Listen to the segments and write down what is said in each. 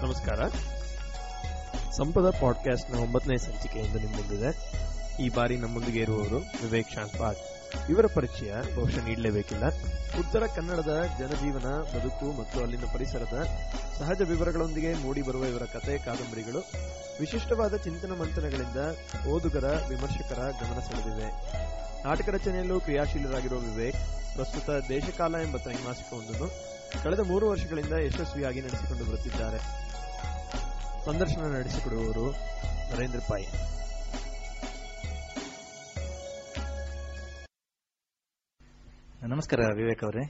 ನಮಸ್ಕಾರ ಸಂಪದ ಪಾಡ್ಕಾಸ್ಟ್ ನ ಒಂಬತ್ತನೇ ಸಂಚಿಕೆಯಿಂದ ನಿಮ್ಮ ಮುಂದಿದೆ ಈ ಬಾರಿ ನಮ್ಮೊಂದಿಗೆ ಇರುವವರು ವಿವೇಕ್ ಶಾಂತ್ಪಾಟ್ ಇವರ ಪರಿಚಯ ಬಹುಶಃ ನೀಡಲೇಬೇಕಿಲ್ಲ ಉತ್ತರ ಕನ್ನಡದ ಜನಜೀವನ ಬದುಕು ಮತ್ತು ಅಲ್ಲಿನ ಪರಿಸರದ ಸಹಜ ವಿವರಗಳೊಂದಿಗೆ ಮೂಡಿ ಬರುವ ಇವರ ಕತೆ ಕಾದಂಬರಿಗಳು ವಿಶಿಷ್ಟವಾದ ಚಿಂತನ ಮಂಥನಗಳಿಂದ ಓದುಗರ ವಿಮರ್ಶಕರ ಗಮನ ಸೆಳೆದಿವೆ ನಾಟಕ ರಚನೆಯಲ್ಲೂ ಕ್ರಿಯಾಶೀಲರಾಗಿರುವ ವಿವೇಕ್ ಪ್ರಸ್ತುತ ದೇಶಕಾಲ ಎಂಬ ತ್ರೈಮಾಸಿಕವೊಂದನ್ನು ಕಳೆದ ಮೂರು ವರ್ಷಗಳಿಂದ ಯಶಸ್ವಿಯಾಗಿ ನಡೆಸಿಕೊಂಡು ಬರುತ್ತಿದ್ದಾರೆ ಸಂದರ್ಶನ ನಡೆಸಿಕೊಡುವವರು ನರೇಂದ್ರ ಪೈ ನಮಸ್ಕಾರ ವಿವೇಕ್ ಅವರೇ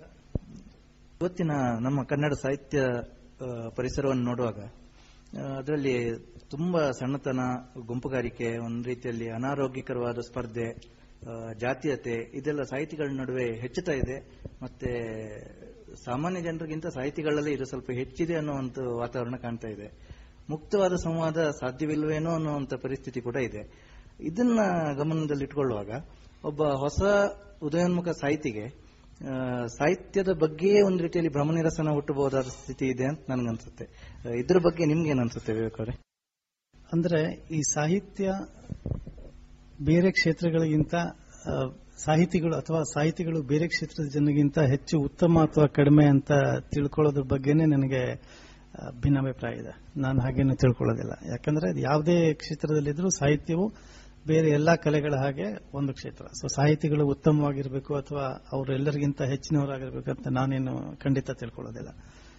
ಇವತ್ತಿನ ನಮ್ಮ ಕನ್ನಡ ಸಾಹಿತ್ಯ ಆ, ಪರಿಸರವನ್ನು ನೋಡುವಾಗ ಅದರಲ್ಲಿ ತುಂಬಾ ಸಣ್ಣತನ ಗುಂಪುಗಾರಿಕೆ ಒಂದು ರೀತಿಯಲ್ಲಿ ಅನಾರೋಗ್ಯಕರವಾದ ಸ್ಪರ್ಧೆ ಆ, ಜಾತೀಯತೆ ಇದೆಲ್ಲ ಸಾಹಿತಿಗಳ ನಡುವೆ ಹೆಚ್ಚುತ್ತಾ ಇದೆ ಮತ್ತೆ ಸಾಮಾನ್ಯ ಜನರಿಗಿಂತ ಸಾಹಿತಿಗಳಲ್ಲಿ ಇದು ಸ್ವಲ್ಪ ಹೆಚ್ಚಿದೆ ಅನ್ನುವಂಥ ವಾತಾವರಣ ಕಾಣ್ತಾ ಇದೆ ಮುಕ್ತವಾದ ಸಂವಾದ ಸಾಧ್ಯವಿಲ್ವೇನೋ ಅನ್ನುವಂಥ ಪರಿಸ್ಥಿತಿ ಕೂಡ ಇದೆ ಇದನ್ನ ಗಮನದಲ್ಲಿಟ್ಕೊಳ್ಳುವಾಗ ಒಬ್ಬ ಹೊಸ ಉದಯೋನ್ಮುಖ ಸಾಹಿತಿಗೆ ಆ, ಸಾಹಿತ್ಯದ ಬಗ್ಗೆಯೇ ಒಂದು ರೀತಿಯಲ್ಲಿ ಭ್ರಮನಿರಸನ ಹುಟ್ಟಬಹುದಾದ ಸ್ಥಿತಿ ಇದೆ ಅಂತ ನನ್ಗನ್ಸುತ್ತೆ ಆ, ಇದ್ರ ಬಗ್ಗೆ ನಿಮ್ಗೆ ಅನ್ಸುತ್ತೆ ವಿವೇಕ್ ಅವರೇ ಅಂದ್ರೆ ಈ ಸಾಹಿತ್ಯ ಬೇರೆ ಕ್ಷೇತ್ರಗಳಿಗಿಂತ ಆ, ಸಾಹಿತಿಗಳು ಅಥವಾ ಸಾಹಿತಿಗಳು ಬೇರೆ ಕ್ಷೇತ್ರದ ಜನಗಿಂತ ಹೆಚ್ಚು ಉತ್ತಮ ಅಥವಾ ಕಡಿಮೆ ಅಂತ ತಿಳ್ಕೊಳ್ಳೋದ್ರ ಬಗ್ಗೆನೇ ನನಗೆ ಆ, ಭಿನ್ನಾಭಿಪ್ರಾಯ ಇದೆ ನಾನು ಹಾಗೇನು ತಿಳ್ಕೊಳ್ಳೋದಿಲ್ಲ ಯಾಕಂದ್ರೆ ಅದು ಯಾವುದೇ ಕ್ಷೇತ್ರದಲ್ಲಿದ್ರೂ ಸಾಹಿತ್ಯವು ಬೇರೆ ಎಲ್ಲಾ ಕಲೆಗಳ ಹಾಗೆ ಒಂದು ಕ್ಷೇತ್ರ ಸೊ ಸಾಹಿತಿಗಳು ಉತ್ತಮವಾಗಿರಬೇಕು ಅಥವಾ ಅವರು ಎಲ್ಲರಿಗಿಂತ ಹೆಚ್ಚಿನವರಾಗಿರ್ಬೇಕು ಅಂತ ನಾನೇನು ಖಂಡಿತ ತಿಳ್ಕೊಳ್ಳೋದಿಲ್ಲ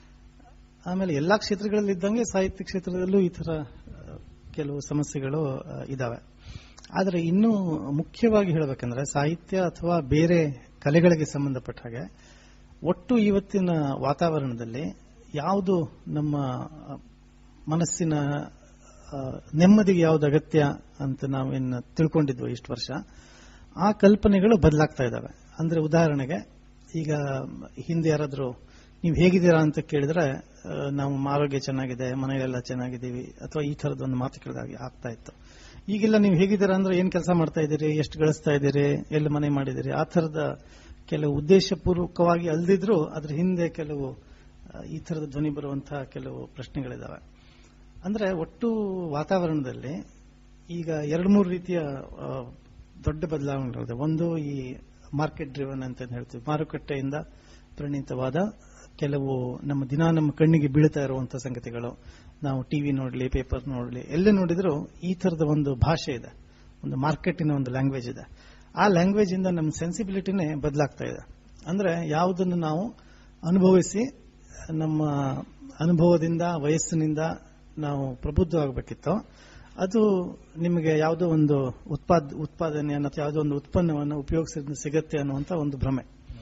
ಆಮೇಲೆ ಎಲ್ಲಾ ಕ್ಷೇತ್ರಗಳಲ್ಲಿ ಇದ್ದಂಗೆ ಸಾಹಿತ್ಯ ಕ್ಷೇತ್ರದಲ್ಲೂ ಈ ತರ ಆ, ಕೆಲವು ಸಮಸ್ಯೆಗಳು ಆ, ಇದಾವೆ ಆದರೆ ಇನ್ನೂ ಮುಖ್ಯವಾಗಿ ಹೇಳಬೇಕಂದ್ರೆ ಸಾಹಿತ್ಯ ಅಥವಾ ಬೇರೆ ಕಲೆಗಳಿಗೆ ಸಂಬಂಧಪಟ್ಟ ಹಾಗೆ ಒಟ್ಟು ಇವತ್ತಿನ ವಾತಾವರಣದಲ್ಲಿ ಯಾವುದು ನಮ್ಮ ಆ, ಮನಸ್ಸಿನ ಆ, ನೆಮ್ಮದಿಗೆ ಯಾವ್ದು ಅಗತ್ಯ ಅಂತ ನಾವೇನು ತಿಳ್ಕೊಂಡಿದ್ವು ಇಷ್ಟು ವರ್ಷ ಆ ಕಲ್ಪನೆಗಳು ಬದಲಾಗ್ತಾ ಇದ್ದಾವೆ ಅಂದ್ರೆ ಉದಾಹರಣೆಗೆ ಈಗ ಹಿಂದೆ ಯಾರಾದ್ರೂ ನೀವು ಹೇಗಿದ್ದೀರಾ ಅಂತ ಕೇಳಿದ್ರೆ ಆ, ನಮ್ಮ ಆರೋಗ್ಯ ಚೆನ್ನಾಗಿದೆ ಮನೆಯಲ್ಲೆಲ್ಲ ಚೆನ್ನಾಗಿದ್ದೀವಿ ಅಥವಾ ಈ ತರದ ಒಂದು ಮಾತು ಕೇಳಿದಾಗ ಆಗ್ತಾ ಇತ್ತು ಈಗೆಲ್ಲ ನೀವು ಹೇಗಿದ್ದೀರಾ ಅಂದ್ರೆ ಏನ್ ಕೆಲಸ ಮಾಡ್ತಾ ಇದ್ದೀರಿ ಎಷ್ಟು ಗಳಿಸ್ತಾ ಇದ್ದೀರಿ ಎಲ್ಲಿ ಮನೆ ಮಾಡಿದ್ದೀರಿ ಆ ತರದ ಕೆಲವು ಉದ್ದೇಶಪೂರ್ವಕವಾಗಿ ಅಲ್ದಿದ್ರು ಅದ್ರ ಹಿಂದೆ ಕೆಲವು ಆ, ಈ ತರದ ಧ್ವನಿ ಬರುವಂತಹ ಕೆಲವು ಪ್ರಶ್ನೆಗಳಿದಾವೆ ಅಂದ್ರೆ ಒಟ್ಟು ವಾತಾವರಣದಲ್ಲಿ ಈಗ ಎರಡು ಮೂರು ರೀತಿಯ ಆ, ದೊಡ್ಡ ಬದಲಾವಣೆಗಳಿದೆ ಒಂದು ಈ ಮಾರ್ಕೆಟ್ ಡ್ರಿವನ್ ಅಂತ ಹೇಳ್ತೀವಿ ಮಾರುಕಟ್ಟೆಯಿಂದ ಪರಿಣಿತವಾದ ಕೆಲವು ನಮ್ಮ ದಿನ ನಮ್ಮ ಕಣ್ಣಿಗೆ ಬೀಳ್ತಾ ಇರುವಂತಹ ಸಂಗತಿಗಳು ನಾವು ಟಿವಿ ನೋಡ್ಲಿ ಪೇಪರ್ ನೋಡ್ಲಿ ಎಲ್ಲೇ ನೋಡಿದ್ರು ಈ ತರದ ಒಂದು ಭಾಷೆ ಇದೆ ಒಂದು ಮಾರ್ಕೆಟಿನ ಒಂದು ಲ್ಯಾಂಗ್ವೇಜ್ ಇದೆ ಆ ಲ್ಯಾಂಗ್ವೇಜ್ ಇಂದ ನಮ್ಮ ಸೆನ್ಸಿಬಿಲಿಟಿನೇ ಬದಲಾಗ್ತಾ ಇದೆ ಅಂದ್ರೆ ಯಾವುದನ್ನು ನಾವು ಅನುಭವಿಸಿ ನಮ್ಮ ಅನುಭವದಿಂದ ವಯಸ್ಸಿನಿಂದ ನಾವು ಪ್ರಬುದ್ಧವಾಗಬೇಕಿತ್ತು ಅದು ನಿಮಗೆ ಯಾವುದೋ ಒಂದು ಉತ್ಪಾದ ಉತ್ಪಾದನೆಯನ್ನು ಅಥವಾ ಯಾವುದೋ ಒಂದು ಉತ್ಪನ್ನವನ್ನು ಉಪಯೋಗಿಸಿದ ಸಿಗತ್ತೆ ಅನ್ನುವಂಥ ಒಂದು ಭ್ರಮೆ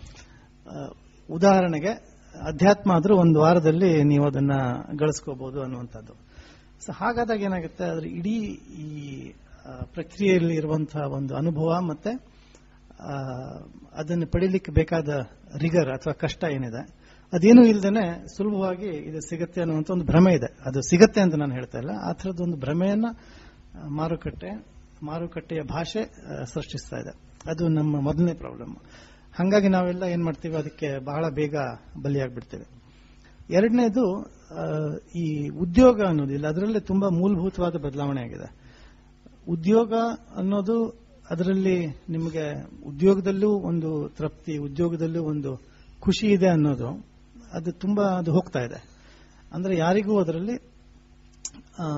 ಆ, ಉದಾಹರಣೆಗೆ ಅಧ್ಯಾತ್ಮ ಆದ್ರೂ ಒಂದು ವಾರದಲ್ಲಿ ನೀವು ಅದನ್ನ ಗಳಿಸ್ಕೋಬಹುದು ಅನ್ನುವಂಥದ್ದು ಸೊ ಹಾಗಾದಾಗ ಏನಾಗುತ್ತೆ ಅದ್ರ ಇಡೀ ಈ ಆ, ಪ್ರಕ್ರಿಯೆಯಲ್ಲಿ ಇರುವಂತಹ ಒಂದು ಅನುಭವ ಮತ್ತೆ ಆ, ಅದನ್ನು ಪಡಿಲಿಕ್ಕೆ ಬೇಕಾದ ರಿಗರ್ ಅಥವಾ ಕಷ್ಟ ಏನಿದೆ ಅದೇನೂ ಇಲ್ದೇನೆ ಸುಲಭವಾಗಿ ಇದು ಸಿಗತ್ತೆ ಅನ್ನುವಂಥ ಒಂದು ಭ್ರಮೆ ಇದೆ ಅದು ಸಿಗತ್ತೆ ಅಂತ ನಾನು ಹೇಳ್ತಾ ಇಲ್ಲ ಆ ಥರದ ಒಂದು ಭ್ರಮೆಯನ್ನ ಆ, ಮಾರುಕಟ್ಟೆ ಮಾರುಕಟ್ಟೆಯ ಭಾಷೆ ಆ, ಸೃಷ್ಟಿಸ್ತಾ ಇದೆ ಅದು ನಮ್ಮ ಮೊದಲನೇ ಪ್ರಾಬ್ಲಮ್ ಹಾಗಾಗಿ ನಾವೆಲ್ಲ ಏನ್ ಮಾಡ್ತೀವಿ ಅದಕ್ಕೆ ಬಹಳ ಬೇಗ ಬಲಿಯಾಗ್ಬಿಡ್ತೇವೆ ಎರಡನೇದು ಆ, ಈ ಉದ್ಯೋಗ ಅನ್ನೋದಿಲ್ಲ ಅದರಲ್ಲಿ ತುಂಬಾ ಮೂಲಭೂತವಾದ ಬದಲಾವಣೆ ಆಗಿದೆ ಉದ್ಯೋಗ ಅನ್ನೋದು ಅದರಲ್ಲಿ ನಿಮಗೆ ಉದ್ಯೋಗದಲ್ಲೂ ಒಂದು ತೃಪ್ತಿ ಉದ್ಯೋಗದಲ್ಲೂ ಒಂದು ಖುಷಿ ಇದೆ ಅನ್ನೋದು ಅದು ತುಂಬಾ ಅದು ಹೋಗ್ತಾ ಇದೆ ಅಂದ್ರೆ ಯಾರಿಗೂ ಅದರಲ್ಲಿ ಆ,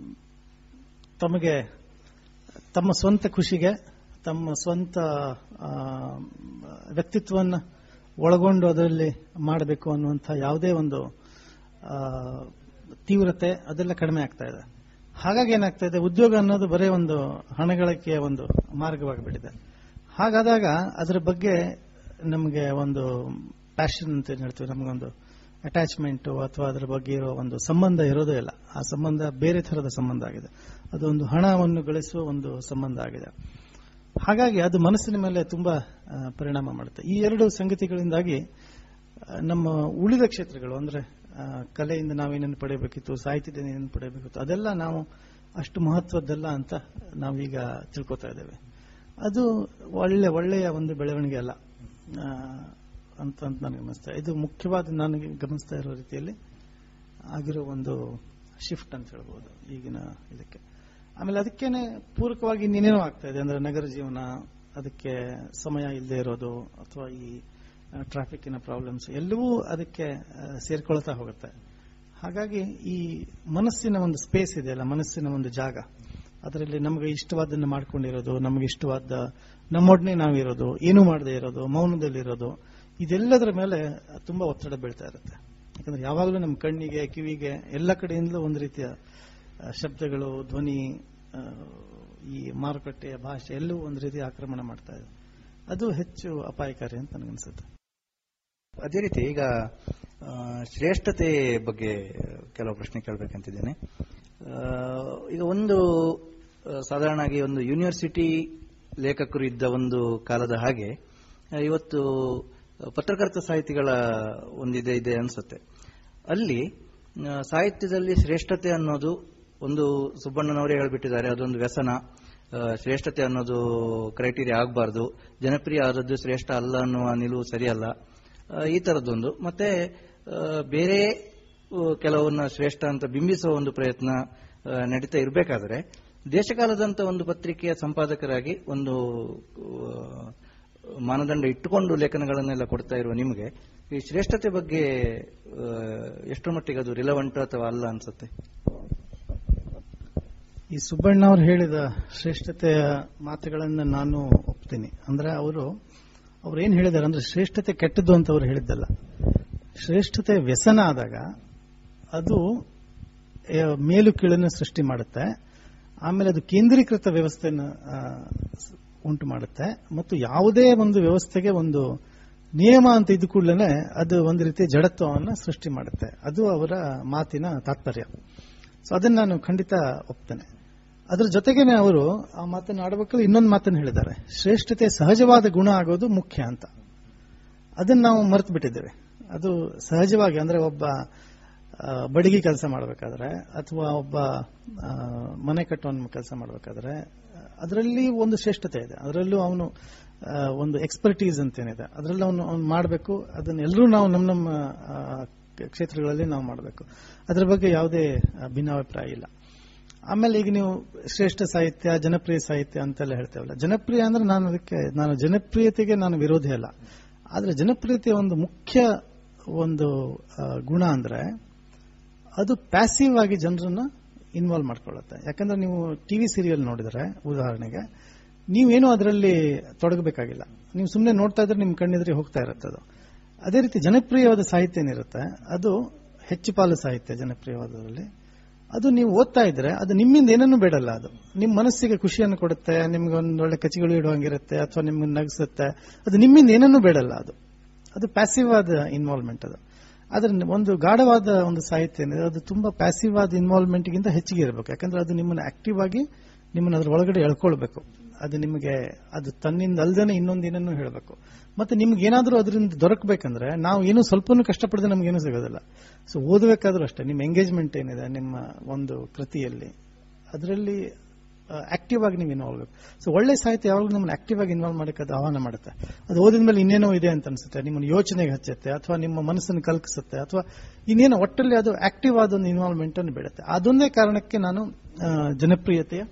ತಮಗೆ ತಮ್ಮ ಸ್ವಂತ ಖುಷಿಗೆ ತಮ್ಮ ಸ್ವಂತ ಆ, ವ್ಯಕ್ತಿತ್ವವನ್ನು ಒಳಗೊಂಡು ಅದರಲ್ಲಿ ಮಾಡಬೇಕು ಅನ್ನುವಂಥ ಯಾವುದೇ ಒಂದು ಆ, ತೀವ್ರತೆ ಅದೆಲ್ಲ ಕಡಿಮೆ ಆಗ್ತಾ ಇದೆ ಹಾಗಾಗಿ ಏನಾಗ್ತಾ ಇದೆ ಉದ್ಯೋಗ ಅನ್ನೋದು ಬರೀ ಒಂದು ಹಣಗಳಿಕೆಯ ಒಂದು ಮಾರ್ಗವಾಗಿಬಿಟ್ಟಿದೆ ಹಾಗಾದಾಗ ಅದರ ಬಗ್ಗೆ ನಮಗೆ ಒಂದು ಪ್ಯಾಷನ್ ಅಂತ ಏನ್ ಹೇಳ್ತೀವಿ ನಮಗೊಂದು ಅಟ್ಯಾಚ್ಮೆಂಟ್ ಅಥವಾ ಅದರ ಬಗ್ಗೆ ಇರೋ ಒಂದು ಸಂಬಂಧ ಇರೋದೇ ಇಲ್ಲ ಆ ಸಂಬಂಧ ಬೇರೆ ತರದ ಸಂಬಂಧ ಆಗಿದೆ ಅದೊಂದು ಹಣವನ್ನು ಗಳಿಸುವ ಒಂದು ಸಂಬಂಧ ಆಗಿದೆ ಹಾಗಾಗಿ ಅದು ಮನಸ್ಸಿನ ಮೇಲೆ ತುಂಬಾ ಆ, ಪರಿಣಾಮ ಮಾಡುತ್ತೆ ಈ ಎರಡು ಸಂಗತಿಗಳಿಂದಾಗಿ ಆ, ನಮ್ಮ ಉಳಿದ ಕ್ಷೇತ್ರಗಳು ಅಂದ್ರೆ ಆ, ಕಲೆಯಿಂದ ನಾವೇನೇನು ಪಡೆಯಬೇಕಿತ್ತು ಸಾಹಿತ್ಯದಿಂದ ಏನೇನು ಪಡೆಯಬೇಕಿತ್ತು ಅದೆಲ್ಲ ನಾವು ಅಷ್ಟು ಮಹತ್ವದ್ದಲ್ಲ ಅಂತ ನಾವೀಗ ತಿಳ್ಕೊತಾ ಇದ್ದೇವೆ ಅದು ಒಳ್ಳೆ ಒಳ್ಳೆಯ ಒಂದು ಬೆಳವಣಿಗೆ ಅಲ್ಲ ಆ, ಅಂತ ಅಂತ ನನಗೆ ಅನಿಸ್ತಾ ಇದು ಮುಖ್ಯವಾದ ನನಗೆ ಗಮನಿಸ್ತಾ ಇರೋ ರೀತಿಯಲ್ಲಿ ಆಗಿರೋ ಒಂದು ಶಿಫ್ಟ್ ಅಂತ ಹೇಳ್ಬೋದು ಈಗಿನ ಇದಕ್ಕೆ ಆಮೇಲೆ ಅದಕ್ಕೇನೆ ಪೂರಕವಾಗಿ ಇನ್ನೇನೇನೋ ಆಗ್ತಾ ಇದೆ ಅಂದ್ರೆ ನಗರ ಜೀವನ ಅದಕ್ಕೆ ಸಮಯ ಇಲ್ಲದೆ ಇರೋದು ಅಥವಾ ಈ ಟ್ರಾಫಿಕ್ಕಿನ ಪ್ರಾಬ್ಲಮ್ಸ್ ಎಲ್ಲವೂ ಅದಕ್ಕೆ ಆ, ಸೇರ್ಕೊಳ್ತಾ ಹೋಗುತ್ತೆ ಹಾಗಾಗಿ ಈ ಮನಸ್ಸಿನ ಒಂದು ಸ್ಪೇಸ್ ಇದೆಯಲ್ಲ ಮನಸ್ಸಿನ ಒಂದು ಜಾಗ ಅದರಲ್ಲಿ ನಮಗೆ ಇಷ್ಟವಾದನ್ನು ಮಾಡ್ಕೊಂಡಿರೋದು ನಮಗೆ ಇಷ್ಟವಾದ ನಮ್ಮೊಡನೆ ನಾವಿರೋದು ಏನೂ ಮಾಡದೇ ಇರೋದು ಮೌನದಲ್ಲಿರೋದು ಇದೆಲ್ಲದರ ಮೇಲೆ ತುಂಬಾ ಒತ್ತಡ ಬೀಳ್ತಾ ಇರುತ್ತೆ ಯಾಕಂದ್ರೆ ಯಾವಾಗಲೂ ನಮ್ಮ ಕಣ್ಣಿಗೆ ಕಿವಿಗೆ ಎಲ್ಲ ಕಡೆಯಿಂದಲೂ ಒಂದು ರೀತಿಯ ಆ, ಶಬ್ದಗಳು ಧ್ವನಿ ಆ, ಈ ಮಾರುಕಟ್ಟೆಯ ಭಾಷೆ ಎಲ್ಲವೂ ಒಂದು ರೀತಿ ಆಕ್ರಮಣ ಮಾಡ್ತಾ ಇದೆ ಅದು ಹೆಚ್ಚು ಅಪಾಯಕಾರಿ ಅಂತ ನನಗನ್ಸುತ್ತೆ ಅದೇ ರೀತಿ ಈಗ ಆ, ಶ್ರೇಷ್ಠತೆ ಬಗ್ಗೆ ಕೆಲವು ಪ್ರಶ್ನೆ ಕೇಳಬೇಕಂತಿದ್ದೇನೆ ಆ, ಈಗ ಒಂದು ಆ, ಸಾಧಾರಣವಾಗಿ ಒಂದು ಯೂನಿವರ್ಸಿಟಿ ಲೇಖಕರು ಇದ್ದ ಒಂದು ಕಾಲದ ಹಾಗೆ ಆ, ಇವತ್ತು ಪತ್ರಕರ್ತ ಸಾಹಿತಿಗಳ ಒಂದಿದೆ ಇದೆ ಅನ್ಸುತ್ತೆ ಅಲ್ಲಿ ಆ, ಸಾಹಿತ್ಯದಲ್ಲಿ ಶ್ರೇಷ್ಠತೆ ಅನ್ನೋದು ಒಂದು ಸುಬ್ಬಣ್ಣನವರೇ ಹೇಳ್ಬಿಟ್ಟಿದ್ದಾರೆ ಅದೊಂದು ವ್ಯಸನ ಆ, ಶ್ರೇಷ್ಠತೆ ಅನ್ನೋದು ಕ್ರೈಟೀರಿಯಾ ಆಗಬಾರ್ದು ಜನಪ್ರಿಯ ಆದದ್ದು ಶ್ರೇಷ್ಠ ಅಲ್ಲ ಅನ್ನುವ ನಿಲುವು ಸರಿಯಲ್ಲ ಆ, ಈ ತರದ್ದೊಂದು ಮತ್ತೆ ಆ, ಬೇರೆ ಆ, ಕೆಲವನ್ನ ಶ್ರೇಷ್ಠ ಅಂತ ಬಿಂಬಿಸುವ ಒಂದು ಪ್ರಯತ್ನ ಆ, ನಡೀತಾ ಇರಬೇಕಾದ್ರೆ ದೇಶಕಾಲದಂತ ಒಂದು ಪತ್ರಿಕೆಯ ಸಂಪಾದಕರಾಗಿ ಒಂದು ಆ, ಮಾನದಂಡ ಇಟ್ಟುಕೊಂಡು ಲೇಖನಗಳನ್ನೆಲ್ಲ ಕೊಡ್ತಾ ಇರುವ ನಿಮಗೆ ಈ ಶ್ರೇಷ್ಠತೆ ಬಗ್ಗೆ ಆ, ಎಷ್ಟರ ಮಟ್ಟಿಗೆ ಅದು ರಿಲವೆಂಟ್ ಅಥವಾ ಅಲ್ಲ ಅನ್ಸುತ್ತೆ ಈ ಸುಬ್ಬಣ್ಣ ಅವರು ಹೇಳಿದ ಶ್ರೇಷ್ಠತೆಯ ಮಾತುಗಳನ್ನು ನಾನು ಒಪ್ತೀನಿ ಅಂದ್ರೆ ಅವರು ಅವ್ರು ಏನ್ ಹೇಳಿದಾರೆ ಅಂದ್ರೆ ಶ್ರೇಷ್ಠತೆ ಕೆಟ್ಟದ್ದು ಅಂತ ಅವರು ಹೇಳಿದ್ದಲ್ಲ ಶ್ರೇಷ್ಠತೆ ವ್ಯಸನ ಆದಾಗ ಅದು ಆ, ಮೇಲು ಕೀಳನ್ನು ಸೃಷ್ಟಿ ಮಾಡುತ್ತೆ ಆಮೇಲೆ ಅದು ಕೇಂದ್ರೀಕೃತ ವ್ಯವಸ್ಥೆಯನ್ನು ಆ, ಸ್- ಉಂಟು ಮಾಡುತ್ತೆ ಮತ್ತು ಯಾವುದೇ ಒಂದು ವ್ಯವಸ್ಥೆಗೆ ಒಂದು ನಿಯಮ ಅಂತ ಇದ್ದ ಕೂಡಲೇ ಅದು ಒಂದು ರೀತಿಯ ಜಡತ್ವವನ್ನು ಸೃಷ್ಟಿ ಮಾಡುತ್ತೆ ಅದು ಅವರ ಮಾತಿನ ತಾತ್ಪರ್ಯ ಸೊ ಅದನ್ನ ನಾನು ಖಂಡಿತ ಒಪ್ತೇನೆ ಅದ್ರ ಜೊತೆಗೇನೆ ಅವರು ಆ ಮಾತನ್ನು ಆಡಬೇಕಾದ್ರೆ ಇನ್ನೊಂದು ಮಾತನ್ನು ಹೇಳಿದ್ದಾರೆ ಶ್ರೇಷ್ಠತೆ ಸಹಜವಾದ ಗುಣ ಆಗೋದು ಮುಖ್ಯ ಅಂತ ಅದನ್ನ ನಾವು ಮರೆತು ಬಿಟ್ಟಿದ್ದೇವೆ ಅದು ಸಹಜವಾಗಿ ಅಂದ್ರೆ ಒಬ್ಬ ಆ, ಬಡಗಿ ಕೆಲಸ ಮಾಡಬೇಕಾದ್ರೆ ಅಥವಾ ಒಬ್ಬ ಆ, ಮನೆ ಕಟ್ಟುವ ಕೆಲಸ ಮಾಡಬೇಕಾದ್ರೆ ಅದರಲ್ಲಿ ಒಂದು ಶ್ರೇಷ್ಠತೆ ಇದೆ ಅದರಲ್ಲೂ ಅವನು ಆ, ಒಂದು ಎಕ್ಸ್ಪರ್ಟೀಸ್ ಅಂತೇನಿದೆ ಅದರಲ್ಲಿ ಅವನು ಅವನು ಮಾಡಬೇಕು ಅದನ್ನ ಎಲ್ಲರೂ ನಾವು ನಮ್ಮ ನಮ್ಮ ಆ, ಕ್ಷೇತ್ರಗಳಲ್ಲಿ ನಾವು ಮಾಡಬೇಕು ಅದರ ಬಗ್ಗೆ ಯಾವುದೇ ಆ, ಭಿನ್ನಾಭಿಪ್ರಾಯ ಇಲ್ಲ ಆಮೇಲೆ ಈಗ ನೀವು ಶ್ರೇಷ್ಠ ಸಾಹಿತ್ಯ ಜನಪ್ರಿಯ ಸಾಹಿತ್ಯ ಅಂತೆಲ್ಲ ಹೇಳ್ತೇವಲ್ಲ ಜನಪ್ರಿಯ ಅಂದ್ರೆ ನಾನು ಅದಕ್ಕೆ ನಾನು ಜನಪ್ರಿಯತೆಗೆ ನಾನು ವಿರೋಧಿ ಅಲ್ಲ ಆದ್ರೆ ಜನಪ್ರಿಯತೆಯ ಒಂದು ಮುಖ್ಯ ಒಂದು ಆ, ಗುಣ ಅಂದ್ರೆ ಅದು ಪ್ಯಾಸಿವ್ ಆಗಿ ಜನರನ್ನ ಇನ್ವಾಲ್ವ್ ಮಾಡ್ಕೊಳ್ಳುತ್ತೆ ಯಾಕಂದ್ರೆ ನೀವು ಟಿವಿ ಸೀರಿಯಲ್ ನೋಡಿದ್ರೆ ಉದಾಹರಣೆಗೆ ನೀವೇನು ಅದರಲ್ಲಿ ತೊಡಗಬೇಕಾಗಿಲ್ಲ ನೀವು ಸುಮ್ಮನೆ ನೋಡ್ತಾ ಇದ್ರೆ ನಿಮ್ ಕಣ್ಣೆದುರಿಗೆ ಹೋಗ್ತಾ ಇರುತ್ತೆ ಅದು ಅದೇ ರೀತಿ ಜನಪ್ರಿಯವಾದ ಸಾಹಿತ್ಯ ಏನಿರುತ್ತೆ ಅದು ಹೆಚ್ಚು ಪಾಲು ಸಾಹಿತ್ಯ ಜನಪ್ರಿಯವಾದದ್ರಲ್ಲಿ ಅದು ನೀವು ಓದ್ತಾ ಇದ್ರೆ ಅದು ನಿಮ್ಮಿಂದ ಏನನ್ನೂ ಬೇಡಲ್ಲ ಅದು ನಿಮ್ಮ ಮನಸ್ಸಿಗೆ ಖುಷಿಯನ್ನು ಕೊಡುತ್ತೆ ನಿಮ್ಗೆ ಒಂದು ಒಳ್ಳೆ ಕಚಿಗಳು ಇಡುವಂಗಿರುತ್ತೆ ಅಥವಾ ನಿಮ್ಗೆ ನಗಿಸುತ್ತೆ ಅದು ನಿಮ್ಮಿಂದ ಏನನ್ನೂ ಬೇಡಲ್ಲ ಅದು ಅದು ಪ್ಯಾಸಿವ್ ಆದ ಇನ್ವಾಲ್ವ್ಮೆಂಟ್ ಅದು ಆದ್ರೆ ಒಂದು ಗಾಢವಾದ ಒಂದು ಸಾಹಿತ್ಯ ಏನಿದೆ ಅದು ತುಂಬಾ ಪ್ಯಾಸಿವ್ ಆದ ಇನ್ವಾಲ್ವ್ಮೆಂಟ್ ಗಿಂತ ಹೆಚ್ಚಿಗೆ ಇರಬೇಕು ಯಾಕಂದ್ರೆ ಅದು ನಿಮ್ಮನ್ನ ಆಕ್ಟಿವ್ ಆಗಿ ನಿಮ್ಮನ್ನ ಅದ್ರ ಒಳಗಡೆ ಎಳ್ಕೊಳ್ಬೇಕು ಅದು ನಿಮಗೆ ಅದು ತನ್ನಿಂದ ಅಲ್ದೇನೆ ಇನ್ನೊಂದೇನನ್ನು ಹೇಳಬೇಕು ಮತ್ತೆ ನಿಮ್ಗೆ ಏನಾದರೂ ಅದರಿಂದ ದೊರಕಬೇಕಂದ್ರೆ ನಾವು ಏನು ಸ್ವಲ್ಪನೂ ಕಷ್ಟಪಡದೆ ನಮ್ಗೇನು ಸಿಗೋದಿಲ್ಲ ಸೊ ಓದಬೇಕಾದ್ರೂ ಅಷ್ಟೇ ನಿಮ್ಮ ಎಂಗೇಜ್ಮೆಂಟ್ ಏನಿದೆ ನಿಮ್ಮ ಒಂದು ಕೃತಿಯಲ್ಲಿ ಅದರಲ್ಲಿ ಆಕ್ಟಿವ್ ಆಗಿ ನೀವು ಇನ್ವಾಲ್ವ್ ಆಗಬೇಕು ಸೊ ಒಳ್ಳೆ ಸಾಹಿತ್ಯ ಯಾವಾಗಲೂ ನಮ್ಮನ್ನು ಆಕ್ಟಿವ್ ಆಗಿ ಇನ್ವಾಲ್ವ್ ಮಾಡಕ್ಕೆ ಅದು ಆಹ್ವಾನ ಮಾಡುತ್ತೆ ಅದು ಓದಿದ ಮೇಲೆ ಇನ್ನೇನೋ ಇದೆ ಅಂತ ಅನ್ಸುತ್ತೆ ನಿಮ್ಮನ್ನು ಯೋಚನೆಗೆ ಹಚ್ಚುತ್ತೆ ಅಥವಾ ನಿಮ್ಮ ಮನಸ್ಸನ್ನು ಕಲ್ಕಿಸುತ್ತೆ ಅಥವಾ ಇನ್ನೇನೋ ಒಟ್ಟಲ್ಲಿ ಅದು ಆಕ್ಟಿವ್ ಆದ ಒಂದು ಇನ್ವಾಲ್ವ್ಮೆಂಟ್ ಅನ್ನು ಬಿಡುತ್ತೆ ಅದೊಂದೇ ಕಾರಣಕ್ಕೆ ನಾನು ಆ, ಜನಪ್ರಿಯತೆಯ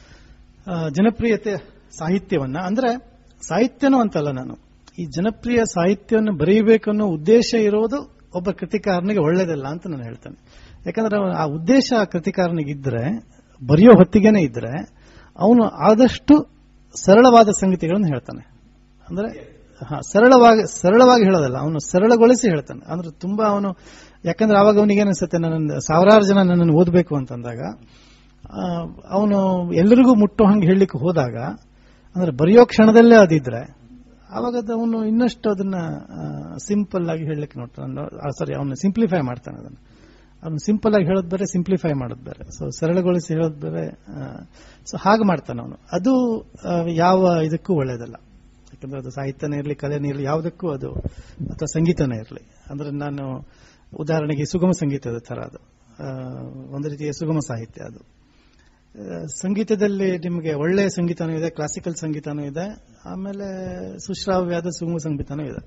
ಆ, ಜನಪ್ರಿಯತೆ ಸಾಹಿತ್ಯವನ್ನ ಅಂದ್ರೆ ಸಾಹಿತ್ಯನೂ ಅಂತಲ್ಲ ನಾನು ಈ ಜನಪ್ರಿಯ ಸಾಹಿತ್ಯವನ್ನು ಬರೆಯಬೇಕನ್ನೋ ಉದ್ದೇಶ ಇರೋದು ಒಬ್ಬ ಕೃತಿಕಾರನಿಗೆ ಒಳ್ಳೇದಲ್ಲ ಅಂತ ನಾನು ಹೇಳ್ತೇನೆ ಯಾಕಂದ್ರೆ ಅವನು ಆ ಉದ್ದೇಶ ಆ ಕೃತಿಕಾರನಿಗಿದ್ರೆ ಬರೆಯೋ ಹೊತ್ತಿಗೆನೇ ಇದ್ರೆ ಅವನು ಆದಷ್ಟು ಸರಳವಾದ ಸಂಗತಿಗಳನ್ನು ಹೇಳ್ತಾನೆ ಅಂದ್ರೆ ಹಾ ಸರಳವಾಗಿ ಸರಳವಾಗಿ ಹೇಳೋದಲ್ಲ ಅವನು ಸರಳಗೊಳಿಸಿ ಹೇಳ್ತಾನೆ ಅಂದ್ರೆ ತುಂಬಾ ಅವನು ಯಾಕಂದ್ರೆ ಅವಾಗ ಅವನಿಗೆ ಅನಿಸುತ್ತೆ ನನ್ನ ಸಾವಿರಾರು ಜನ ನನ್ನನ್ನು ಓದಬೇಕು ಅಂತಂದಾಗ ಆ, ಅವನು ಎಲ್ಲರಿಗೂ ಮುಟ್ಟೋ ಹಂಗೆ ಹೇಳಲಿಕ್ಕೆ ಹೋದಾಗ ಅಂದ್ರೆ ಬರೆಯೋ ಕ್ಷಣದಲ್ಲೇ ಅದಿದ್ರೆ ಅವಾಗ ಅದು ಅವನು ಇನ್ನಷ್ಟು ಅದನ್ನ ಸಿಂಪಲ್ ಆಗಿ ಹೇಳಲಿಕ್ಕೆ ನೋಡ್ತಾನೆ ಸಾರಿ ಅವನು ಸಿಂಪ್ಲಿಫೈ ಮಾಡ್ತಾನೆ ಅದನ್ನ ಅವನು ಸಿಂಪಲ್ ಆಗಿ ಹೇಳೋದು ಬೇರೆ ಸಿಂಪ್ಲಿಫೈ ಮಾಡೋದು ಬೇರೆ ಸೊ ಸರಳಗೊಳಿಸಿ ಹೇಳೋದು ಬೇರೆ ಸೊ ಹಾಗೆ ಮಾಡ್ತಾನೆ ಅವನು ಅದು ಆ, ಯಾವ ಇದಕ್ಕೂ ಒಳ್ಳೇದಲ್ಲ ಯಾಕಂದ್ರೆ ಅದು ಸಾಹಿತ್ಯನೇ ಇರಲಿ ಕಲೆನೇ ಇರಲಿ ಯಾವುದಕ್ಕೂ ಅದು ಅಥವಾ ಸಂಗೀತನೇ ಇರಲಿ ಅಂದ್ರೆ ನಾನು ಉದಾಹರಣೆಗೆ ಸುಗಮ ಸಂಗೀತದ ತರ ಅದು ಆ, ಒಂದು ರೀತಿಯ ಸುಗಮ ಸಾಹಿತ್ಯ ಅದು ಆ, ಸಂಗೀತದಲ್ಲಿ ನಿಮಗೆ ಒಳ್ಳೆಯ ಸಂಗೀತನೂ ಇದೆ ಕ್ಲಾಸಿಕಲ್ ಸಂಗೀತನೂ ಇದೆ ಆಮೇಲೆ ಸುಶ್ರಾವ್ಯವಾದ ಸುಗಮ ಸಂಗೀತನೂ ಇದೆ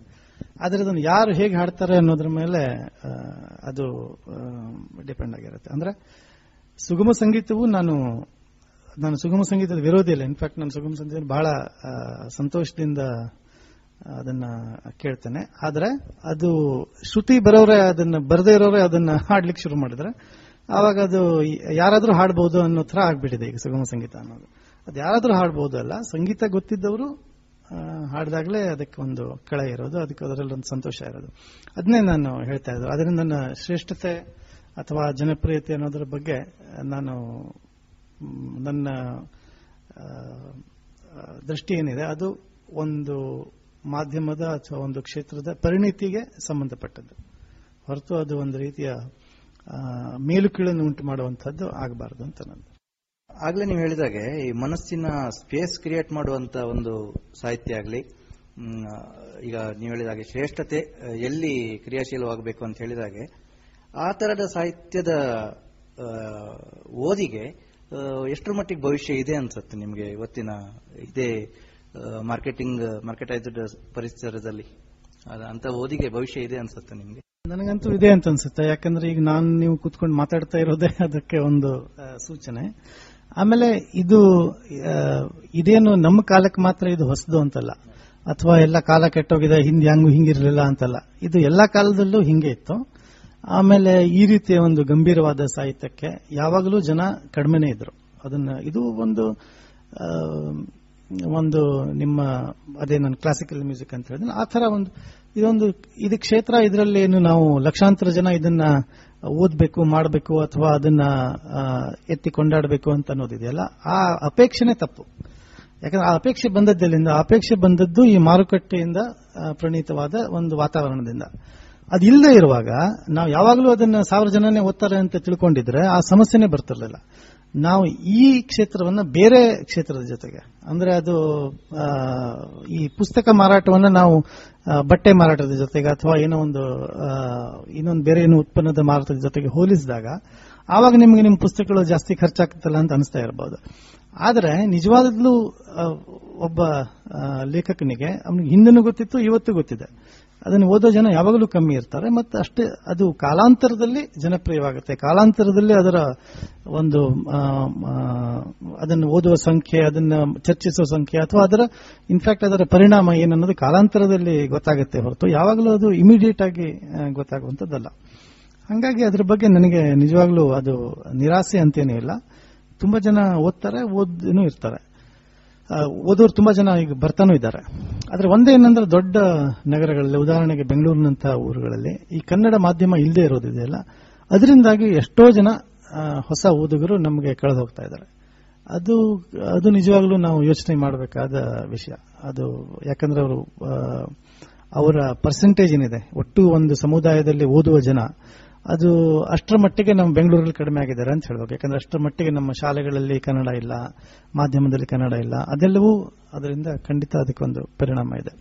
ಆದ್ರೆ ಅದನ್ನು ಯಾರು ಹೇಗೆ ಹಾಡ್ತಾರೆ ಅನ್ನೋದ್ರ ಮೇಲೆ ಆ, ಅದು ಡಿಪೆಂಡ್ ಆಗಿರುತ್ತೆ ಅಂದ್ರೆ ಸುಗಮ ಸಂಗೀತವು ನಾನು ನಾನು ಸುಗಮ ಸಂಗೀತದ ವಿರೋಧಿ ಇಲ್ಲ ಇನ್ಫ್ಯಾಕ್ಟ್ ನಾನು ಸುಗಮ ಸಂಗೀತ ಬಹಳ ಆ, ಸಂತೋಷದಿಂದ ಅದನ್ನ ಕೇಳ್ತೇನೆ ಆದ್ರೆ ಅದು ಶ್ರುತಿ ಬರೋರೆ ಅದನ್ನ ಬರದೇ ಇರೋರೆ ಅದನ್ನ ಹಾಡ್ಲಿಕ್ಕೆ ಶುರು ಮಾಡಿದ್ರೆ ಆವಾಗ ಅದು ಯಾರಾದ್ರೂ ಹಾಡಬಹುದು ಅನ್ನೋ ತರ ಆಗ್ಬಿಟ್ಟಿದೆ ಈಗ ಸುಗಮ ಸಂಗೀತ ಅನ್ನೋದು ಅದು ಯಾರಾದ್ರೂ ಹಾಡಬಹುದು ಅಲ್ಲ ಸಂಗೀತ ಗೊತ್ತಿದ್ದವರು ಆ, ಹಾಡ್ದಾಗ್ಲೇ ಅದಕ್ಕೆ ಒಂದು ಕಳ ಇರೋದು ಅದಕ್ಕೆ ಅದರಲ್ಲಿ ಒಂದು ಸಂತೋಷ ಇರೋದು ಅದನ್ನೇ ನಾನು ಹೇಳ್ತಾ ಇದ್ದು ಅದರಿಂದ ನನ್ನ ಶ್ರೇಷ್ಠತೆ ಅಥವಾ ಜನಪ್ರಿಯತೆ ಅನ್ನೋದ್ರ ಬಗ್ಗೆ ನಾನು ಮ್, ನನ್ನ ಆ, ಆ, ದೃಷ್ಟಿ ಏನಿದೆ ಅದು ಒಂದು ಮಾಧ್ಯಮದ ಅಥವಾ ಒಂದು ಕ್ಷೇತ್ರದ ಪರಿಣಿತಿಗೆ ಸಂಬಂಧಪಟ್ಟದ್ದು ಹೊರತು ಅದು ಒಂದು ರೀತಿಯ ಆ, ಮೇಲು ಕೀಳನ್ನು ಉಂಟು ಮಾಡುವಂತಹದ್ದು ಆಗಬಾರದು ಅಂತ ನಂದು ಆಗ್ಲೇ ನೀವು ಹೇಳಿದಾಗೆ ಈ ಮನಸ್ಸಿನ ಸ್ಪೇಸ್ ಕ್ರಿಯೇಟ್ ಮಾಡುವಂತ ಒಂದು ಸಾಹಿತ್ಯ ಆಗಲಿ ಈಗ ನೀವು ಹೇಳಿದಾಗೆ ಶ್ರೇಷ್ಠತೆ ಆ, ಎಲ್ಲಿ ಕ್ರಿಯಾಶೀಲವಾಗಬೇಕು ಅಂತ ಹೇಳಿದಾಗೆ ಆ ತರದ ಸಾಹಿತ್ಯದ ಆ, ಓದಿಗೆ ಆ, ಎಷ್ಟರ ಮಟ್ಟಿಗೆ ಭವಿಷ್ಯ ಇದೆ ಅನ್ಸುತ್ತೆ ನಿಮಗೆ ಇವತ್ತಿನ ಇದೇ ಮಾರ್ಕೆಟಿಂಗ್ ಮಾರ್ಕೆಟೈಸ್ಡ್ ಪರಿಸರದಲ್ಲಿ ಅದ- ಅಂತ ಓದಿಗೆ ಭವಿಷ್ಯ ಇದೆ ಅನ್ಸುತ್ತೆ ನಿಮಗೆ ನನಗಂತೂ ಇದೆ ಅಂತ ಅನ್ಸುತ್ತೆ ಯಾಕಂದ್ರೆ ಈಗ ನಾನು ನೀವು ಕೂತ್ಕೊಂಡು ಮಾತಾಡ್ತಾ ಇರೋದೇ ಅದಕ್ಕೆ ಒಂದು ಆ, ಸೂಚನೆ ಆಮೇಲೆ ಇದು ಆ, ಇದೇನು ನಮ್ಮ ಕಾಲಕ್ಕೆ ಮಾತ್ರ ಇದು ಹೊಸದು ಅಂತಲ್ಲ ಅಥವಾ ಎಲ್ಲ ಕಾಲ ಕೆಟ್ಟೋಗಿದೆ ಹಿಂದೆ ಹಂಗು ಹಿಂಗಿರ್ಲಿಲ್ಲ ಅಂತಲ್ಲ ಇದು ಎಲ್ಲಾ ಕಾಲದಲ್ಲೂ ಹಿಂಗೆ ಇತ್ತು ಆಮೇಲೆ ಈ ರೀತಿಯ ಒಂದು ಗಂಭೀರವಾದ ಸಾಹಿತ್ಯಕ್ಕೆ ಯಾವಾಗಲೂ ಜನ ಕಡಿಮೆನೇ ಇದ್ರು ಅದನ್ನ ಇದು ಒಂದು ಆ, ಒಂದು ನಿಮ್ಮ ಅದೇ ನಾನು ಕ್ಲಾಸಿಕಲ್ ಮ್ಯೂಸಿಕ್ ಅಂತ ಹೇಳಿದ್ರೆ ಆ ತರ ಒಂದು ಇದೊಂದು ಇದು ಕ್ಷೇತ್ರ ಇದರಲ್ಲಿ ಏನು ನಾವು ಲಕ್ಷಾಂತರ ಜನ ಇದನ್ನ ಓದಬೇಕು ಮಾಡಬೇಕು ಅಥವಾ ಅದನ್ನ ಆ, ಎತ್ತಿ ಕೊಂಡಾಡಬೇಕು ಅಂತ ಅನ್ನೋದಿದೆಯಲ್ಲ ಆ ಅಪೇಕ್ಷೆನೇ ತಪ್ಪು ಯಾಕಂದ್ರೆ ಆ ಅಪೇಕ್ಷೆ ಬಂದದ್ದೆಲ್ಲಿಂದ ಆ ಅಪೇಕ್ಷೆ ಬಂದದ್ದು ಈ ಮಾರುಕಟ್ಟೆಯಿಂದ ಆ, ಪ್ರಣೀತವಾದ ಒಂದು ವಾತಾವರಣದಿಂದ ಅದಿಲ್ಲದೆ ಇರುವಾಗ ನಾವು ಯಾವಾಗಲೂ ಅದನ್ನ ಸಾವಿರ ಜನನೇ ಓದ್ತಾರೆ ಅಂತ ತಿಳ್ಕೊಂಡಿದ್ರೆ ಆ ಸಮಸ್ಯೆನೇ ಬರ್ತಿರ್ಲಿಲ್ಲ ನಾವು ಈ ಕ್ಷೇತ್ರವನ್ನ ಬೇರೆ ಕ್ಷೇತ್ರದ ಜೊತೆಗೆ ಅಂದ್ರೆ ಅದು ಆ, ಈ ಪುಸ್ತಕ ಮಾರಾಟವನ್ನ ನಾವು ಆ, ಬಟ್ಟೆ ಮಾರಾಟದ ಜೊತೆಗೆ ಅಥವಾ ಏನೋ ಒಂದು ಆ, ಇನ್ನೊಂದು ಬೇರೆ ಏನೋ ಉತ್ಪನ್ನದ ಮಾರಾಟದ ಜೊತೆಗೆ ಹೋಲಿಸಿದಾಗ ಆವಾಗ ನಿಮಗೆ ನಿಮ್ಮ ಪುಸ್ತಕಗಳು ಜಾಸ್ತಿ ಖರ್ಚಾಗ್ತಲ್ಲ ಅಂತ ಅನಿಸ್ತಾ ಇರಬಹುದು ಆದರೆ ನಿಜವಾಗ್ಲೂ ಆ, ಒಬ್ಬ ಆ, ಲೇಖಕನಿಗೆ ಅವನಿಗೆ ಹಿಂದೆನೂ ಗೊತ್ತಿತ್ತು ಇವತ್ತು ಗೊತ್ತಿದೆ ಅದನ್ನು ಓದೋ ಜನ ಯಾವಾಗಲೂ ಕಮ್ಮಿ ಇರ್ತಾರೆ ಮತ್ತು ಅಷ್ಟೇ ಅದು ಕಾಲಾಂತರದಲ್ಲಿ ಜನಪ್ರಿಯವಾಗುತ್ತೆ ಕಾಲಾಂತರದಲ್ಲಿ ಅದರ ಒಂದು ಆ, ಆ, ಅದನ್ನು ಓದುವ ಸಂಖ್ಯೆ ಅದನ್ನು ಚರ್ಚಿಸುವ ಸಂಖ್ಯೆ ಅಥವಾ ಅದರ ಇನ್ಫ್ಯಾಕ್ಟ್ ಅದರ ಪರಿಣಾಮ ಏನನ್ನೋದು ಕಾಲಾಂತರದಲ್ಲಿ ಗೊತ್ತಾಗುತ್ತೆ ಹೊರತು ಯಾವಾಗಲೂ ಅದು ಇಮಿಡಿಯೇಟ್ ಆಗಿ ಆ, ಗೊತ್ತಾಗುವಂಥದ್ದಲ್ಲ ಹಾಗಾಗಿ ಅದ್ರ ಬಗ್ಗೆ ನನಗೆ ನಿಜವಾಗ್ಲೂ ಅದು ನಿರಾಸೆ ಅಂತೇನೂ ಇಲ್ಲ ತುಂಬಾ ಜನ ಓದ್ತಾರೆ ಓದ್ನೂ ಇರ್ತಾರೆ ಆ, ಓದೋರು ತುಂಬಾ ಜನ ಈಗ ಬರ್ತಾನೂ ಇದ್ದಾರೆ ಆದ್ರೆ ಒಂದೇ ಏನಂದ್ರೆ ದೊಡ್ಡ ನಗರಗಳಲ್ಲಿ ಉದಾಹರಣೆಗೆ ಬೆಂಗಳೂರಿನಂತಹ ಊರುಗಳಲ್ಲಿ ಈ ಕನ್ನಡ ಮಾಧ್ಯಮ ಇಲ್ಲದೆ ಇರೋದಿದೆಯಲ್ಲ ಅದರಿಂದಾಗಿ ಎಷ್ಟೋ ಜನ ಆ, ಹೊಸ ಓದುಗರು ನಮಗೆ ಕಳೆದು ಹೋಗ್ತಾ ಇದ್ದಾರೆ ಅದು ಅದು ನಿಜವಾಗ್ಲೂ ನಾವು ಯೋಚನೆ ಮಾಡಬೇಕಾದ ವಿಷಯ ಅದು ಯಾಕಂದ್ರೆ ಅವರು ಆ, ಅವರ ಪರ್ಸೆಂಟೇಜ್ ಏನಿದೆ ಒಟ್ಟು ಒಂದು ಸಮುದಾಯದಲ್ಲಿ ಓದುವ ಜನ ಅದು ಅಷ್ಟರ ಮಟ್ಟಿಗೆ ನಮ್ಮ ಬೆಂಗಳೂರಲ್ಲಿ ಕಡಿಮೆ ಆಗಿದ್ದಾರೆ ಅಂತ ಹೇಳ್ಬೇಕು ಯಾಕಂದ್ರೆ ಅಷ್ಟರ ಮಟ್ಟಿಗೆ ನಮ್ಮ ಶಾಲೆಗಳಲ್ಲಿ ಕನ್ನಡ ಇಲ್ಲ ಮಾಧ್ಯಮದಲ್ಲಿ ಕನ್ನಡ ಇಲ್ಲ ಅದೆಲ್ಲವೂ ಅದರಿಂದ ಖಂಡಿತ ಅದಕ್ಕೊಂದು ಪರಿಣಾಮ ಇದೆ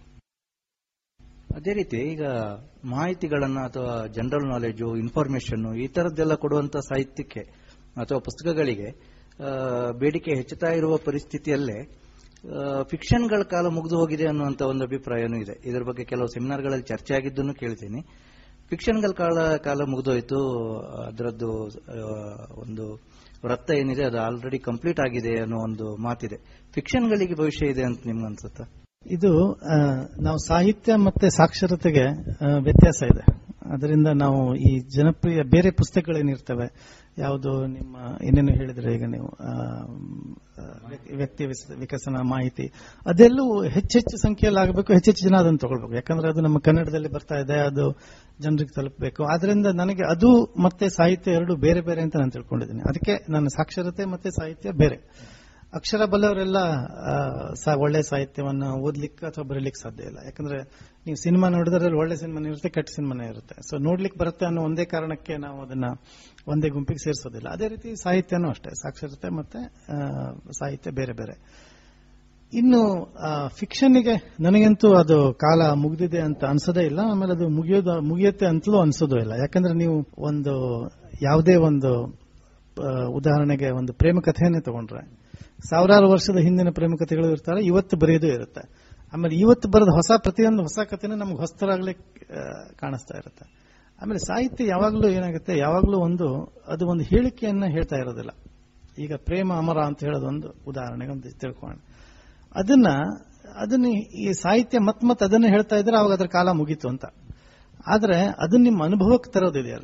ಅದೇ ರೀತಿ ಈಗ ಮಾಹಿತಿಗಳನ್ನ ಅಥವಾ ಜನರಲ್ ನಾಲೆಜು ಇನ್ಫಾರ್ಮೇಶನ್ ಈ ತರದ್ದೆಲ್ಲ ಕೊಡುವಂತ ಸಾಹಿತ್ಯಕ್ಕೆ ಅಥವಾ ಪುಸ್ತಕಗಳಿಗೆ ಆ, ಬೇಡಿಕೆ ಹೆಚ್ಚುತ್ತಾ ಇರುವ ಪರಿಸ್ಥಿತಿಯಲ್ಲೇ ಫಿಕ್ಷನ್ಗಳ ಕಾಲ ಮುಗಿದು ಹೋಗಿದೆ ಅನ್ನುವಂತ ಒಂದು ಅಭಿಪ್ರಾಯನೂ ಇದೆ ಇದರ ಬಗ್ಗೆ ಕೆಲವು ಸೆಮಿನಾರ್ಗಳಲ್ಲಿ ಚರ್ಚೆ ಆಗಿದ್ದನ್ನು ಕೇಳ್ತೀನಿ ಫಿಕ್ಷನ್ಗಳ ಕಾಲ ಕಾಲ ಮುಗಿದೋಯ್ತು ಅದರದ್ದು ಆ, ಒಂದು ವೃತ್ತ ಏನಿದೆ ಅದು ಆಲ್ರೆಡಿ ಕಂಪ್ಲೀಟ್ ಆಗಿದೆ ಅನ್ನೋ ಒಂದು ಮಾತಿದೆ ಫಿಕ್ಷನ್ಗಳಿಗೆ ಭವಿಷ್ಯ ಇದೆ ಅಂತ ನಿಮ್ಗೆ ಅನ್ಸುತ್ತಾ ಇದು ಆ, ನಾವು ಸಾಹಿತ್ಯ ಮತ್ತೆ ಸಾಕ್ಷರತೆಗೆ ಆ, ವ್ಯತ್ಯಾಸ ಇದೆ ಅದರಿಂದ ನಾವು ಈ ಜನಪ್ರಿಯ ಬೇರೆ ಪುಸ್ತಕಗಳೇನಿರ್ತವೆ ಯಾವುದು ನಿಮ್ಮ ಏನೇನು ಹೇಳಿದ್ರೆ ಈಗ ನೀವು ಆ, ಆ, ವ್ಯಕ್ತಿ- ವ್ಯಕ್ತಿ ವಿಸ- ವಿಕಸನ ಮಾಹಿತಿ ಅದೆಲ್ಲವೂ ಹೆಚ್ಚೆಚ್ಚು ಸಂಖ್ಯೆಯಲ್ಲಿ ಆಗಬೇಕು ಹೆಚ್ಚೆಚ್ಚು ಜನ ಅದನ್ನು ತಗೊಳ್ಬೇಕು ಯಾಕಂದ್ರೆ ಅದು ನಮ್ಮ ಕನ್ನಡದಲ್ಲಿ ಬರ್ತಾ ಇದೆ ಅದು ಜನರಿಗೆ ತಲುಪಬೇಕು ಆದ್ರಿಂದ ನನಗೆ ಅದು ಮತ್ತೆ ಸಾಹಿತ್ಯ ಎರಡು ಬೇರೆ ಬೇರೆ ಅಂತ ನಾನು ತಿಳ್ಕೊಂಡಿದ್ದೀನಿ ಅದಕ್ಕೆ ನನ್ನ ಸಾಕ್ಷರತೆ ಮತ್ತೆ ಸಾಹಿತ್ಯ ಬೇರೆ ಅಕ್ಷರ ಬಲ್ಲವರೆಲ್ಲ ಆ, ಸಾ- ಒಳ್ಳೆ ಸಾಹಿತ್ಯವನ್ನು ಓದ್ಲಿಕ್ಕೆ ಅಥವಾ ಬರೀಲಿಕ್ಕೆ ಸಾಧ್ಯ ಇಲ್ಲ ಯಾಕಂದ್ರೆ ನೀವು ಸಿನಿಮಾ ನೋಡಿದ್ರೆ ಅದ್ರಲ್ಲಿ ಒಳ್ಳೆ ಸಿನಿಮಾನೇ ಇರುತ್ತೆ ಕೆಟ್ಟ ಸಿನಿಮಾನೇ ಇರುತ್ತೆ ಸೊ ನೋಡ್ಲಿಕ್ಕೆ ಬರುತ್ತೆ ಅನ್ನೋ ಒಂದೇ ಕಾರಣಕ್ಕೆ ನಾವು ಅದನ್ನ ಒಂದೇ ಗುಂಪಿಗೆ ಸೇರಿಸೋದಿಲ್ಲ ಅದೇ ರೀತಿ ಸಾಹಿತ್ಯನೂ ಅಷ್ಟೇ ಸಾಕ್ಷರತೆ ಮತ್ತೆ ಆ, ಸಾಹಿತ್ಯ ಬೇರೆ ಬೇರೆ ಇನ್ನು ಫಿಕ್ಷನ್ಗೆ ನನಗಂತೂ ಅದು ಕಾಲ ಮುಗಿದಿದೆ ಅಂತ ಅನ್ಸೋದೇ ಇಲ್ಲ ಆಮೇಲೆ ಅದು ಮುಗಿಯೋದು ಮುಗಿಯುತ್ತೆ ಅಂತಲೂ ಅನ್ಸೋದು ಇಲ್ಲ ಯಾಕಂದ್ರೆ ನೀವು ಒಂದು ಯಾವುದೇ ಒಂದು ಆ, ಉದಾಹರಣೆಗೆ ಒಂದು ಪ್ರೇಮ ಕಥೆಯನ್ನೇ ತಗೊಂಡ್ರೆ ಸಾವಿರಾರು ವರ್ಷದ ಹಿಂದಿನ ಪ್ರೇಮ ಕಥೆಗಳು ಇರ್ತಾರೆ ಇವತ್ತು ಬರೆಯೋದು ಇರುತ್ತೆ ಆಮೇಲೆ ಇವತ್ತು ಬರೆದ ಹೊಸ ಪ್ರತಿಯೊಂದು ಹೊಸ ಕಥೆನೂ ನಮ್ಗೆ ಹೊಸತರಾಗ್ಲೇ ಆ, ಕಾಣಿಸ್ತಾ ಇರುತ್ತೆ ಆಮೇಲೆ ಸಾಹಿತ್ಯ ಯಾವಾಗಲೂ ಏನಾಗುತ್ತೆ ಯಾವಾಗಲೂ ಒಂದು ಅದು ಒಂದು ಹೇಳಿಕೆಯನ್ನ ಹೇಳ್ತಾ ಇರೋದಿಲ್ಲ ಈಗ ಪ್ರೇಮ ಅಮರ ಅಂತ ಹೇಳೋದು ಒಂದು ಉದಾಹರಣೆಗೆ ಒಂದು ತಿಳ್ಕೊಳ್ಳೋಣ ಅದನ್ನ ಅದನ್ನ ಈ ಸಾಹಿತ್ಯ ಮತ್ ಮತ್ ಅದನ್ನ ಹೇಳ್ತಾ ಇದ್ರೆ ಅವಾಗ ಅದರ ಕಾಲ ಮುಗೀತು ಅಂತ ಆದ್ರೆ ಅದನ್ನ ನಿಮ್ಮ ಅನುಭವಕ್ಕೆ ತರೋದಿದೆಯಲ್ಲ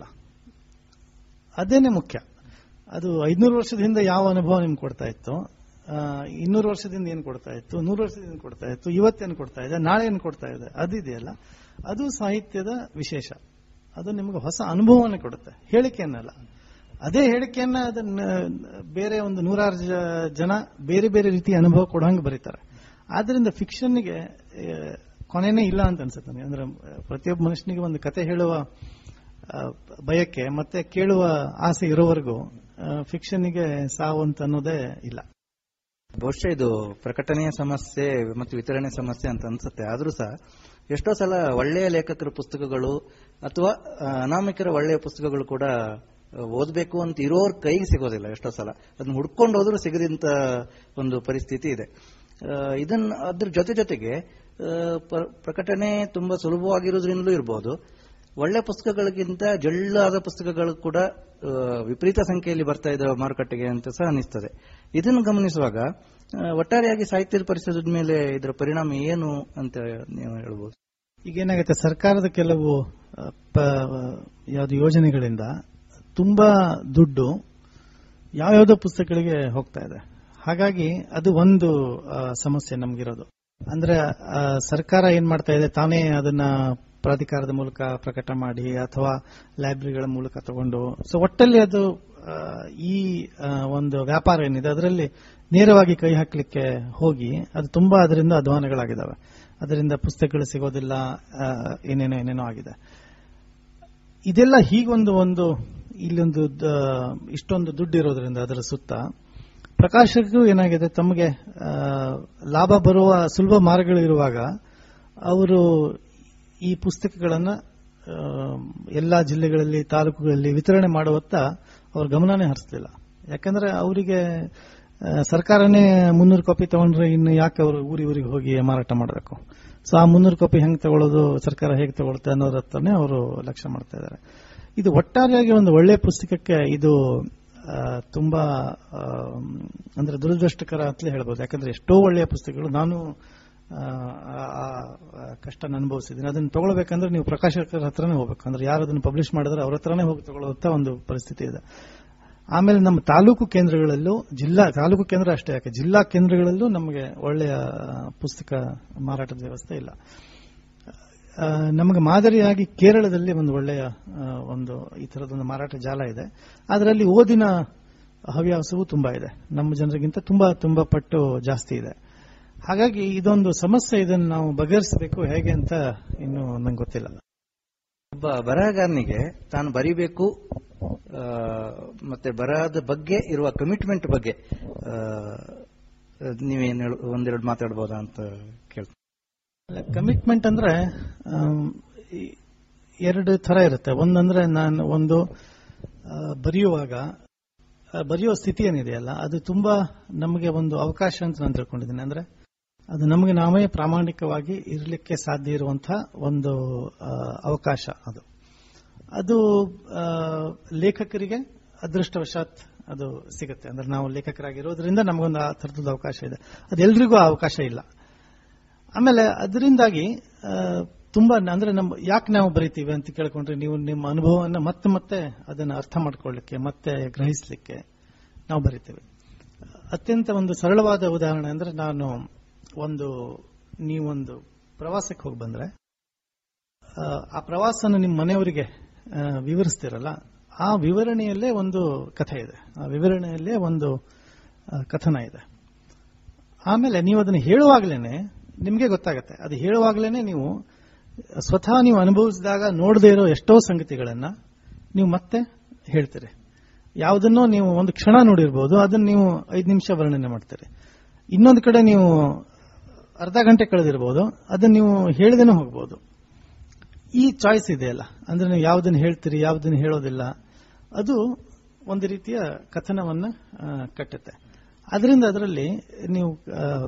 ಅದೇನೆ ಮುಖ್ಯ ಅದು ಐದ್ನೂರು ವರ್ಷದ ಹಿಂದೆ ಯಾವ ಅನುಭವ ನಿಮ್ಗೆ ಕೊಡ್ತಾ ಇತ್ತು ಆ, ಇನ್ನೂರು ವರ್ಷದಿಂದ ಏನು ಕೊಡ್ತಾ ಇತ್ತು ನೂರು ವರ್ಷದಿಂದ ಏನ್ ಕೊಡ್ತಾ ಇತ್ತು ಇವತ್ತೇನು ಕೊಡ್ತಾ ಇದೆ ನಾಳೆ ಏನು ಕೊಡ್ತಾ ಇದೆ ಅದಿದೆಯಲ್ಲ ಅದು ಸಾಹಿತ್ಯದ ವಿಶೇಷ ಅದು ನಿಮಗೆ ಹೊಸ ಅನುಭವವನ್ನು ಕೊಡುತ್ತೆ ಹೇಳಿಕೆಯನ್ನಲ್ಲ ಅದೇ ಹೇಳಿಕೆಯನ್ನ ಅದನ್ನ ಬೇರೆ ಒಂದು ನೂರಾರು ಜ- ಜನ ಬೇರೆ ಬೇರೆ ರೀತಿಯ ಅನುಭವ ಕೊಡೋಂಗೆ ಬರೀತಾರೆ ಆದ್ರಿಂದ ಫಿಕ್ಷನ್ಗೆ ಕೊನೆನೇ ಇಲ್ಲ ಅಂತ ಅನ್ಸುತ್ತೆ ನನಗೆ ಅಂದ್ರೆ ಆ, ಪ್ರತಿಯೊಬ್ಬ ಮನುಷ್ಯನಿಗೆ ಒಂದು ಕತೆ ಹೇಳುವ ಆ, ಬಯಕೆ ಮತ್ತೆ ಕೇಳುವ ಆಸೆ ಇರೋವರೆಗೂ ಫಿಕ್ಷನ್ಗೆ ಸಾವು ಅಂತ ಅನ್ನೋದೇ ಇಲ್ಲ ಬಹುಶಃ ಇದು ಪ್ರಕಟಣೆಯ ಸಮಸ್ಯೆ ಮತ್ತು ವಿತರಣೆ ಸಮಸ್ಯೆ ಅಂತ ಅನ್ಸುತ್ತೆ ಆದ್ರೂ ಸಹ ಎಷ್ಟೋ ಸಲ ಒಳ್ಳೆಯ ಲೇಖಕರ ಪುಸ್ತಕಗಳು ಅಥವಾ ಆ, ಅನಾಮಿಕರ ಒಳ್ಳೆಯ ಪುಸ್ತಕಗಳು ಕೂಡ ಆ, ಓದ್ಬೇಕು ಅಂತ ಇರೋರ್ ಕೈಗೆ ಸಿಗೋದಿಲ್ಲ ಎಷ್ಟೋ ಸಲ ಅದನ್ನ ಹುಡ್ಕೊಂಡು ಹೋದ್ರೂ ಸಿಗದಂತ ಒಂದು ಪರಿಸ್ಥಿತಿ ಇದೆ ಆ, ಇದನ್ನ ಅದ್ರ ಜೊತೆ ಜೊತೆಗೆ ಆ, ಪ್ರ- ಪ್ರಕಟಣೆ ತುಂಬಾ ಸುಲಭವಾಗಿರೋದ್ರಿಂದಲೂ ಇರಬಹುದು ಒಳ್ಳೆ ಪುಸ್ತಕಗಳಿಗಿಂತ ಜಳ್ಳಾದ ಪುಸ್ತಕಗಳು ಕೂಡ ಆ, ವಿಪರೀತ ಸಂಖ್ಯೆಯಲ್ಲಿ ಬರ್ತಾ ಇದ್ದಾವೆ ಮಾರುಕಟ್ಟೆಗೆ ಅಂತ ಸಹ ಅನಿಸ್ತದೆ ಇದನ್ನು ಗಮನಿಸುವಾಗ ಆ, ಒಟ್ಟಾರೆಯಾಗಿ ಸಾಹಿತ್ಯ ಪರಿಸರದ ಮೇಲೆ ಇದರ ಪರಿಣಾಮ ಏನು ಅಂತ ನೀವು ಹೇಳ್ಬೋದು ಈಗ ಏನಾಗುತ್ತೆ ಸರ್ಕಾರದ ಕೆಲವು ಆ, ಪ- ಯಾವ್ದು ಯೋಜನೆಗಳಿಂದ ತುಂಬಾ ದುಡ್ಡು ಯಾವ್ಯಾವ್ದೋ ಪುಸ್ತಕಗಳಿಗೆ ಹೋಗ್ತಾ ಇದೆ ಹಾಗಾಗಿ ಅದು ಒಂದು ಆ, ಸಮಸ್ಯೆ ನಮ್ಗಿರೋದು ಅಂದ್ರೆ ಆ, ಸರ್ಕಾರ ಏನ್ ಮಾಡ್ತಾ ಇದೆ ತಾನೇ ಅದನ್ನ ಪ್ರಾಧಿಕಾರದ ಮೂಲಕ ಪ್ರಕಟ ಮಾಡಿ ಅಥವಾ ಲೈಬ್ರರಿಗಳ ಮೂಲಕ ತಗೊಂಡು ಸೊ ಒಟ್ಟಲ್ಲಿ ಅದು ಆ, ಈ ಆ, ಒಂದು ವ್ಯಾಪಾರ ಏನಿದೆ ಅದರಲ್ಲಿ ನೇರವಾಗಿ ಕೈ ಹಾಕಲಿಕ್ಕೆ ಹೋಗಿ ಅದು ತುಂಬಾ ಅದರಿಂದ ಅಧ್ವಾನಗಳಾಗಿದ್ದಾವೆ ಅದರಿಂದ ಪುಸ್ತಕಗಳು ಸಿಗೋದಿಲ್ಲ ಆ, ಏನೇನೋ ಏನೇನೋ ಆಗಿದೆ ಇದೆಲ್ಲ ಹೀಗೊಂದು ಒಂದು ಇಲ್ಲೊಂದು ದ- ಇಷ್ಟೊಂದು ದುಡ್ಡು ಇರೋದ್ರಿಂದ ಅದರ ಸುತ್ತ ಪ್ರಕಾಶಕರು ಏನಾಗಿದೆ ತಮಗೆ ಆ, ಲಾಭ ಬರುವ ಸುಲಭ ಮಾರ್ಗಗಳಿರುವಾಗ ಅವರು ಈ ಪುಸ್ತಕಗಳನ್ನ ಆ, ಎಲ್ಲಾ ಜಿಲ್ಲೆಗಳಲ್ಲಿ ತಾಲೂಕುಗಳಲ್ಲಿ ವಿತರಣೆ ಮಾಡುವತ್ತ ಅವ್ರ ಗಮನನೇ ಹರಿಸಲಿಲ್ಲ ಯಾಕಂದ್ರೆ ಅವರಿಗೆ ಆ, ಸರ್ಕಾರನೇ ಮುನ್ನೂರು ಕಾಪಿ ತಗೊಂಡ್ರೆ ಇನ್ನು ಯಾಕೆ ಅವರು ಊರಿ ಊರಿಗೆ ಹೋಗಿ ಮಾರಾಟ ಮಾಡಬೇಕು ಸೊ ಆ ಮುನ್ನೂರು ಕಾಪಿ ಹೆಂಗ್ ತಗೊಳ್ಳೋದು ಸರ್ಕಾರ ಹೇಗೆ ತಗೊಳುತ್ತೆ ಅನ್ನೋದ್ರ ಹತ್ರನೇ ಅವರು ಲಕ್ಷ್ಯ ಮಾಡ್ತಾ ಇದ್ದಾರೆ ಇದು ಒಟ್ಟಾರೆಯಾಗಿ ಒಂದು ಒಳ್ಳೆಯ ಪುಸ್ತಕಕ್ಕೆ ಇದು ಆ, ತುಂಬಾ ಆ, ಅಂದ್ರೆ ದುರದೃಷ್ಟಕರ ಅಂತಲೇ ಹೇಳ್ಬೋದು ಯಾಕಂದ್ರೆ ಎಷ್ಟೋ ಒಳ್ಳೆಯ ಪುಸ್ತಕಗಳು ನಾನು ಆ, ಆ- ಆ ಕಷ್ಟನ ಅನುಭವಿಸಿದ್ದೀನಿ ಅದನ್ನು ತಗೊಳ್ಬೇಕಂದ್ರೆ ನೀವು ಪ್ರಕಾಶಕರ ಹತ್ರನೇ ಹೋಗ್ಬೇಕು ಅಂದ್ರೆ ಯಾರು ಅದನ್ನು ಪಬ್ಲಿಷ್ ಮಾಡಿದ್ರೆ ಅವ್ರ ಹತ್ರನೇ ಹೋಗಿ ತಗೊಳ್ಳುವಂತ ಒಂದು ಪರಿಸ್ಥಿತಿ ಇದೆ ಆಮೇಲೆ ನಮ್ಮ ತಾಲೂಕು ಕೇಂದ್ರಗಳಲ್ಲೂ ಜಿಲ್ಲಾ ತಾಲೂಕು ಕೇಂದ್ರ ಅಷ್ಟೇ ಯಾಕೆ ಜಿಲ್ಲಾ ಕೇಂದ್ರಗಳಲ್ಲೂ ನಮಗೆ ಒಳ್ಳೆಯ ಪುಸ್ತಕ ಮಾರಾಟದ ವ್ಯವಸ್ಥೆ ಇಲ್ಲ ಆ, ನಮಗೆ ಮಾದರಿಯಾಗಿ ಕೇರಳದಲ್ಲಿ ಒಂದು ಒಳ್ಳೆಯ ಆ, ಒಂದು ಈ ತರದೊಂದು ಮಾರಾಟ ಜಾಲ ಇದೆ ಅದರಲ್ಲಿ ಓದಿನ ಹವ್ಯಾಸವೂ ತುಂಬಾ ಇದೆ ನಮ್ಮ ಜನರಿಗಿಂತ ತುಂಬಾ ತುಂಬಾ ಪಟ್ಟು ಜಾಸ್ತಿ ಇದೆ ಹಾಗಾಗಿ ಇದೊಂದು ಸಮಸ್ಯೆ ಇದನ್ನು ನಾವು ಬಗೆಹರಿಸಬೇಕು ಹೇಗೆ ಅಂತ ಇನ್ನು ನಂಗೆ ಗೊತ್ತಿಲ್ಲ ಒಬ್ಬ ಬರಹಗಾರನಿಗೆ ತಾನು ಬರಿಬೇಕು ಆ, ಮತ್ತೆ ಬರಹದ ಬಗ್ಗೆ ಇರುವ ಕಮಿಟ್ಮೆಂಟ್ ಬಗ್ಗೆ ಆ, ನೀವೇನು ಹೇಳು- ಒಂದೆರಡು ಮಾತಾಡ್ಬೋದಾ ಅಂತ ಕೇಳ್ತೀನಿ ಕಮಿಟ್ಮೆಂಟ್ ಅಂದ್ರೆ ಆಮ್, ಈ ಎರಡು ತರ ಇರುತ್ತೆ ಒಂದಂದ್ರೆ ನಾನು ಒಂದು ಆ, ಬರೆಯುವಾಗ ಆ, ಬರೆಯುವ ಸ್ಥಿತಿ ಏನಿದೆಯಲ್ಲ ಅದು ತುಂಬಾ ನಮಗೆ ಒಂದು ಅವಕಾಶ ಅಂತ ನಾನು ತಿಳ್ಕೊಂಡಿದ್ದೀನಿ ಅಂದ್ರೆ ಅದು ನಮಗೆ ನಾವೇ ಪ್ರಾಮಾಣಿಕವಾಗಿ ಇರಲಿಕ್ಕೆ ಸಾಧ್ಯ ಇರುವಂತಹ ಒಂದು ಆ, ಅವಕಾಶ ಅದು ಅದು ಆ, ಲೇಖಕರಿಗೆ ಅದೃಷ್ಟವಶಾತ್ ಅದು ಸಿಗುತ್ತೆ ಅಂದ್ರೆ ನಾವು ಲೇಖಕರಾಗಿರೋದ್ರಿಂದ ನಮಗೊಂದು ಆ ಥರದ್ದು ಅವಕಾಶ ಇದೆ ಅದು ಎಲ್ರಿಗೂ ಆ ಅವಕಾಶ ಇಲ್ಲ ಆಮೇಲೆ ಅದರಿಂದಾಗಿ ಆ, ತುಂಬಾ ಅಂದ್ರೆ ನಮ್ಮ ಯಾಕೆ ನಾವು ಬರಿತೀವಿ ಅಂತ ಕೇಳ್ಕೊಂಡ್ರೆ ನೀವು ನಿಮ್ಮ ಅನುಭವವನ್ನು ಮತ್ತೆ ಮತ್ತೆ ಅದನ್ನು ಅರ್ಥ ಮಾಡ್ಕೊಳ್ಳಿಕ್ಕೆ ಮತ್ತೆ ಗ್ರಹಿಸಲಿಕ್ಕೆ ನಾವು ಬರಿತೇವೆ ಅತ್ಯಂತ ಒಂದು ಸರಳವಾದ ಉದಾಹರಣೆ ಅಂದ್ರೆ ನಾನು ಒಂದು ನೀವೊಂದು ಪ್ರವಾಸಕ್ಕೆ ಹೋಗಿ ಬಂದ್ರೆ ಆ, ಆ ಪ್ರವಾಸನ ನಿಮ್ಮ ಮನೆಯವರಿಗೆ ಆ, ವಿವರಿಸ್ತಿರಲ್ಲ ಆ ವಿವರಣೆಯಲ್ಲೇ ಒಂದು ಕಥೆ ಇದೆ ಆ ವಿವರಣೆಯಲ್ಲೇ ಒಂದು ಆ, ಕಥನ ಇದೆ ಆಮೇಲೆ ನೀವು ಅದನ್ನು ಹೇಳುವಾಗಲೇನೆ ನಿಮಗೆ ಗೊತ್ತಾಗುತ್ತೆ ಅದು ಹೇಳುವಾಗಲೇನೆ ನೀವು ಸ್ವತಃ ನೀವು ಅನುಭವಿಸಿದಾಗ ನೋಡದೇ ಇರೋ ಎಷ್ಟೋ ಸಂಗತಿಗಳನ್ನ ನೀವು ಮತ್ತೆ ಹೇಳ್ತೀರಿ ಯಾವುದನ್ನೋ ನೀವು ಒಂದು ಕ್ಷಣ ನೋಡಿರ್ಬೋದು ಅದನ್ನ ನೀವು ಐದು ನಿಮಿಷ ವರ್ಣನೆ ಮಾಡ್ತೀರಿ ಇನ್ನೊಂದು ಕಡೆ ನೀವು ಅರ್ಧ ಗಂಟೆ ಕಳೆದಿರ್ಬೋದು ಅದನ್ನ ನೀವು ಹೇಳಿದೇನೆ ಹೋಗ್ಬೋದು ಈ ಚಾಯ್ಸ್ ಇದೆಯಲ್ಲ ಅಂದ್ರೆ ನೀವು ಯಾವುದನ್ನು ಹೇಳ್ತೀರಿ ಯಾವುದನ್ನು ಹೇಳೋದಿಲ್ಲ ಅದು ಒಂದು ರೀತಿಯ ಕಥನವನ್ನ ಆ, ಕಟ್ಟುತ್ತೆ ಅದರಿಂದ ಅದರಲ್ಲಿ ನೀವು ಆ,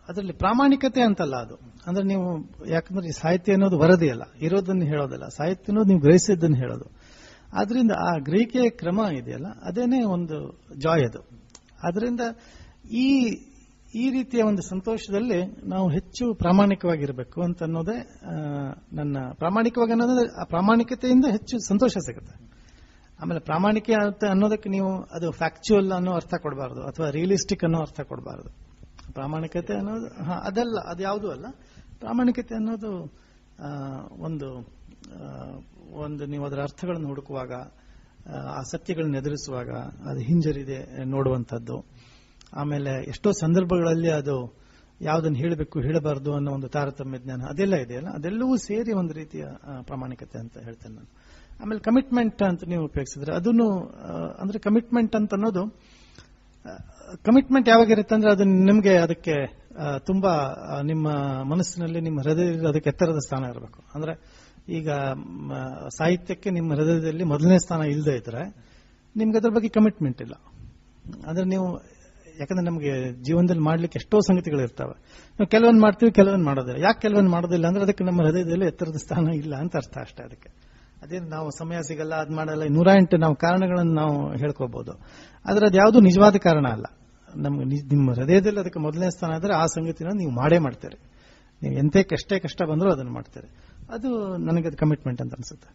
ಅದರಲ್ಲಿ ಪ್ರಾಮಾಣಿಕತೆ ಅಂತಲ್ಲ ಅದು ಅಂದ್ರೆ ನೀವು ಯಾಕಂದ್ರೆ ಈ ಸಾಹಿತ್ಯ ಅನ್ನೋದು ವರದಿ ಅಲ್ಲ ಇರೋದನ್ನು ಹೇಳೋದಲ್ಲ ಸಾಹಿತ್ಯ ಅನ್ನೋದು ನೀವು ಗ್ರಹಿಸಿದ್ದನ್ನು ಹೇಳೋದು ಆದ್ರಿಂದ ಆ ಗ್ರಹಿಕೆಯ ಕ್ರಮ ಇದೆಯಲ್ಲ ಅದೇನೇ ಒಂದು ಜಾಯ್ ಅದು ಆದ್ರಿಂದ ಈ ಈ ರೀತಿಯ ಒಂದು ಸಂತೋಷದಲ್ಲಿ ನಾವು ಹೆಚ್ಚು ಪ್ರಾಮಾಣಿಕವಾಗಿರಬೇಕು ಅಂತ ಅನ್ನೋದೇ ಆ, ನನ್ನ ಪ್ರಾಮಾಣಿಕವಾಗಿ ಅನ್ನೋದು ಆ ಪ್ರಾಮಾಣಿಕತೆಯಿಂದ ಹೆಚ್ಚು ಸಂತೋಷ ಸಿಗುತ್ತೆ ಆಮೇಲೆ ಪ್ರಾಮಾಣಿಕ ಅಂತ ಅನ್ನೋದಕ್ಕೆ ನೀವು ಅದು ಫ್ಯಾಕ್ಚುಯಲ್ ಅನ್ನೋ ಅರ್ಥ ಕೊಡಬಾರದು ಅಥವಾ ರಿಯಲಿಸ್ಟಿಕ್ ಅನ್ನೋ ಅರ್ಥ ಕೊಡಬಾರದು ಪ್ರಾಮಾಣಿಕತೆ ಅನ್ನೋದು ಹಾ, ಅದಲ್ಲ ಅದು ಯಾವುದೂ ಅಲ್ಲ ಪ್ರಾಮಾಣಿಕತೆ ಅನ್ನೋದು ಆ, ಒಂದು ಆ, ಒಂದು ನೀವು ಅದರ ಅರ್ಥಗಳನ್ನು ಹುಡುಕುವಾಗ ಆ, ಆ ಸತ್ಯಗಳನ್ನ ಎದುರಿಸುವಾಗ ಅದು ಹಿಂಜರಿದೆ ನೋಡುವಂಥದ್ದು ಆಮೇಲೆ ಎಷ್ಟೋ ಸಂದರ್ಭಗಳಲ್ಲಿ ಅದು ಯಾವುದನ್ನು ಹೇಳಬೇಕು ಹೇಳಬಾರದು ಅನ್ನೋ ಒಂದು ತಾರತಮ್ಯ ಜ್ಞಾನ ಅದೆಲ್ಲ ಇದೆಯಲ್ಲ ಅದೆಲ್ಲವೂ ಸೇರಿ ಒಂದು ರೀತಿಯ ಆ, ಪ್ರಾಮಾಣಿಕತೆ ಅಂತ ಹೇಳ್ತೇನೆ ನಾನು ಆಮೇಲೆ ಕಮಿಟ್ಮೆಂಟ್ ಅಂತ ನೀವು ಉಪಯೋಗಿಸಿದ್ರೆ ಅದನ್ನು ಆ, ಅಂದ್ರೆ ಕಮಿಟ್ಮೆಂಟ್ ಅಂತ ಅನ್ನೋದು ಕಮಿಟ್ಮೆಂಟ್ ಯಾವಾಗಿರುತ್ತೆ ಅಂದ್ರೆ ಅದು ನಿಮಗೆ ಅದಕ್ಕೆ ಆ, ತುಂಬಾ ಆ, ನಿಮ್ಮ ಮನಸ್ಸಿನಲ್ಲಿ ನಿಮ್ಮ ಹೃದಯದಲ್ಲಿ ಅದಕ್ಕೆ ಎತ್ತರದ ಸ್ಥಾನ ಇರಬೇಕು ಅಂದ್ರೆ ಈಗ ಮ, ಸಾಹಿತ್ಯಕ್ಕೆ ನಿಮ್ಮ ಹೃದಯದಲ್ಲಿ ಮೊದಲನೇ ಸ್ಥಾನ ಇಲ್ಲದೆ ಇದ್ರೆ ನಿಮ್ಗೆ ಅದ್ರ ಬಗ್ಗೆ ಕಮಿಟ್ಮೆಂಟ್ ಇಲ್ಲ ಅಂದ್ರೆ ನೀವು ಯಾಕಂದ್ರೆ ನಮಗೆ ಜೀವನದಲ್ಲಿ ಮಾಡ್ಲಿಕ್ಕೆ ಎಷ್ಟೋ ಸಂಗತಿಗಳು ಇರ್ತವೆ ನಾವು ಕೆಲವೊಂದು ಮಾಡ್ತೀವಿ ಕೆಲವೊಂದು ಮಾಡೋದಿಲ್ಲ ಯಾಕೆ ಕೆಲವೊಂದು ಮಾಡೋದಿಲ್ಲ ಅಂದ್ರೆ ಅದಕ್ಕೆ ನಮ್ಮ ಹೃದಯದಲ್ಲಿ ಎತ್ತರದ ಸ್ಥಾನ ಇಲ್ಲ ಅಂತ ಅರ್ಥ ಅಷ್ಟೇ ಅದಕ್ಕೆ ಅದೇನು ನಾವು ಸಮಯ ಸಿಗಲ್ಲ ಅದ್ ಮಾಡಲ್ಲ ನೂರ ಎಂಟು ನಾವು ಕಾರಣಗಳನ್ನು ನಾವು ಹೇಳ್ಕೋಬಹುದು ಆದ್ರೆ ಅದು ಯಾವುದು ನಿಜವಾದ ಕಾರಣ ಅಲ್ಲ ನಮ್ಗೆ ನಿಜ- ನಿಮ್ಮ ಹೃದಯದಲ್ಲಿ ಅದಕ್ಕೆ ಮೊದಲನೇ ಸ್ಥಾನ ಇದ್ರೆ ಆ ಸಂಗತಿನ ನೀವು ಮಾಡೇ ಮಾಡ್ತೀರಿ ನೀವು ಎಂತೆ ಎಷ್ಟೇ ಕಷ್ಟ ಬಂದರೂ ಅದನ್ನು ಮಾಡ್ತೀರಿ ಅದು ನನಗೆ ಅದು ಕಮಿಟ್ಮೆಂಟ್ ಅಂತ ಅನ್ಸುತ್ತೆ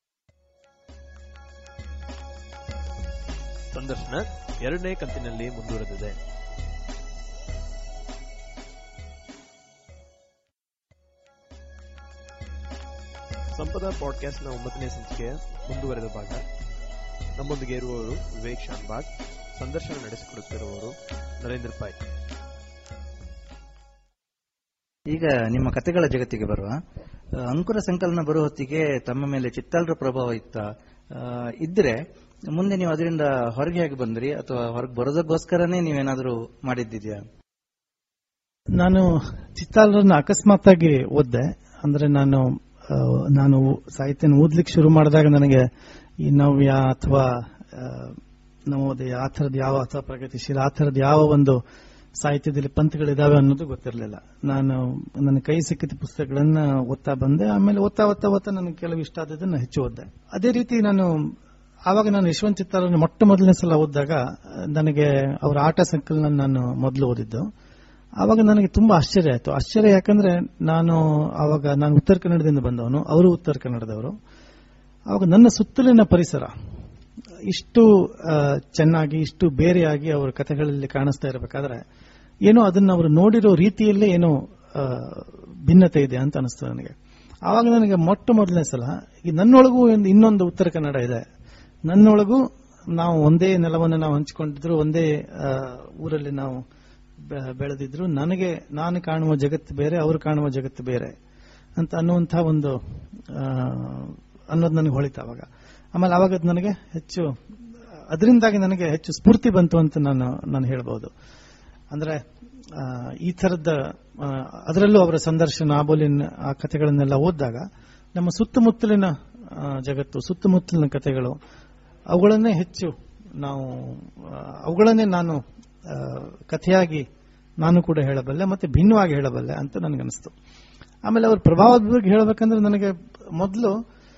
ಸಂದರ್ಶನ ಎರಡನೇ ಕಂತಿನಲ್ಲಿ ಮುಂದುವರೆದಿದೆ ಸಂಪದ ಪಾಡ್ಕಾಸ್ಟ್ನ ಒಂಬತ್ತನೇ ಸಂಚಿಕೆಯ ಮುಂದುವರೆದ ಭಾಗ ನಮ್ಮೊಂದಿಗೆ ಇರುವವರು ವಿವೇಕ್ ಶಾನ್ಬಾಗ್ ಸಂದರ್ಶನ ನಡೆಸಿಕೊಡುತ್ತಿರುವವರು ನರೇಂದ್ರ ಪೈ ಈಗ ನಿಮ್ಮ ಕಥೆಗಳ ಜಗತ್ತಿಗೆ ಬರುವ ಆ, ಅಂಕುರ ಸಂಕಲನ ಬರುವ ಹೊತ್ತಿಗೆ ತಮ್ಮ ಮೇಲೆ ಚಿತ್ತಾಲರ ಪ್ರಭಾವ ಇತ್ತ ಆ, ಇದ್ರೆ ಮುಂದೆ ನೀವು ಅದರಿಂದ ಹೊರಗೆ ಹೇಗೆ ಬಂದ್ರಿ ಅಥವಾ ಹೊರಗೆ ಬರೋದಕ್ಕೋಸ್ಕರನೇ ನೀವೇನಾದ್ರೂ ಮಾಡಿದ್ದಿದ್ಯಾ ನಾನು ಚಿತ್ತಾಲರನ್ನ ಅಕಸ್ಮಾತ್ ಆಗಿ ಓದ್ದೆ ಅಂದ್ರೆ ನಾನು ಆ, ನಾನು ಸಾಹಿತ್ಯನ ಓದ್ಲಿಕ್ಕೆ ಶುರು ಮಾಡಿದಾಗ ನನಗೆ ಈ ನವ್ಯ ಅಥವಾ ಆ, ನವೋದಯ ಆ ಥರದ್ದು ಯಾವ ಅಥವಾ ಪ್ರಗತಿಶೀಲ ಆ ಥರದ್ದು ಯಾವ ಒಂದು ಸಾಹಿತ್ಯದಲ್ಲಿ ಪಂಥಗಳಿದಾವೆ ಅನ್ನೋದು ಗೊತ್ತಿರಲಿಲ್ಲ ನಾನು ನನ್ನ ಕೈ ಸಿಕ್ಕಿದ ಪುಸ್ತಕಗಳನ್ನ ಓದ್ತಾ ಬಂದೆ ಆಮೇಲೆ ಓದ್ತಾ ಓದ್ತಾ ಓದ್ತಾ ನನಗೆ ಕೆಲವು ಇಷ್ಟ ಆದದನ್ನ ಹೆಚ್ಚು ಓದ್ದೆ ಅದೇ ರೀತಿ ನಾನು ಆವಾಗ ನಾನು ಯಶವಂತ್ ಚಿತ್ತಾರನ್ನು ಮೊಟ್ಟ ಮೊದಲನೇ ಸಲ ಓದಿದಾಗ ನನಗೆ ಅವರ ಆಟ ಸಂಕಲನ ನಾನು ಮೊದಲು ಓದಿದ್ದು ಆವಾಗ ನನಗೆ ತುಂಬಾ ಆಶ್ಚರ್ಯ ಆಯ್ತು ಆಶ್ಚರ್ಯ ಯಾಕಂದ್ರೆ ನಾನು ಆವಾಗ ನಾನು ಉತ್ತರ ಕನ್ನಡದಿಂದ ಬಂದವನು ಅವರು ಉತ್ತರ ಕನ್ನಡದವರು ಆವಾಗ ನನ್ನ ಸುತ್ತಲಿನ ಪರಿಸರ ಇಷ್ಟು ಆ, ಚೆನ್ನಾಗಿ ಇಷ್ಟು ಬೇರೆಯಾಗಿ ಅವರ ಕಥೆಗಳಲ್ಲಿ ಕಾಣಿಸ್ತಾ ಇರಬೇಕಾದ್ರೆ ಏನೋ ಅದನ್ನ ಅವರು ನೋಡಿರೋ ರೀತಿಯಲ್ಲೇ ಏನೋ ಆ, ಭಿನ್ನತೆ ಇದೆ ಅಂತ ಅನಿಸ್ತು ನನಗೆ ಆವಾಗ ನನಗೆ ಮೊಟ್ಟ ಮೊದಲನೇ ಸಲ ಈ ನನ್ನೊಳಗೂ ಒಂದು ಇನ್ನೊಂದು ಉತ್ತರ ಕನ್ನಡ ಇದೆ ನನ್ನೊಳಗೂ ನಾವು ಒಂದೇ ನೆಲವನ್ನು ನಾವು ಹಂಚಿಕೊಂಡಿದ್ರು ಒಂದೇ ಆ, ಊರಲ್ಲಿ ನಾವು ಬೆ- ಬೆಳೆದಿದ್ರು ನನಗೆ ನಾನು ಕಾಣುವ ಜಗತ್ತು ಬೇರೆ ಅವರು ಕಾಣುವ ಜಗತ್ತು ಬೇರೆ ಅಂತ ಅನ್ನುವಂಥ ಒಂದು ಆ, ಅನ್ನೋದು ನನಗೆ ಹೊಳಿತು ಅವಾಗ ಆಮೇಲೆ ಅವಾಗ ಅದು ನನಗೆ ಹೆಚ್ಚು ಅದರಿಂದಾಗಿ ನನಗೆ ಹೆಚ್ಚು ಸ್ಫೂರ್ತಿ ಬಂತು ಅಂತ ನಾನು ನಾನು ಹೇಳ್ಬೋದು ಅಂದ್ರೆ ಆ, ಈ ಥರದ ಆ, ಅದರಲ್ಲೂ ಅವರ ಸಂದರ್ಶನ ಆಬೋಲಿನ ಆ ಕಥೆಗಳನ್ನೆಲ್ಲ ಓದಿದಾಗ ನಮ್ಮ ಸುತ್ತಮುತ್ತಲಿನ ಆ, ಜಗತ್ತು ಸುತ್ತಮುತ್ತಲಿನ ಕಥೆಗಳು ಅವುಗಳನ್ನೇ ಹೆಚ್ಚು ನಾವು ಆ, ಅವುಗಳನ್ನೇ ನಾನು ಆ, ಕಥೆಯಾಗಿ ನಾನು ಕೂಡ ಹೇಳಬಲ್ಲೆ ಮತ್ತೆ ಭಿನ್ನವಾಗಿ ಹೇಳಬಲ್ಲೆ ಅಂತ ನನಗನ್ನಿಸ್ತು ಆಮೇಲೆ ಅವ್ರ ಪ್ರಭಾವದ ಬಗ್ಗೆ ಹೇಳಬೇಕಂದ್ರೆ ನನಗೆ ಮೊದಲು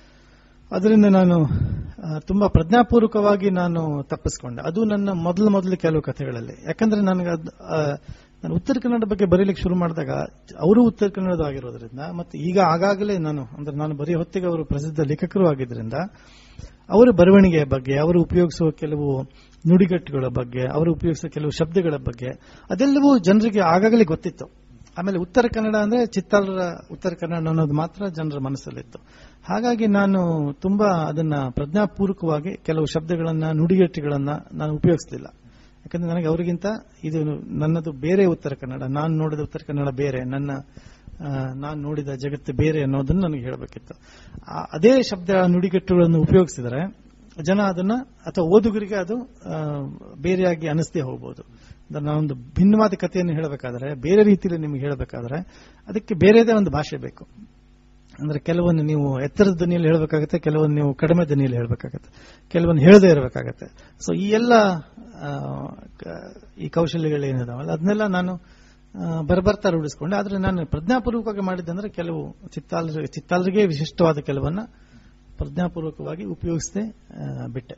ಅದರಿಂದ ನಾನು ಆ, ತುಂಬಾ ಪ್ರಜ್ಞಾಪೂರ್ವಕವಾಗಿ ನಾನು ತಪ್ಪಿಸ್ಕೊಂಡೆ ಅದು ನನ್ನ ಮೊದಲು ಮೊದಲು ಕೆಲವು ಕಥೆಗಳಲ್ಲಿ ಯಾಕಂದ್ರೆ ನನಗೆ ಅದ್- ಆ, ನಾನು ಉತ್ತರ ಕನ್ನಡ ಬಗ್ಗೆ ಬರೀಲಿಕ್ಕೆ ಶುರು ಮಾಡಿದಾಗ ಅವರು ಉತ್ತರ ಕನ್ನಡದ ಆಗಿರೋದ್ರಿಂದ ಮತ್ತೆ ಈಗ ಆಗಾಗಲೇ ನಾನು ಅಂದ್ರೆ ನಾನು ಬರೆಯೋ ಹೊತ್ತಿಗೆ ಅವರು ಪ್ರಸಿದ್ಧ ಲೇಖಕರು ಆಗಿದ್ರಿಂದ ಅವರ ಬರವಣಿಗೆಯ ಬಗ್ಗೆ ಅವರು ಉಪಯೋಗಿಸುವ ಕೆಲವು ನುಡಿಗಟ್ಟುಗಳ ಬಗ್ಗೆ ಅವರು ಉಪಯೋಗಿಸುವ ಕೆಲವು ಶಬ್ದಗಳ ಬಗ್ಗೆ ಅದೆಲ್ಲವೂ ಜನರಿಗೆ ಆಗಾಗಲೇ ಗೊತ್ತಿತ್ತು ಆಮೇಲೆ ಉತ್ತರ ಕನ್ನಡ ಅಂದ್ರೆ ಚಿತ್ತಾಲರ ಉತ್ತರ ಕನ್ನಡ ಅನ್ನೋದು ಮಾತ್ರ ಜನರ ಮನಸ್ಸಲ್ಲಿತ್ತು ಹಾಗಾಗಿ ನಾನು ತುಂಬಾ ಅದನ್ನ ಪ್ರಜ್ಞಾಪೂರ್ವಕವಾಗಿ ಕೆಲವು ಶಬ್ದಗಳನ್ನ ನುಡಿಗಟ್ಟುಗಳನ್ನ ನಾನು ಉಪಯೋಗಿಸಲಿಲ್ಲ ಯಾಕಂದ್ರೆ ನನಗೆ ಅವರಿಗಿಂತ ಇದು ನನ್ನದು ಬೇರೆ ಉತ್ತರ ಕನ್ನಡ ನಾನು ನೋಡಿದ ಉತ್ತರ ಕನ್ನಡ ಬೇರೆ ನನ್ನ ಆ, ನಾನು ನೋಡಿದ ಜಗತ್ತು ಬೇರೆ ಅನ್ನೋದನ್ನ ನನಗೆ ಹೇಳಬೇಕಿತ್ತು ಆ- ಅದೇ ಶಬ್ದ ನುಡಿಗಟ್ಟುಗಳನ್ನು ಉಪಯೋಗಿಸಿದರೆ ಜನ ಅದನ್ನ ಅಥವಾ ಓದುಗರಿಗೆ ಅದು ಆ, ಬೇರೆಯಾಗಿ ಅನಿಸದೇ ಹೋಗಬಹುದು ಅಂದ್ರೆ ನಾವೊಂದು ಭಿನ್ನವಾದ ಕಥೆಯನ್ನು ಹೇಳಬೇಕಾದ್ರೆ ಬೇರೆ ರೀತಿಯಲ್ಲಿ ನಿಮಗೆ ಹೇಳಬೇಕಾದ್ರೆ ಅದಕ್ಕೆ ಬೇರೆದೇ ಒಂದು ಭಾಷೆ ಬೇಕು ಅಂದ್ರೆ ಕೆಲವೊಂದು ನೀವು ಎತ್ತರದ ಧ್ವನಿಯಲ್ಲಿ ಹೇಳಬೇಕಾಗತ್ತೆ ಕೆಲವೊಂದು ನೀವು ಕಡಿಮೆ ಧ್ವನಿಯಲ್ಲಿ ಹೇಳಬೇಕಾಗತ್ತೆ ಕೆಲವೊಂದು ಹೇಳದೇ ಇರಬೇಕಾಗತ್ತೆ ಸೊ ಈ ಎಲ್ಲ ಆ, ಕ- ಈ ಕೌಶಲ್ಯಗಳು ಏನಿದಾವಲ್ಲ ಅದನ್ನೆಲ್ಲ ನಾನು ಬರ್ಬರ್ತಾ ರೂಢಿಸ್ಕೊಂಡೆ ಆದ್ರೆ ನಾನು ಪ್ರಜ್ಞಾಪೂರ್ವಕವಾಗಿ ಮಾಡಿದ್ದಂದ್ರೆ ಕೆಲವು ಚಿತ್ತಾಲ ಚಿತ್ತಾಲರಿಗೆ ವಿಶಿಷ್ಟವಾದ ಕೆಲವನ್ನ ಪ್ರಜ್ಞಾಪೂರ್ವಕವಾಗಿ ಉಪಯೋಗಿಸದೆ ಬಿಟ್ಟೆ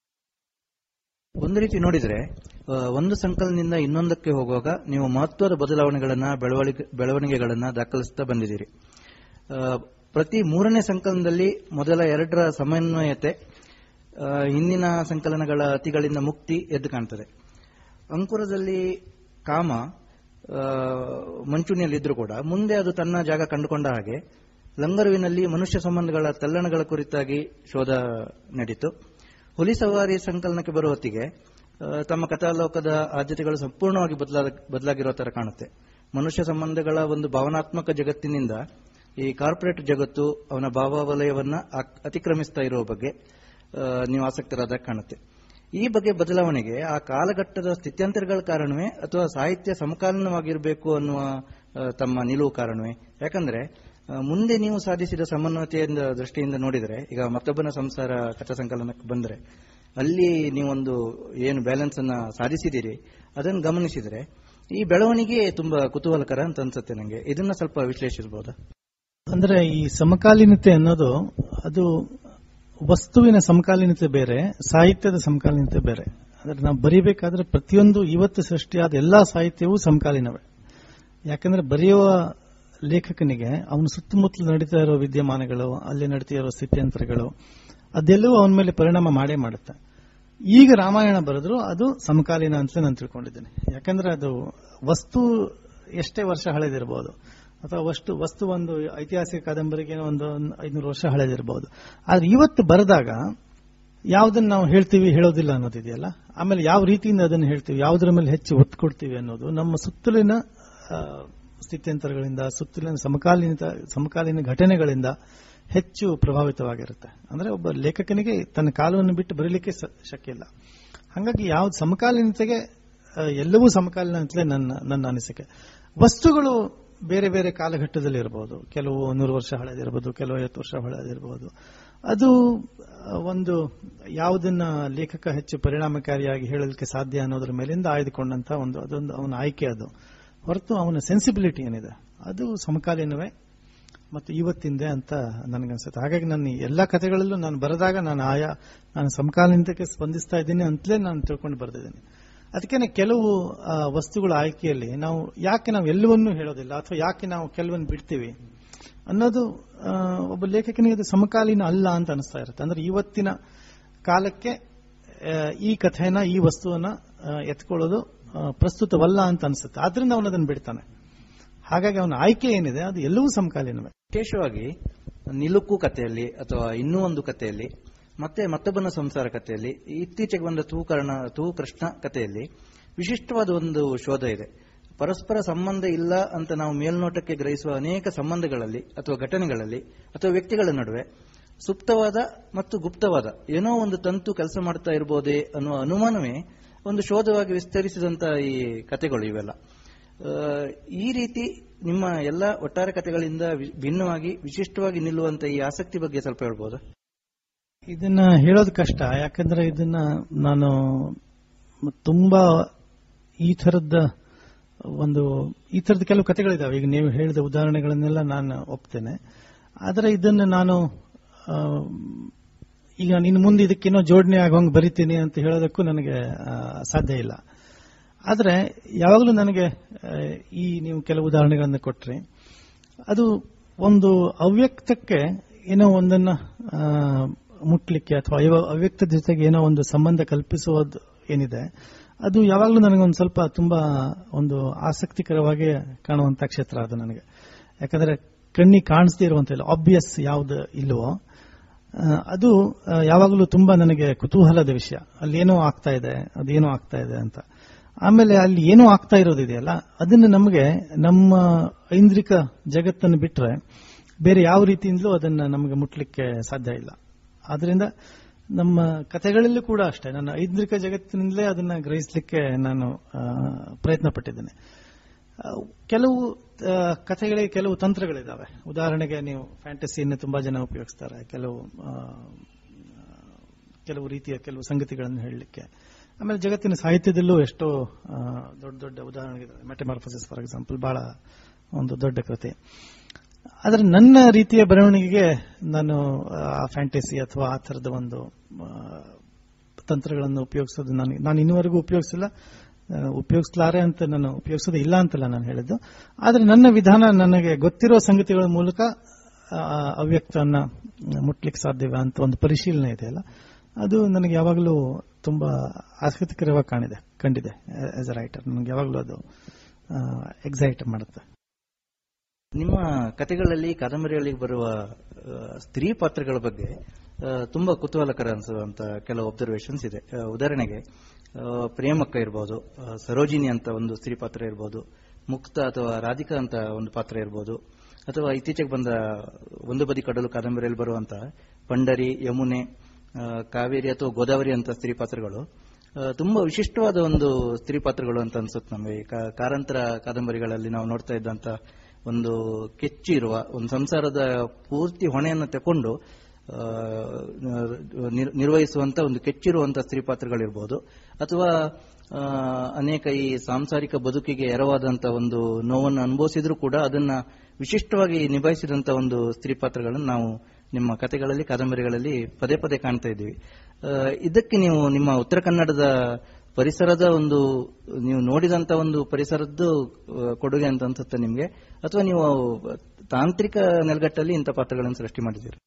ಒಂದು ರೀತಿ ನೋಡಿದ್ರೆ ಆ, ಒಂದು ಸಂಕಲನದಿಂದ ಇನ್ನೊಂದಕ್ಕೆ ಹೋಗುವಾಗ ನೀವು ಮಹತ್ವದ ಬದಲಾವಣೆಗಳನ್ನ ಬೆಳವಣಿಗೆ ಬೆಳವಣಿಗೆಗಳನ್ನ ದಾಖಲಿಸ್ತಾ ಬಂದಿದ್ದೀರಿ ಆ, ಪ್ರತಿ ಮೂರನೇ ಸಂಕಲನದಲ್ಲಿ ಮೊದಲ ಎರಡರ ಸಮನ್ವಯತೆ ಆ, ಹಿಂದಿನ ಸಂಕಲನಗಳ ಅತಿಗಳಿಂದ ಮುಕ್ತಿ ಎದ್ದು ಕಾಣ್ತದೆ ಅಂಕುರದಲ್ಲಿ ಕಾಮ ಆ, ಮಂಚೂಣಿಯಲ್ಲಿದ್ರೂ ಕೂಡ ಮುಂದೆ ಅದು ತನ್ನ ಜಾಗ ಕಂಡುಕೊಂಡ ಹಾಗೆ ಲಂಗರುವಿನಲ್ಲಿ ಮನುಷ್ಯ ಸಂಬಂಧಗಳ ತಲ್ಲಣಗಳ ಕುರಿತಾಗಿ ಶೋಧ ನಡೀತು ಹುಲಿ ಸವಾರಿ ಸಂಕಲನಕ್ಕೆ ಬರುವ ಹೊತ್ತಿಗೆ ಆ, ತಮ್ಮ ಕಥಾಲೋಕದ ಆದ್ಯತೆಗಳು ಸಂಪೂರ್ಣವಾಗಿ ಬದಲಾದ ಬದಲಾಗಿರೋ ತರ ಕಾಣುತ್ತೆ ಮನುಷ್ಯ ಸಂಬಂಧಗಳ ಒಂದು ಭಾವನಾತ್ಮಕ ಜಗತ್ತಿನಿಂದ ಈ ಕಾರ್ಪೊರೇಟ್ ಜಗತ್ತು ಅವನ ಭಾವವಲಯವನ್ನ ಅಕ್- ಅತಿಕ್ರಮಿಸ್ತಾ ಇರುವ ಬಗ್ಗೆ ಆ, ನೀವು ಆಸಕ್ತರಾದಾಗ ಕಾಣುತ್ತೆ ಈ ಬಗ್ಗೆ ಬದಲಾವಣೆಗೆ ಆ ಕಾಲಘಟ್ಟದ ಸ್ಥಿತ್ಯಂತರಗಳ ಕಾರಣವೇ ಅಥವಾ ಸಾಹಿತ್ಯ ಸಮಕಾಲೀನವಾಗಿರಬೇಕು ಅನ್ನುವ ಆ, ತಮ್ಮ ನಿಲುವು ಕಾರಣವೇ ಯಾಕಂದ್ರೆ ಆ, ಮುಂದೆ ನೀವು ಸಾಧಿಸಿದ ಸಮನ್ವಯತೆಯಿಂದ ದೃಷ್ಟಿಯಿಂದ ನೋಡಿದರೆ ಈಗ ಮತ್ತೊಬ್ಬನ ಸಂಸಾರ ಕಥಾ ಸಂಕಲನಕ್ಕೆ ಬಂದ್ರೆ ಅಲ್ಲಿ ನೀವೊಂದು ಏನು ಬ್ಯಾಲೆನ್ಸ್ ಅನ್ನ ಸಾಧಿಸಿದ್ದೀರಿ ಅದನ್ನು ಗಮನಿಸಿದರೆ ಈ ಬೆಳವಣಿಗೆ ತುಂಬಾ ಕುತೂಹಲಕರ ಅಂತ ಅನ್ಸುತ್ತೆ ನಂಗೆ ಇದನ್ನ ಸ್ವಲ್ಪ ವಿಶ್ಲೇಷಿಸಬಹುದಾ ಅಂದ್ರೆ ಈ ಸಮಕಾಲೀನತೆ ಅನ್ನೋದು ಅದು ವಸ್ತುವಿನ ಸಮಕಾಲೀನತೆ ಬೇರೆ ಸಾಹಿತ್ಯದ ಸಮಕಾಲೀನತೆ ಬೇರೆ ಅಂದ್ರೆ ನಾವು ಬರೀಬೇಕಾದ್ರೆ ಪ್ರತಿಯೊಂದು ಇವತ್ತು ಸೃಷ್ಟಿಯಾದ ಎಲ್ಲಾ ಸಾಹಿತ್ಯವೂ ಸಮಕಾಲೀನವೇ ಯಾಕಂದ್ರೆ ಬರೆಯುವ ಲೇಖಕನಿಗೆ ಅವನ ಸುತ್ತಮುತ್ತಲು ನಡೀತಾ ಇರೋ ವಿದ್ಯಮಾನಗಳು ಅಲ್ಲಿ ನಡೀತಾ ಇರೋ ಸ್ಥಿತ್ಯಂತರಗಳು ಅದೆಲ್ಲವೂ ಅವನ ಮೇಲೆ ಪರಿಣಾಮ ಮಾಡೇ ಮಾಡುತ್ತೆ ಈಗ ರಾಮಾಯಣ ಬರೆದ್ರು ಅದು ಸಮಕಾಲೀನ ಅಂತ ನಾನು ತಿಳ್ಕೊಂಡಿದ್ದೇನೆ ಯಾಕಂದ್ರೆ ಅದು ವಸ್ತು ಎಷ್ಟೇ ವರ್ಷ ಹಳೆದಿರಬಹುದು ಅಥವಾ ವಸ್ತು ವಸ್ತು ಒಂದು ಐತಿಹಾಸಿಕ ಕಾದಂಬರಿಗೆ ಒಂದು ಐನೂರು ವರ್ಷ ಹಳೆದಿರಬಹುದು ಆದ್ರೆ ಇವತ್ತು ಬರೆದಾಗ ಯಾವುದನ್ನ ನಾವು ಹೇಳ್ತೀವಿ ಹೇಳೋದಿಲ್ಲ ಅನ್ನೋದಿದೆಯಲ್ಲ ಆಮೇಲೆ ಯಾವ ರೀತಿಯಿಂದ ಅದನ್ನು ಹೇಳ್ತೀವಿ ಯಾವುದರ ಮೇಲೆ ಹೆಚ್ಚು ಒತ್ತು ಕೊಡ್ತೀವಿ ಅನ್ನೋದು ನಮ್ಮ ಸುತ್ತಲಿನ ಆ, ಸ್ಥಿತ್ಯಂತರಗಳಿಂದ ಸುತ್ತಲಿನ ಸಮಕಾಲೀನ ಸಮಕಾಲೀನ ಘಟನೆಗಳಿಂದ ಹೆಚ್ಚು ಪ್ರಭಾವಿತವಾಗಿರುತ್ತೆ ಅಂದ್ರೆ ಒಬ್ಬ ಲೇಖಕನಿಗೆ ತನ್ನ ಕಾಲವನ್ನು ಬಿಟ್ಟು ಬರೀಲಿಕ್ಕೆ ಸ- ಶಕ್ಯ ಇಲ್ಲ ಹಾಗಾಗಿ ಯಾವ್ದು ಸಮಕಾಲೀನತೆಗೆ ಆ, ಎಲ್ಲವೂ ಸಮಕಾಲೀನ ಅಂತಲೇ ನನ್ನ ನನ್ನ ಅನಿಸಿಕೆ ವಸ್ತುಗಳು ಬೇರೆ ಬೇರೆ ಕಾಲಘಟ್ಟದಲ್ಲಿ ಇರಬಹುದು ಕೆಲವು ನೂರು ವರ್ಷ ಹಳೆದಿರಬಹುದು ಕೆಲವು ಐವತ್ತು ವರ್ಷ ಹಳೆದಿರಬಹುದು ಅದು ಆ, ಒಂದು ಯಾವುದನ್ನ ಲೇಖಕ ಹೆಚ್ಚು ಪರಿಣಾಮಕಾರಿಯಾಗಿ ಹೇಳಲಿಕ್ಕೆ ಸಾಧ್ಯ ಅನ್ನೋದ್ರ ಮೇಲಿಂದ ಆಯ್ದುಕೊಂಡಂತ ಒಂದು ಅದೊಂದು ಅವನ ಆಯ್ಕೆ ಅದು ಹೊರತು ಅವನ ಸೆನ್ಸಿಬಿಲಿಟಿ ಏನಿದೆ ಅದು ಸಮಕಾಲೀನವೇ ಮತ್ತು ಇವತ್ತಿಂದೆ ಅಂತ ನನಗನ್ಸುತ್ತೆ ಹಾಗಾಗಿ ನನ್ನ ಎಲ್ಲಾ ಕಥೆಗಳಲ್ಲೂ ನಾನು ಬರೆದಾಗ ನಾನು ಆಯಾ ನಾನು ಸಮಕಾಲೀನತೆಗೆ ಸ್ಪಂದಿಸ್ತಾ ಇದ್ದೀನಿ ಅಂತಲೇ ನಾನು ತಿಳ್ಕೊಂಡು ಬರೆದಿದ್ದೀನಿ ಅದಕ್ಕೆ ಕೆಲವು ಆ, ವಸ್ತುಗಳ ಆಯ್ಕೆಯಲ್ಲಿ ನಾವು ಯಾಕೆ ನಾವು ಎಲ್ಲವನ್ನೂ ಹೇಳೋದಿಲ್ಲ ಅಥವಾ ಯಾಕೆ ನಾವು ಕೆಲವನ್ನು ಬಿಡ್ತೀವಿ ಅನ್ನೋದು ಆ, ಒಬ್ಬ ಲೇಖಕನಿಗೆ ಅದು ಸಮಕಾಲೀನ ಅಲ್ಲ ಅಂತ ಅನಿಸ್ತಾ ಇರುತ್ತೆ ಅಂದ್ರೆ ಇವತ್ತಿನ ಕಾಲಕ್ಕೆ ಆ, ಈ ಕಥೆನ ಈ ವಸ್ತುವನ್ನ ಆ, ಎತ್ಕೊಳ್ಳೋದು ಆ, ಪ್ರಸ್ತುತವಲ್ಲ ಅಂತ ಅನಿಸುತ್ತೆ ಆದ್ರಿಂದ ಅವನು ಅದನ್ನು ಬಿಡ್ತಾನೆ ಹಾಗಾಗಿ ಅವನ ಆಯ್ಕೆ ಏನಿದೆ ಅದು ಎಲ್ಲವೂ ಸಮಕಾಲೀನವೇ ವಿಶೇಷವಾಗಿ ನಿಲುಕು ಕಥೆಯಲ್ಲಿ ಅಥವಾ ಇನ್ನೂ ಒಂದು ಕಥೆಯಲ್ಲಿ ಮತ್ತೆ ಮತ್ತೊಬ್ಬನ ಸಂಸಾರ ಕಥೆಯಲ್ಲಿ ಇತ್ತೀಚೆಗೆ ಬಂದ ತೂಕರ್ಣ ತೂ ಕೃಷ್ಣ ಕಥೆಯಲ್ಲಿ ವಿಶಿಷ್ಟವಾದ ಒಂದು ಶೋಧ ಇದೆ ಪರಸ್ಪರ ಸಂಬಂಧ ಇಲ್ಲ ಅಂತ ನಾವು ಮೇಲ್ನೋಟಕ್ಕೆ ಗ್ರಹಿಸುವ ಅನೇಕ ಸಂಬಂಧಗಳಲ್ಲಿ ಅಥವಾ ಘಟನೆಗಳಲ್ಲಿ ಅಥವಾ ವ್ಯಕ್ತಿಗಳ ನಡುವೆ ಸುಪ್ತವಾದ ಮತ್ತು ಗುಪ್ತವಾದ ಏನೋ ಒಂದು ತಂತು ಕೆಲಸ ಮಾಡ್ತಾ ಇರಬಹುದೇ ಅನ್ನುವ ಅನುಮಾನವೇ ಒಂದು ಶೋಧವಾಗಿ ವಿಸ್ತರಿಸಿದಂತ ಈ ಕಥೆಗಳು ಇವೆಲ್ಲ ಆ, ಈ ರೀತಿ ನಿಮ್ಮ ಎಲ್ಲ ಒಟ್ಟಾರೆ ಕಥೆಗಳಿಂದ ವಿ- ಭಿನ್ನವಾಗಿ ವಿಶಿಷ್ಟವಾಗಿ ನಿಲ್ಲುವಂತ ಈ ಆಸಕ್ತಿ ಬಗ್ಗೆ ಸ್ವಲ್ಪ ಹೇಳ್ಬೋದು ಇದನ್ನ ಹೇಳೋದು ಕಷ್ಟ ಯಾಕಂದ್ರೆ ಇದನ್ನ ನಾನು ತುಂಬಾ ಈ ಥರದ ಒಂದು ಈ ಥರದ ಕೆಲವು ಕಥೆಗಳಿದಾವೆ ಈಗ ನೀವು ಹೇಳಿದ ಉದಾಹರಣೆಗಳನ್ನೆಲ್ಲ ನಾನು ಒಪ್ತೇನೆ ಆದರೆ ಇದನ್ನು ನಾನು ಆ, ಈಗ ಇನ್ನು ಮುಂದೆ ಇದಕ್ಕೇನೋ ಜೋಡಣೆ ಆಗೋಂಗ್ ಬರಿತೀನಿ ಅಂತ ಹೇಳೋದಕ್ಕೂ ನನಗೆ ಆ, ಸಾಧ್ಯ ಇಲ್ಲ ಆದರೆ ಯಾವಾಗಲೂ ನನಗೆ ಆ, ಈ ನೀವು ಕೆಲವು ಉದಾಹರಣೆಗಳನ್ನು ಕೊಟ್ರಿ ಅದು ಒಂದು ಅವ್ಯಕ್ತಕ್ಕೆ ಏನೋ ಒಂದನ್ನ ಆ, ಮುಟ್ಲಿಕ್ಕೆ ಅಥವಾ ಅವ- ಅವ್ಯಕ್ತದ ಜೊತೆಗೆ ಏನೋ ಒಂದು ಸಂಬಂಧ ಕಲ್ಪಿಸುವುದು ಏನಿದೆ ಅದು ಯಾವಾಗಲೂ ನನಗೊಂದು ಸ್ವಲ್ಪ ತುಂಬಾ ಒಂದು ಆಸಕ್ತಿಕರವಾಗಿ ಕಾಣುವಂತ ಕ್ಷೇತ್ರ ಅದು ನನಗೆ ಯಾಕಂದ್ರೆ ಕಣ್ಣಿಗೆ ಕಾಣಿಸದೇ ಇರುವಂತ ಆಬ್ವಿಯಸ್ ಯಾವ್ದು ಇಲ್ವೋ ಆ, ಅದು ಆ, ಯಾವಾಗಲೂ ತುಂಬಾ ನನಗೆ ಕುತೂಹಲದ ವಿಷಯ ಅಲ್ಲಿ ಏನೋ ಆಗ್ತಾ ಇದೆ ಅದೇನೋ ಆಗ್ತಾ ಇದೆ ಅಂತ ಆಮೇಲೆ ಅಲ್ಲಿ ಏನೋ ಆಗ್ತಾ ಇರೋದಿದೆಯಲ್ಲ ಅದನ್ನು ನಮಗೆ ನಮ್ಮ ಐಂದ್ರಿಕ ಜಗತ್ತನ್ನು ಬಿಟ್ರೆ ಬೇರೆ ಯಾವ ರೀತಿಯಿಂದಲೂ ಅದನ್ನ ನಮಗೆ ಮುಟ್ಲಿಕ್ಕೆ ಸಾಧ್ಯ ಇಲ್ಲ ಆದ್ರಿಂದ ನಮ್ಮ ಕಥೆಗಳಲ್ಲೂ ಕೂಡ ಅಷ್ಟೇ ನನ್ನ ಐಂದ್ರಿಕ ಜಗತ್ತಿನಿಂದಲೇ ಅದನ್ನ ಗ್ರಹಿಸಲಿಕ್ಕೆ ನಾನು ಆ, ಪ್ರಯತ್ನ ಪಟ್ಟಿದ್ದೇನೆ ಆ, ಕೆಲವು ಆ, ಕಥೆಗಳಿಗೆ ಕೆಲವು ತಂತ್ರಗಳಿದ್ದಾವೆ ಉದಾಹರಣೆಗೆ ನೀವು ಫ್ಯಾಂಟಸಿಯನ್ನು ತುಂಬಾ ಜನ ಉಪಯೋಗಿಸ್ತಾರೆ ಕೆಲವು ಆ, ಕೆಲವು ರೀತಿಯ ಕೆಲವು ಸಂಗತಿಗಳನ್ನು ಹೇಳಲಿಕ್ಕೆ ಆಮೇಲೆ ಜಗತ್ತಿನ ಸಾಹಿತ್ಯದಲ್ಲೂ ಎಷ್ಟೋ ಆ, ದೊಡ್ಡ ದೊಡ್ಡ ಉದಾಹರಣೆಗಳಿದ್ದಾವೆ ಮೆಟಮಾರ್ಫೋಸಿಸ್ ಫಾರ್ ಎಕ್ಸಾಂಪಲ್ ಬಹಳ ಒಂದು ದೊಡ್ಡ ಕೃತಿ ಆದರೆ ನನ್ನ ರೀತಿಯ ಬರವಣಿಗೆಗೆ ನಾನು ಆ ಫ್ಯಾಂಟಸಿ ಅಥವಾ ಆ ಥರದ ಒಂದು ಆ, ತಂತ್ರಗಳನ್ನು ಉಪಯೋಗಿಸೋದು ನಾನು ನಾನು ಇನ್ನುವರೆಗೂ ಉಪಯೋಗಿಸಿಲ್ಲ ಆ, ಉಪಯೋಗಿಸಲಾರೆ ಅಂತ ನಾನು ಉಪಯೋಗಿಸೋದು ಇಲ್ಲ ಅಂತಲ್ಲ ನಾನು ಹೇಳಿದ್ದು ಆದರೆ ನನ್ನ ವಿಧಾನ ನನಗೆ ಗೊತ್ತಿರೋ ಸಂಗತಿಗಳ ಮೂಲಕ ಆ, ಅವ್ಯಕ್ತವನ್ನ ಮುಟ್ಲಿಕ್ಕೆ ಸಾಧ್ಯವೇ ಅಂತ ಒಂದು ಪರಿಶೀಲನೆ ಇದೆಯಲ್ಲ ಅದು ನನಗೆ ಯಾವಾಗಲೂ ತುಂಬಾ ಆಸಕ್ತಿಕರವಾಗಿ ಕಾಣಿದೆ ಕಂಡಿದೆ ಆಸ್ ಅ ರೈಟರ್ ನನಗೆ ಯಾವಾಗಲೂ ಅದು ಎಕ್ಸೈಟ್ ಮಾಡುತ್ತೆ ನಿಮ್ಮ ಕಥೆಗಳಲ್ಲಿ ಕಾದಂಬರಿಗಳಲ್ಲಿ ಬರುವ ಆ, ಸ್ತ್ರೀ ಪಾತ್ರಗಳ ಬಗ್ಗೆ ಆ, ತುಂಬಾ ಕುತೂಹಲಕರ ಅನಿಸುವಂತ ಕೆಲವು ಅಬ್ಸರ್ವೇಷನ್ಸ್ ಇದೆ ಆ, ಉದಾಹರಣೆಗೆ ಆ, ಪ್ರೇಮಕ್ಕ ಇರ್ಬೋದು ಆ, ಸರೋಜಿನಿ ಅಂತ ಒಂದು ಸ್ತ್ರೀ ಪಾತ್ರ ಇರ್ಬೋದು ಮುಕ್ತ ಅಥವಾ ರಾಧಿಕಾ ಅಂತ ಒಂದು ಪಾತ್ರ ಇರ್ಬೋದು ಅಥವಾ ಇತ್ತೀಚೆಗೆ ಬಂದ ಒಂದು ಬದಿ ಕಡಲು ಕಾದಂಬರಿಯಲ್ಲಿ ಬರುವಂತ ಪಂಡರಿ ಯಮುನೆ ಆ, ಕಾವೇರಿ ಅಥವಾ ಗೋದಾವರಿ ಅಂತ ಸ್ತ್ರೀ ಪಾತ್ರಗಳು ಆ, ತುಂಬಾ ವಿಶಿಷ್ಟವಾದ ಒಂದು ಸ್ತ್ರೀ ಪಾತ್ರಗಳು ಅಂತ ಅನ್ಸುತ್ತೆ ನಮಗೆ ಈ ಕಾ- ಕಾರಂತರ ಕಾದಂಬರಿಗಳಲ್ಲಿ ನಾವು ನೋಡ್ತಾ ಇದ್ದಂತ ಒಂದು ಕೆಚ್ಚು ಇರುವ ಒಂದು ಸಂಸಾರದ ಪೂರ್ತಿ ಹೊಣೆಯನ್ನು ತಕೊಂಡು ಆ, ನಿರ್- ನಿರ್ವಹಿಸುವಂತ ಒಂದು ಕೆಚ್ಚಿರುವಂತ ಸ್ತ್ರೀ ಪಾತ್ರಗಳಿರ್ಬೋದು ಅಥವಾ ಆ, ಅನೇಕ ಈ ಸಾಂಸಾರಿಕ ಬದುಕಿಗೆ ಎರವಾದಂತ ಒಂದು ನೋವನ್ನು ಅನುಭವಿಸಿದ್ರು ಕೂಡ ಅದನ್ನ ವಿಶಿಷ್ಟವಾಗಿ ನಿಭಾಯಿಸಿದಂತ ಒಂದು ಸ್ತ್ರೀ ಪಾತ್ರಗಳನ್ನು ನಾವು ನಿಮ್ಮ ಕಥೆಗಳಲ್ಲಿ ಕಾದಂಬರಿಗಳಲ್ಲಿ ಪದೇ ಪದೇ ಕಾಣ್ತಾ ಇದ್ದೀವಿ ಆ, ಇದಕ್ಕೆ ನೀವು ನಿಮ್ಮ ಉತ್ತರ ಕನ್ನಡದ ಪರಿಸರದ ಒಂದು ನೀವು ನೋಡಿದಂತ ಒಂದು ಪರಿಸರದ್ದು ಆ, ಕೊಡುಗೆ ಅಂತ ಅನ್ಸುತ್ತೆ ನಿಮ್ಗೆ ಅಥವಾ ನೀವು ತಾಂತ್ರಿಕ ನೆಲಗಟ್ಟಲ್ಲಿ ಇಂಥ ಪಾತ್ರಗಳನ್ನು ಸೃಷ್ಟಿ ಮಾಡಿದ್ದೀರಿ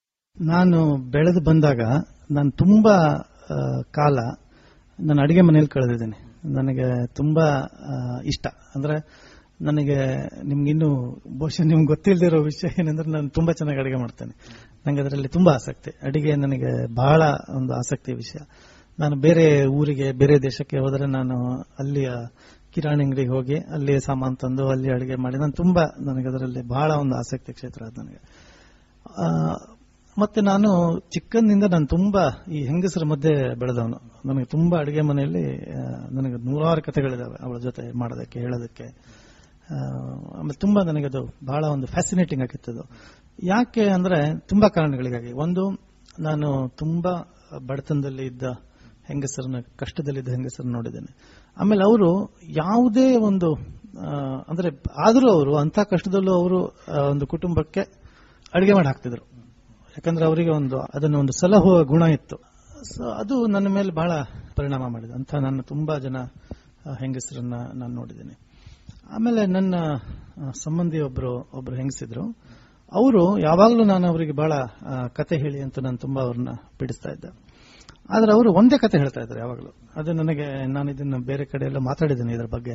ನಾನು ಬೆಳೆದು ಬಂದಾಗ ನಾನು ತುಂಬಾ ಆ, ಕಾಲ ನಾನು ಅಡಿಗೆ ಮನೆಯಲ್ಲಿ ಕಳೆದಿದ್ದೇನೆ ನನಗೆ ತುಂಬಾ ಆ, ಇಷ್ಟ ಅಂದ್ರೆ ನನಗೆ ನಿಮ್ಗಿನ್ನು ಬಹುಶಃ ನಿಮ್ಗೆ ಗೊತ್ತಿಲ್ಲದಿರೋ ವಿಷಯ ಏನಂದ್ರೆ ನಾನು ತುಂಬಾ ಚೆನ್ನಾಗಿ ಅಡಿಗೆ ಮಾಡ್ತೇನೆ ನನಗೆ ಅದರಲ್ಲಿ ತುಂಬಾ ಆಸಕ್ತಿ ಅಡಿಗೆ ನನಗೆ ಬಹಳ ಒಂದು ಆಸಕ್ತಿ ವಿಷಯ ನಾನು ಬೇರೆ ಊರಿಗೆ ಬೇರೆ ದೇಶಕ್ಕೆ ಹೋದರೆ ನಾನು ಅಲ್ಲಿಯ ಕಿರಾಣಿ ಅಂಗಡಿಗೆ ಹೋಗಿ ಅಲ್ಲಿ ಸಾಮಾನು ತಂದು ಅಲ್ಲಿ ಅಡಿಗೆ ಮಾಡಿ ನಾನು ತುಂಬಾ ನನಗೆ ಅದರಲ್ಲಿ ಬಹಳ ಒಂದು ಆಸಕ್ತಿ ಕ್ಷೇತ್ರ ಅದು ನನಗೆ ಆ, ಮತ್ತೆ ನಾನು ಚಿಕ್ಕಂದಿಂದ ನಾನು ತುಂಬಾ ಈ ಹೆಂಗಸರ ಮಧ್ಯೆ ಬೆಳೆದವನು ನನಗೆ ತುಂಬಾ ಅಡಿಗೆ ಮನೆಯಲ್ಲಿ ಆ, ನನಗೆ ನೂರಾರು ಕಥೆಗಳಿದಾವೆ ಅವಳ ಜೊತೆ ಮಾಡೋದಕ್ಕೆ ಹೇಳೋದಕ್ಕೆ ಆ, ಆಮೇಲೆ ತುಂಬಾ ನನಗೆ ಅದು ಬಹಳ ಒಂದು ಫ್ಯಾಸಿನೇಟಿಂಗ್ ಆಗಿತ್ತದು ಯಾಕೆ ಅಂದ್ರೆ ತುಂಬಾ ಕಾರಣಗಳಿಗಾಗಿ ಒಂದು ನಾನು ತುಂಬಾ ಬಡತನದಲ್ಲಿ ಇದ್ದ ಹೆಂಗಸರನ್ನ ಕಷ್ಟದಲ್ಲಿದ್ದ ಹೆಂಗಸರನ್ನ ನೋಡಿದ್ದೇನೆ ಆಮೇಲೆ ಅವರು ಯಾವುದೇ ಒಂದು ಆ, ಅಂದ್ರೆ ಆದರೂ ಅವರು ಅಂತ ಕಷ್ಟದಲ್ಲೂ ಅವರು ಆ, ಒಂದು ಕುಟುಂಬಕ್ಕೆ ಅಡಿಗೆ ಮಾಡಿ ಹಾಕ್ತಿದ್ರು ಯಾಕಂದ್ರೆ ಅವರಿಗೆ ಒಂದು ಅದನ್ನು ಒಂದು ಸಲಹುವ ಗುಣ ಇತ್ತು ಸೊ ಅದು ನನ್ನ ಮೇಲೆ ಬಹಳ ಪರಿಣಾಮ ಮಾಡಿದೆ ಅಂತ ನಾನು ತುಂಬಾ ಜನ ಆ, ಹೆಂಗಸರನ್ನ ನಾನು ನೋಡಿದ್ದೇನೆ ಆಮೇಲೆ ನನ್ನ ಆ, ಸಂಬಂಧಿ ಒಬ್ರು ಒಬ್ರು ಹೆಂಗಸಿದ್ರು ಅವರು ಯಾವಾಗಲೂ ನಾನು ಅವರಿಗೆ ಬಹಳ ಆ, ಕತೆ ಹೇಳಿ ಅಂತ ನಾನು ತುಂಬಾ ಅವ್ರನ್ನ ಪೀಡಿಸ್ತಾ ಇದ್ದೆ ಆದ್ರೆ ಅವರು ಒಂದೇ ಕತೆ ಹೇಳ್ತಾ ಇದ್ದಾರೆ ಯಾವಾಗಲೂ ಅದು ನನಗೆ ನಾನು ಇದನ್ನ ಬೇರೆ ಕಡೆ ಎಲ್ಲ ಮಾತಾಡಿದ್ದೇನೆ ಇದರ ಬಗ್ಗೆ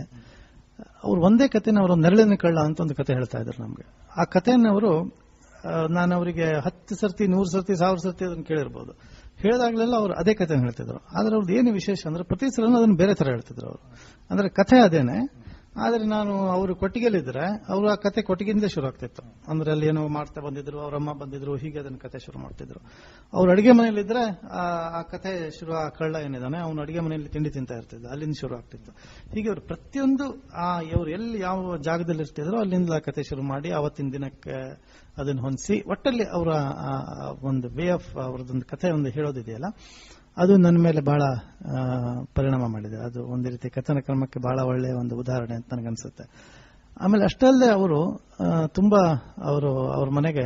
ಅವ್ರು ಒಂದೇ ಕತೆನ ಅವರು ನೆರಳಿನ ಕಳ್ಳ ಅಂತ ಒಂದು ಕತೆ ಹೇಳ್ತಾ ಇದ್ದಾರೆ ನಮಗೆ ಆ ಕಥೆಯನ್ನು ಅವರು ಆ, ನಾನು ಅವರಿಗೆ ಹತ್ತು ಸರ್ತಿ ನೂರು ಸರ್ತಿ ಸಾವಿರ ಸರ್ತಿ ಅದನ್ನು ಕೇಳಿರ್ಬೋದು ಹೇಳಿದಾಗಲೆಲ್ಲ ಅವರು ಅದೇ ಕಥೆ ಹೇಳ್ತಿದ್ರು ಆದ್ರೆ ಅವ್ರದ್ದು ಏನು ವಿಶೇಷ ಅಂದ್ರೆ ಪ್ರತಿ ಸಲ ಅದನ್ನು ಬೇರೆ ತರ ಹೇಳ್ತಿದ್ರು ಅವರು ಅಂದ್ರೆ ಕಥೆ ಅದೇನೆ ಆದ್ರೆ ನಾನು ಅವರು ಕೊಟ್ಟಿಗೆಲಿದ್ರೆ ಅವರು ಆ ಕತೆ ಕೊಟ್ಟಿಗೆಯಿಂದ ಶುರು ಆಗ್ತಿತ್ತು ಅಂದ್ರೆ ಅಲ್ಲಿ ಏನೋ ಮಾಡ್ತಾ ಬಂದಿದ್ರು ಅವ್ರ ಅಮ್ಮ ಬಂದಿದ್ರು ಹೀಗೆ ಅದನ್ನ ಕತೆ ಶುರು ಮಾಡ್ತಿದ್ರು ಅವ್ರು ಅಡಿಗೆ ಮನೆಯಲ್ಲಿದ್ರೆ ಆ ಆ ಕತೆ ಶುರು ಆ ಕಳ್ಳ ಏನಿದಾನೆ ಅವನು ಅಡಿಗೆ ಮನೆಯಲ್ಲಿ ತಿಂಡಿ ತಿಂತಾ ಇರ್ತಿದ್ದ ಅಲ್ಲಿಂದ ಶುರು ಆಗ್ತಿತ್ತು ಹೀಗೆ ಅವರು ಪ್ರತಿಯೊಂದು ಆ ಇವರು ಎಲ್ಲಿ ಯಾವ ಜಾಗದಲ್ಲಿ ಇರ್ತಿದ್ರು ಅಲ್ಲಿಂದ ಆ ಕತೆ ಶುರು ಮಾಡಿ ಅವತ್ತಿನ ದಿನಕ್ಕೆ ಅದನ್ನು ಹೊಂದಿಸಿ ಒಟ್ಟಲ್ಲಿ ಅವರ ಆ, ಒಂದು ವೇ ಆಫ್ ಅವ್ರದ್ದೊಂದು ಕಥೆ ಒಂದು ಹೇಳೋದಿದೆಯಲ್ಲ ಅದು ನನ್ನ ಮೇಲೆ ಬಹಳ ಆ, ಪರಿಣಾಮ ಮಾಡಿದೆ ಅದು ಒಂದು ರೀತಿ ಕಥನ ಕ್ರಮಕ್ಕೆ ಬಹಳ ಒಳ್ಳೆಯ ಒಂದು ಉದಾಹರಣೆ ಅಂತ ನನಗನ್ಸುತ್ತೆ ಆಮೇಲೆ ಅಷ್ಟಲ್ಲದೆ ಅವರು ಆ, ತುಂಬಾ ಅವರು ಅವ್ರ ಮನೆಗೆ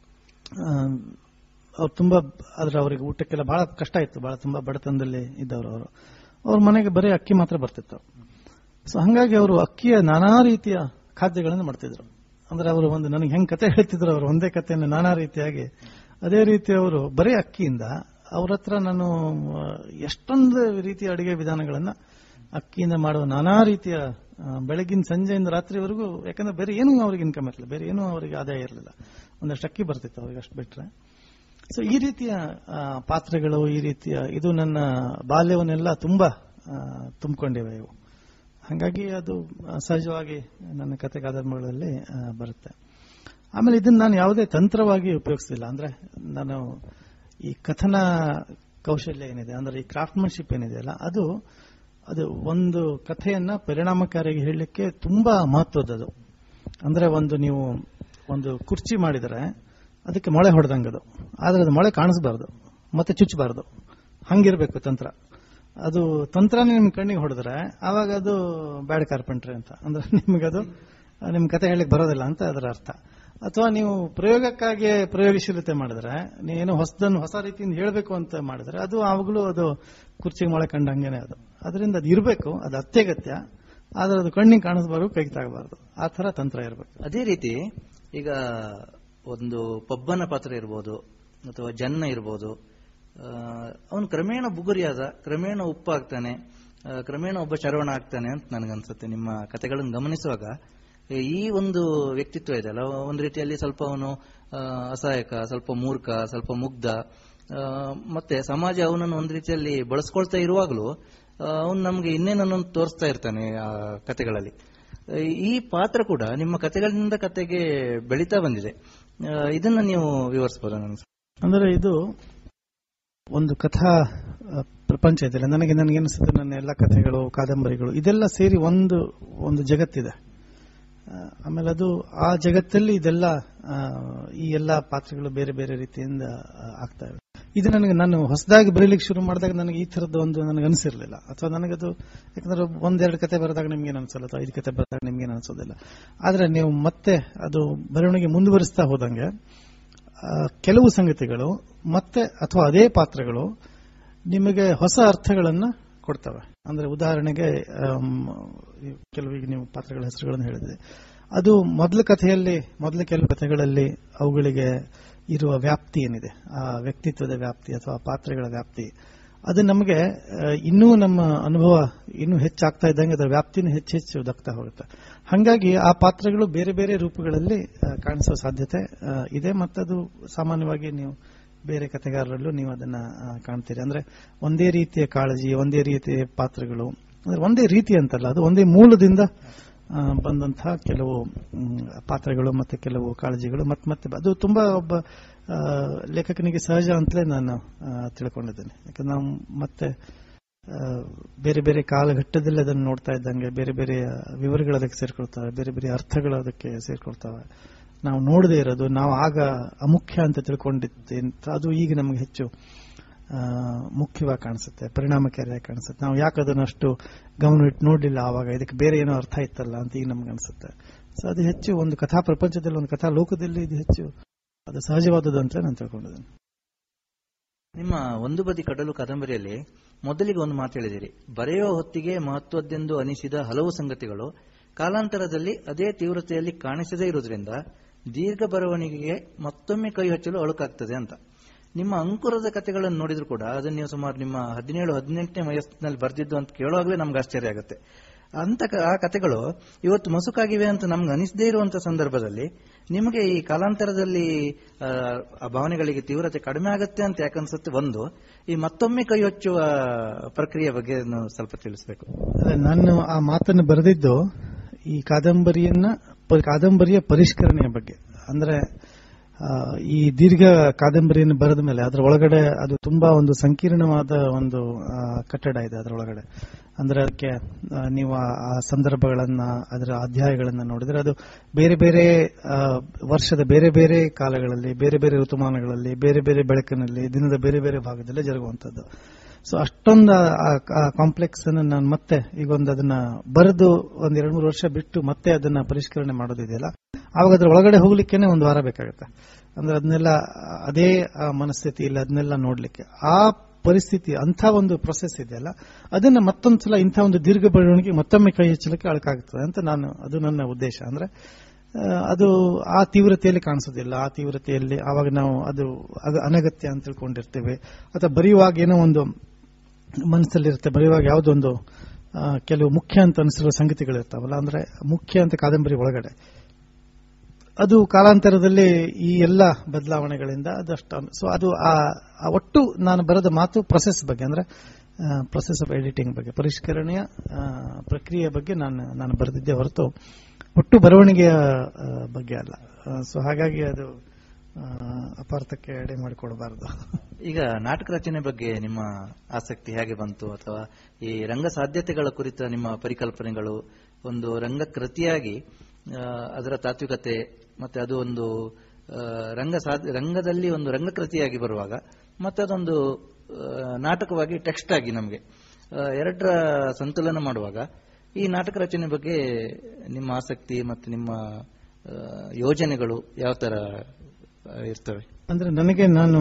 ಆ, ಅವ್ರು ತುಂಬಾ ಆದ್ರೆ ಅವರಿಗೆ ಊಟಕ್ಕೆಲ್ಲ ಬಹಳ ಕಷ್ಟ ಇತ್ತು ಬಹಳ ತುಂಬಾ ಬಡತನದಲ್ಲಿ ಇದ್ದವರು ಅವರು ಅವ್ರ ಮನೆಗೆ ಬರೀ ಅಕ್ಕಿ ಮಾತ್ರ ಬರ್ತಿತ್ತು ಸೊ ಹಂಗಾಗಿ ಅವರು ಅಕ್ಕಿಯ ನಾನಾ ರೀತಿಯ ಖಾದ್ಯಗಳನ್ನು ಮಾಡ್ತಿದ್ರು ಅಂದ್ರೆ ಅವರು ಒಂದು ನನಗೆ ಹೆಂಗ್ ಕತೆ ಹೇಳ್ತಿದ್ರು ಅವರು ಒಂದೇ ಕಥೆಯನ್ನು ನಾನಾ ರೀತಿಯಾಗಿ ಅದೇ ರೀತಿ ಅವರು ಬರೀ ಅಕ್ಕಿಯಿಂದ ಅವ್ರ ಹತ್ರ ನಾನು ಆ, ಎಷ್ಟೊಂದು ರೀತಿಯ ಅಡಿಗೆ ವಿಧಾನಗಳನ್ನ ಅಕ್ಕಿಯಿಂದ ಮಾಡುವ ನಾನಾ ರೀತಿಯ ಆ, ಬೆಳಗಿನ ಸಂಜೆಯಿಂದ ರಾತ್ರಿವರೆಗೂ ಯಾಕಂದ್ರೆ ಬೇರೆ ಏನೂ ಅವ್ರಿಗೆ ಇನ್ಕಮ್ ಇರಲಿಲ್ಲ ಬೇರೆ ಏನೂ ಅವರಿಗೆ ಆದಾಯ ಇರಲಿಲ್ಲ ಒಂದಷ್ಟು ಅಕ್ಕಿ ಬರ್ತಿತ್ತು ಅವ್ರಿಗೆ ಅಷ್ಟು ಬಿಟ್ರೆ ಸೊ ಈ ರೀತಿಯ ಆ, ಪಾತ್ರಗಳು ಈ ರೀತಿಯ ಇದು ನನ್ನ ಬಾಲ್ಯವನ್ನೆಲ್ಲ ತುಂಬಾ ಆ, ತುಂಬಿಕೊಂಡಿವೆ ಇವು ಹಾಗಾಗಿ ಅದು ಆ, ಸಹಜವಾಗಿ ನನ್ನ ಕತೆ ಕಾದಂಬರಿಗಳಲ್ಲಿ ಆ, ಬರುತ್ತೆ ಆಮೇಲೆ ಇದನ್ನ ನಾನು ಯಾವುದೇ ತಂತ್ರವಾಗಿ ಉಪಯೋಗಿಸ್ತಿಲ್ಲ ಅಂದ್ರೆ ನಾನು ಈ ಕಥನ ಕೌಶಲ್ಯ ಏನಿದೆ ಅಂದ್ರೆ ಈ ಕ್ರಾಫ್ಟ್ಮನ್ಶಿಪ್ ಏನಿದೆಯಲ್ಲ ಅದು ಅದು ಒಂದು ಕಥೆಯನ್ನ ಪರಿಣಾಮಕಾರಿಯಾಗಿ ಹೇಳಲಿಕ್ಕೆ ತುಂಬಾ ಮಹತ್ವದದು ಅಂದ್ರೆ ಒಂದು ನೀವು ಒಂದು ಕುರ್ಚಿ ಮಾಡಿದರೆ ಅದಕ್ಕೆ ಮೊಳೆ ಹೊಡೆದಂಗದು ಆದ್ರೆ ಅದು ಮೊಳೆ ಕಾಣಿಸಬಾರ್ದು ಮತ್ತೆ ಚುಚ್ಚಬಾರ್ದು ಹಂಗಿರ್ಬೇಕು ತಂತ್ರ ಅದು ತಂತ್ರನೇ ನಿಮ್ ಕಣ್ಣಿಗೆ ಹೊಡೆದ್ರೆ ಆವಾಗ ಅದು ಬ್ಯಾಡ್ ಕಾರ್ಪೆಂಟ್ರಿ ಅಂತ ಅಂದ್ರೆ ನಿಮ್ಗದು ನಿಮ್ ಕತೆ ಹೇಳಿಕ್ ಬರೋದಿಲ್ಲ ಅಂತ ಅದರ ಅರ್ಥ ಅಥವಾ ನೀವು ಪ್ರಯೋಗಕ್ಕಾಗಿ ಪ್ರಯೋಗಶೀಲತೆ ಮಾಡಿದ್ರೆ ನೀವೇನು ಹೊಸದನ್ನು ಹೊಸ ರೀತಿಯಿಂದ ಹೇಳಬೇಕು ಅಂತ ಮಾಡಿದ್ರೆ ಅದು ಆವಾಗಲೂ ಅದು ಕುರ್ಚಿಗೆ ಮೊಳೆ ಕಂಡಂಗೆನೆ ಅದು ಅದರಿಂದ ಅದು ಇರಬೇಕು ಅದು ಅತ್ಯಗತ್ಯ ಆದ್ರೆ ಅದು ಕಣ್ಣಿಗೆ ಕಾಣಿಸ್ಬಾರ್ದು ಕೈಗೆ ತಾಗಬಾರ್ದು ಆ ತರ ತಂತ್ರ ಇರಬೇಕು ಅದೇ ರೀತಿ ಈಗ ಒಂದು ಪಬ್ಬನ ಪಾತ್ರ ಇರ್ಬೋದು ಅಥವಾ ಜನ್ನ ಇರ್ಬೋದು ಅವನು ಕ್ರಮೇಣ ಬುಗುರಿಯಾದ ಕ್ರಮೇಣ ಉಪ್ಪಾಗ್ತಾನೆ ಆ, ಕ್ರಮೇಣ ಒಬ್ಬ ಚರವಣ ಆಗ್ತಾನೆ ಅಂತ ನನಗನ್ಸುತ್ತೆ ನಿಮ್ಮ ಕಥೆಗಳನ್ನು ಗಮನಿಸುವಾಗ ಈ ಒಂದು ವ್ಯಕ್ತಿತ್ವ ಇದೆಯಲ್ಲ ಒಂದು ರೀತಿಯಲ್ಲಿ ಸ್ವಲ್ಪ ಅವನು ಆ, ಅಸಹಾಯಕ ಸ್ವಲ್ಪ ಮೂರ್ಖ ಸ್ವಲ್ಪ ಮುಗ್ಧ ಆ, ಮತ್ತೆ ಸಮಾಜ ಅವನನ್ನು ಒಂದು ರೀತಿಯಲ್ಲಿ ಬಳಸ್ಕೊಳ್ತಾ ಇರುವಾಗಲೂ ಅವನು ನಮಗೆ ಇನ್ನೇನನ್ನು ತೋರಿಸ್ತಾ ಇರ್ತಾನೆ ಆ ಕಥೆಗಳಲ್ಲಿ ಈ ಪಾತ್ರ ಕೂಡ ನಿಮ್ಮ ಕಥೆಗಳಿಂದ ಕತೆಗೆ ಬೆಳೀತಾ ಬಂದಿದೆ ಆ, ಇದನ್ನ ನೀವು ವಿವರಿಸಬಹುದು ನನಗೆ ಅಂದ್ರೆ ಇದು ಒಂದು ಕಥಾ ಆ, ಪ್ರಪಂಚ ಇದೆಯಲ್ಲ ನನಗೆ ನನಗೆ ಅನಿಸುತ್ತೆ ನನ್ನ ಎಲ್ಲ ಕಥೆಗಳು ಕಾದಂಬರಿಗಳು ಇದೆಲ್ಲ ಸೇರಿ ಒಂದು ಒಂದು ಜಗತ್ತಿದೆ ಆ, ಆಮೇಲೆ ಅದು ಆ ಜಗತ್ತಲ್ಲಿ ಇದೆಲ್ಲ ಆ, ಈ ಎಲ್ಲ ಪಾತ್ರಗಳು ಬೇರೆ ಬೇರೆ ರೀತಿಯಿಂದ ಆ, ಆಗ್ತಾ ಇವೆ ಇದು ನನಗೆ ನಾನು ಹೊಸದಾಗಿ ಬರೀಲಿಕ್ಕೆ ಶುರು ಮಾಡಿದಾಗ ನನಗೆ ಈ ತರದ್ದು ಒಂದು ನನಗೆ ಅನಿಸಿರ್ಲಿಲ್ಲ ಅಥವಾ ನನಗದು ಯಾಕಂದ್ರೆ ಒಂದೆರಡು ಕತೆ ಬರೆದಾಗ ನಿಮ್ಗೆ ಅನ್ಸಲ್ಲ ಅಥವಾ ಐದು ಕತೆ ಬರೆದಾಗ ನಿಮ್ಗೆ ಅನ್ಸೋದಿಲ್ಲ ಆದ್ರೆ ನೀವು ಮತ್ತೆ ಅದು ಬರವಣಿಗೆ ಮುಂದುವರಿಸ್ತಾ ಹೋದಂಗೆ ಆ, ಕೆಲವು ಸಂಗತಿಗಳು ಮತ್ತೆ ಅಥವಾ ಅದೇ ಪಾತ್ರಗಳು ನಿಮಗೆ ಹೊಸ ಅರ್ಥಗಳನ್ನ ಕೊಡ್ತವೆ ಅಂದ್ರೆ ಉದಾಹರಣೆಗೆ ಆಮ್, ಈ ಕೆಲವು ಈಗ ನೀವು ಪಾತ್ರಗಳ ಹೆಸರುಗಳನ್ನು ಹೇಳಿದ್ರೆ ಅದು ಮೊದಲ ಕಥೆಯಲ್ಲಿ ಮೊದಲ ಕೆಲವು ಕಥೆಗಳಲ್ಲಿ ಅವುಗಳಿಗೆ ಇರುವ ವ್ಯಾಪ್ತಿ ಏನಿದೆ ಆ ವ್ಯಕ್ತಿತ್ವದ ವ್ಯಾಪ್ತಿ ಅಥವಾ ಪಾತ್ರಗಳ ವ್ಯಾಪ್ತಿ ಅದು ನಮಗೆ ಆ, ಇನ್ನೂ ನಮ್ಮ ಅನುಭವ ಇನ್ನೂ ಹೆಚ್ಚಾಗ್ತಾ ಇದ್ದಂಗೆ ಅದರ ವ್ಯಾಪ್ತಿನೂ ಹೆಚ್ಚು ಹೆಚ್ಚು ದಕ್ತಾ ಹೋಗುತ್ತೆ ಹಾಗಾಗಿ ಆ ಪಾತ್ರಗಳು ಬೇರೆ ಬೇರೆ ರೂಪಗಳಲ್ಲಿ ಆ, ಕಾಣಿಸುವ ಸಾಧ್ಯತೆ ಆ, ಇದೆ ಮತ್ತದು ಸಾಮಾನ್ಯವಾಗಿ ನೀವು ಬೇರೆ ಕಥೆಗಾರರಲ್ಲೂ ನೀವು ಅದನ್ನ ಆ, ಕಾಣ್ತೀರಿ ಅಂದ್ರೆ ಒಂದೇ ರೀತಿಯ ಕಾಳಜಿ ಒಂದೇ ರೀತಿಯ ಪಾತ್ರಗಳು ಅಂದ್ರೆ ಒಂದೇ ರೀತಿ ಅಂತಲ್ಲ ಅದು ಒಂದೇ ಮೂಲದಿಂದ ಆ, ಬಂದಂತಹ ಕೆಲವು ಮ್, ಪಾತ್ರಗಳು ಮತ್ತೆ ಕೆಲವು ಕಾಳಜಿಗಳು ಮತ್ತೆ ಮತ್ತೆ ಅದು ತುಂಬಾ ಒಬ್ಬ ಆ, ಲೇಖಕನಿಗೆ ಸಹಜ ಅಂತಲೇ ನಾನು ಆ, ತಿಳ್ಕೊಂಡಿದ್ದೇನೆ ಯಾಕಂದ್ರೆ ನಾವು ಮತ್ತೆ ಆ, ಬೇರೆ ಬೇರೆ ಕಾಲಘಟ್ಟದಲ್ಲಿ ಅದನ್ನು ನೋಡ್ತಾ ಇದ್ದಂಗೆ ಬೇರೆ ಬೇರೆ ವಿವರಗಳು ಅದಕ್ಕೆ ಸೇರ್ಕೊಳ್ತವೆ ಬೇರೆ ಬೇರೆ ಅರ್ಥಗಳು ಅದಕ್ಕೆ ಸೇರ್ಕೊಳ್ತವೆ ನಾವು ನೋಡದೇ ಇರೋದು ನಾವು ಆಗ ಅಮುಖ್ಯ ಅಂತ ತಿಳ್ಕೊಂಡಿದ್ದೆ ಅಂತ ಅದು ಈಗ ನಮಗೆ ಹೆಚ್ಚು ಆ, ಮುಖ್ಯವಾಗಿ ಕಾಣಿಸುತ್ತೆ ಪರಿಣಾಮಕಾರಿಯಾಗಿ ಕಾಣಿಸುತ್ತೆ ನಾವು ಯಾಕೆ ಅದನ್ನು ಅಷ್ಟು ಗಮನ ಇಟ್ಟು ನೋಡಲಿಲ್ಲ ಆವಾಗ ಇದಕ್ಕೆ ಬೇರೆ ಏನೋ ಅರ್ಥ ಇತ್ತಲ್ಲ ಅಂತ ಈಗ ನಮ್ಗೆ ಅನಿಸುತ್ತೆ ಸೊ ಅದು ಹೆಚ್ಚು ಒಂದು ಕಥಾ ಪ್ರಪಂಚದಲ್ಲಿ ಒಂದು ಕಥಾ ಲೋಕದಲ್ಲಿ ಇದು ಹೆಚ್ಚು ಅದು ಸಹಜವಾದದ್ದು ಅಂತ ನಾನು ತಿಳ್ಕೊಂಡಿದ್ದೇನೆ ನಿಮ್ಮ ಒಂದು ಬದಿ ಕಡಲು ಕಾದಂಬರಿಯಲ್ಲಿ ಮೊದಲಿಗೆ ಒಂದು ಮಾತು ಹೇಳಿದಿರಿ ಬರೆಯುವ ಹೊತ್ತಿಗೆ ಮಹತ್ವದ್ದೆಂದು ಅನಿಸಿದ ಹಲವು ಸಂಗತಿಗಳು ಕಾಲಾಂತರದಲ್ಲಿ ಅದೇ ತೀವ್ರತೆಯಲ್ಲಿ ಕಾಣಿಸದೇ ಇರುವುದರಿಂದ ದೀರ್ಘ ಬರವಣಿಗೆಗೆ ಮತ್ತೊಮ್ಮೆ ಕೈ ಹಚ್ಚಲು ಅಳುಕಾಗ್ತದೆ ಅಂತ ನಿಮ್ಮ ಅಂಕುರದ ಕಥೆಗಳನ್ನು ನೋಡಿದ್ರು ಕೂಡ ಅದನ್ನು ನೀವು ಸುಮಾರು ನಿಮ್ಮ ಹದಿನೇಳು ಹದಿನೆಂಟನೇ ವಯಸ್ಸಿನಲ್ಲಿ ಬರೆದಿದ್ದು ಅಂತ ಕೇಳುವಾಗಲೇ ನಮ್ಗೆ ಆಶ್ಚರ್ಯ ಆಗುತ್ತೆ ಅಂತ ಕ- ಆ ಕಥೆಗಳು ಇವತ್ತು ಮಸುಕಾಗಿವೆ ಅಂತ ನಮ್ಗೆ ಅನಿಸದೇ ಇರುವಂತ ಸಂದರ್ಭದಲ್ಲಿ ನಿಮಗೆ ಈ ಕಾಲಾಂತರದಲ್ಲಿ ಆ, ಆ ಭಾವನೆಗಳಿಗೆ ತೀವ್ರತೆ ಕಡಿಮೆ ಆಗುತ್ತೆ ಅಂತ ಯಾಕನ್ಸುತ್ತೆ ಒಂದು ಈ ಮತ್ತೊಮ್ಮೆ ಕೈ ಹೊಚ್ಚುವ ಪ್ರಕ್ರಿಯೆ ಬಗ್ಗೆ ನೀವು ಸ್ವಲ್ಪ ತಿಳಿಸಬೇಕು ಅದೇ ನಾನು ಆ ಮಾತನ್ನು ಬರೆದಿದ್ದು ಈ ಕಾದಂಬರಿಯನ್ನ ಪ- ಕಾದಂಬರಿಯ ಪರಿಷ್ಕರಣೆಯ ಬಗ್ಗೆ ಅಂದ್ರೆ ಆ, ಈ ದೀರ್ಘ ಕಾದಂಬರಿಯನ್ನು ಬರೆದ ಮೇಲೆ ಅದರ ಒಳಗಡೆ ಅದು ತುಂಬಾ ಒಂದು ಸಂಕೀರ್ಣವಾದ ಒಂದು ಆ, ಕಟ್ಟಡ ಇದೆ ಅದರ ಒಳಗಡೆ ಅಂದ್ರೆ ಅದಕ್ಕೆ ಆ, ನೀವು ಆ ಆ ಸಂದರ್ಭಗಳನ್ನ ಅದರ ಅಧ್ಯಾಯಗಳನ್ನ ನೋಡಿದ್ರೆ ಅದು ಬೇರೆ ಬೇರೆ ಆ, ವರ್ಷದ ಬೇರೆ ಬೇರೆ ಕಾಲಗಳಲ್ಲಿ ಬೇರೆ ಬೇರೆ ಋತುಮಾನಗಳಲ್ಲಿ ಬೇರೆ ಬೇರೆ ಬೆಳಕಿನಲ್ಲಿ ದಿನದ ಬೇರೆ ಬೇರೆ ಭಾಗದಲ್ಲಿ ಜರುಗುವಂತದ್ದು ಸೊ ಅಷ್ಟೊಂದು ಕಾಂಪ್ಲೆಕ್ಸ್ ಅನ್ನು ನಾನು ಮತ್ತೆ ಈಗ ಒಂದು ಅದನ್ನ ಬರೆದು ಒಂದ್ ಎರಡ್ ಮೂರು ವರ್ಷ ಬಿಟ್ಟು ಮತ್ತೆ ಅದನ್ನ ಪರಿಷ್ಕರಣೆ ಮಾಡೋದಿದೆಯಲ್ಲ ಆವಾಗ ಅದ್ರ ಒಳಗಡೆ ಹೋಗ್ಲಿಕ್ಕೇನೆ ಒಂದು ವಾರ ಬೇಕಾಗುತ್ತೆ ಅಂದ್ರೆ ಅದನ್ನೆಲ್ಲ ಅದೇ ಆ ಮನಸ್ಥಿತಿ ಇಲ್ಲ ಅದನ್ನೆಲ್ಲ ನೋಡ್ಲಿಕ್ಕೆ ಆ ಪರಿಸ್ಥಿತಿ ಅಂಥ ಒಂದು ಪ್ರೊಸೆಸ್ ಇದೆಯಲ್ಲ ಅದನ್ನ ಮತ್ತೊಂದ್ಸಲ ಇಂಥ ಒಂದು ದೀರ್ಘ ಬೆಳವಣಿಗೆ ಮತ್ತೊಮ್ಮೆ ಕೈ ಹೆಚ್ಚಲಿಕ್ಕೆ ಅಳಕಾಗ್ತದೆ ಅಂತ ನಾನು ಅದು ನನ್ನ ಉದ್ದೇಶ ಅಂದ್ರೆ ಆ, ಅದು ಆ ತೀವ್ರತೆಯಲ್ಲಿ ಕಾಣಿಸೋದಿಲ್ಲ ಆ ತೀವ್ರತೆಯಲ್ಲಿ ಆವಾಗ ನಾವು ಅದು ಅದು ಅನಗತ್ಯ ಅಂತ ತಿಳ್ಕೊಂಡಿರ್ತೇವೆ ಅಥವಾ ಬರೆಯುವಾಗ ಏನೋ ಒಂದು ಮನಸ್ಸಲ್ಲಿರುತ್ತೆ ಬರೆಯುವಾಗ ಯಾವುದೊಂದು ಆ, ಕೆಲವು ಮುಖ್ಯ ಅಂತ ಅನಿಸಿರುವ ಸಂಗತಿಗಳಿರ್ತಾವಲ್ಲ ಅಂದ್ರೆ ಮುಖ್ಯ ಅಂತ ಕಾದಂಬರಿ ಒಳಗಡೆ ಅದು ಕಾಲಾಂತರದಲ್ಲಿ ಈ ಎಲ್ಲ ಬದಲಾವಣೆಗಳಿಂದ ಅದಷ್ಟು ಸೊ ಅದು ಆ ಆ ಒಟ್ಟು ನಾನು ಬರೆದ ಮಾತು ಪ್ರೊಸೆಸ್ ಬಗ್ಗೆ ಅಂದ್ರೆ ಪ್ರೊಸೆಸ್ ಆಫ್ ಎಡಿಟಿಂಗ್ ಬಗ್ಗೆ ಪರಿಷ್ಕರಣೆಯ ಆ, ಪ್ರಕ್ರಿಯೆ ಬಗ್ಗೆ ನಾನು ನಾನು ಬರೆದಿದ್ದೆ ಹೊರತು ಒಟ್ಟು ಬರವಣಿಗೆಯ ಆ, ಬಗ್ಗೆ ಅಲ್ಲ ಸೊ ಹಾಗಾಗಿ ಅದು ಆ, ಅಪಾರ್ಥಕ್ಕೆ ಎಡೆ ಮಾಡಿಕೊಡಬಾರದು ಈಗ ನಾಟಕ ರಚನೆ ಬಗ್ಗೆ ನಿಮ್ಮ ಆಸಕ್ತಿ ಹೇಗೆ ಬಂತು ಅಥವಾ ಈ ರಂಗ ಸಾಧ್ಯತೆಗಳ ಕುರಿತ ನಿಮ್ಮ ಪರಿಕಲ್ಪನೆಗಳು ಒಂದು ರಂಗ ಕೃತಿಯಾಗಿ ಆ, ಅದರ ತಾತ್ವಿಕತೆ ಮತ್ತೆ ಅದು ಒಂದು ಆ, ರಂಗ ಸಾಧ್ಯ ರಂಗದಲ್ಲಿ ಒಂದು ರಂಗಕೃತಿಯಾಗಿ ಬರುವಾಗ ಮತ್ತೆ ಅದೊಂದು ಆ, ನಾಟಕವಾಗಿ ಟೆಕ್ಸ್ಟ್ ಆಗಿ ನಮಗೆ ಆ, ಎರಡರ ಸಂತುಲನ ಮಾಡುವಾಗ ಈ ನಾಟಕ ರಚನೆ ಬಗ್ಗೆ ನಿಮ್ಮ ಆಸಕ್ತಿ ಮತ್ತು ನಿಮ್ಮ ಆ, ಯೋಜನೆಗಳು ಯಾವ ತರ ಆ, ಇರ್ತವೆ ಅಂದ್ರೆ ನನಗೆ ನಾನು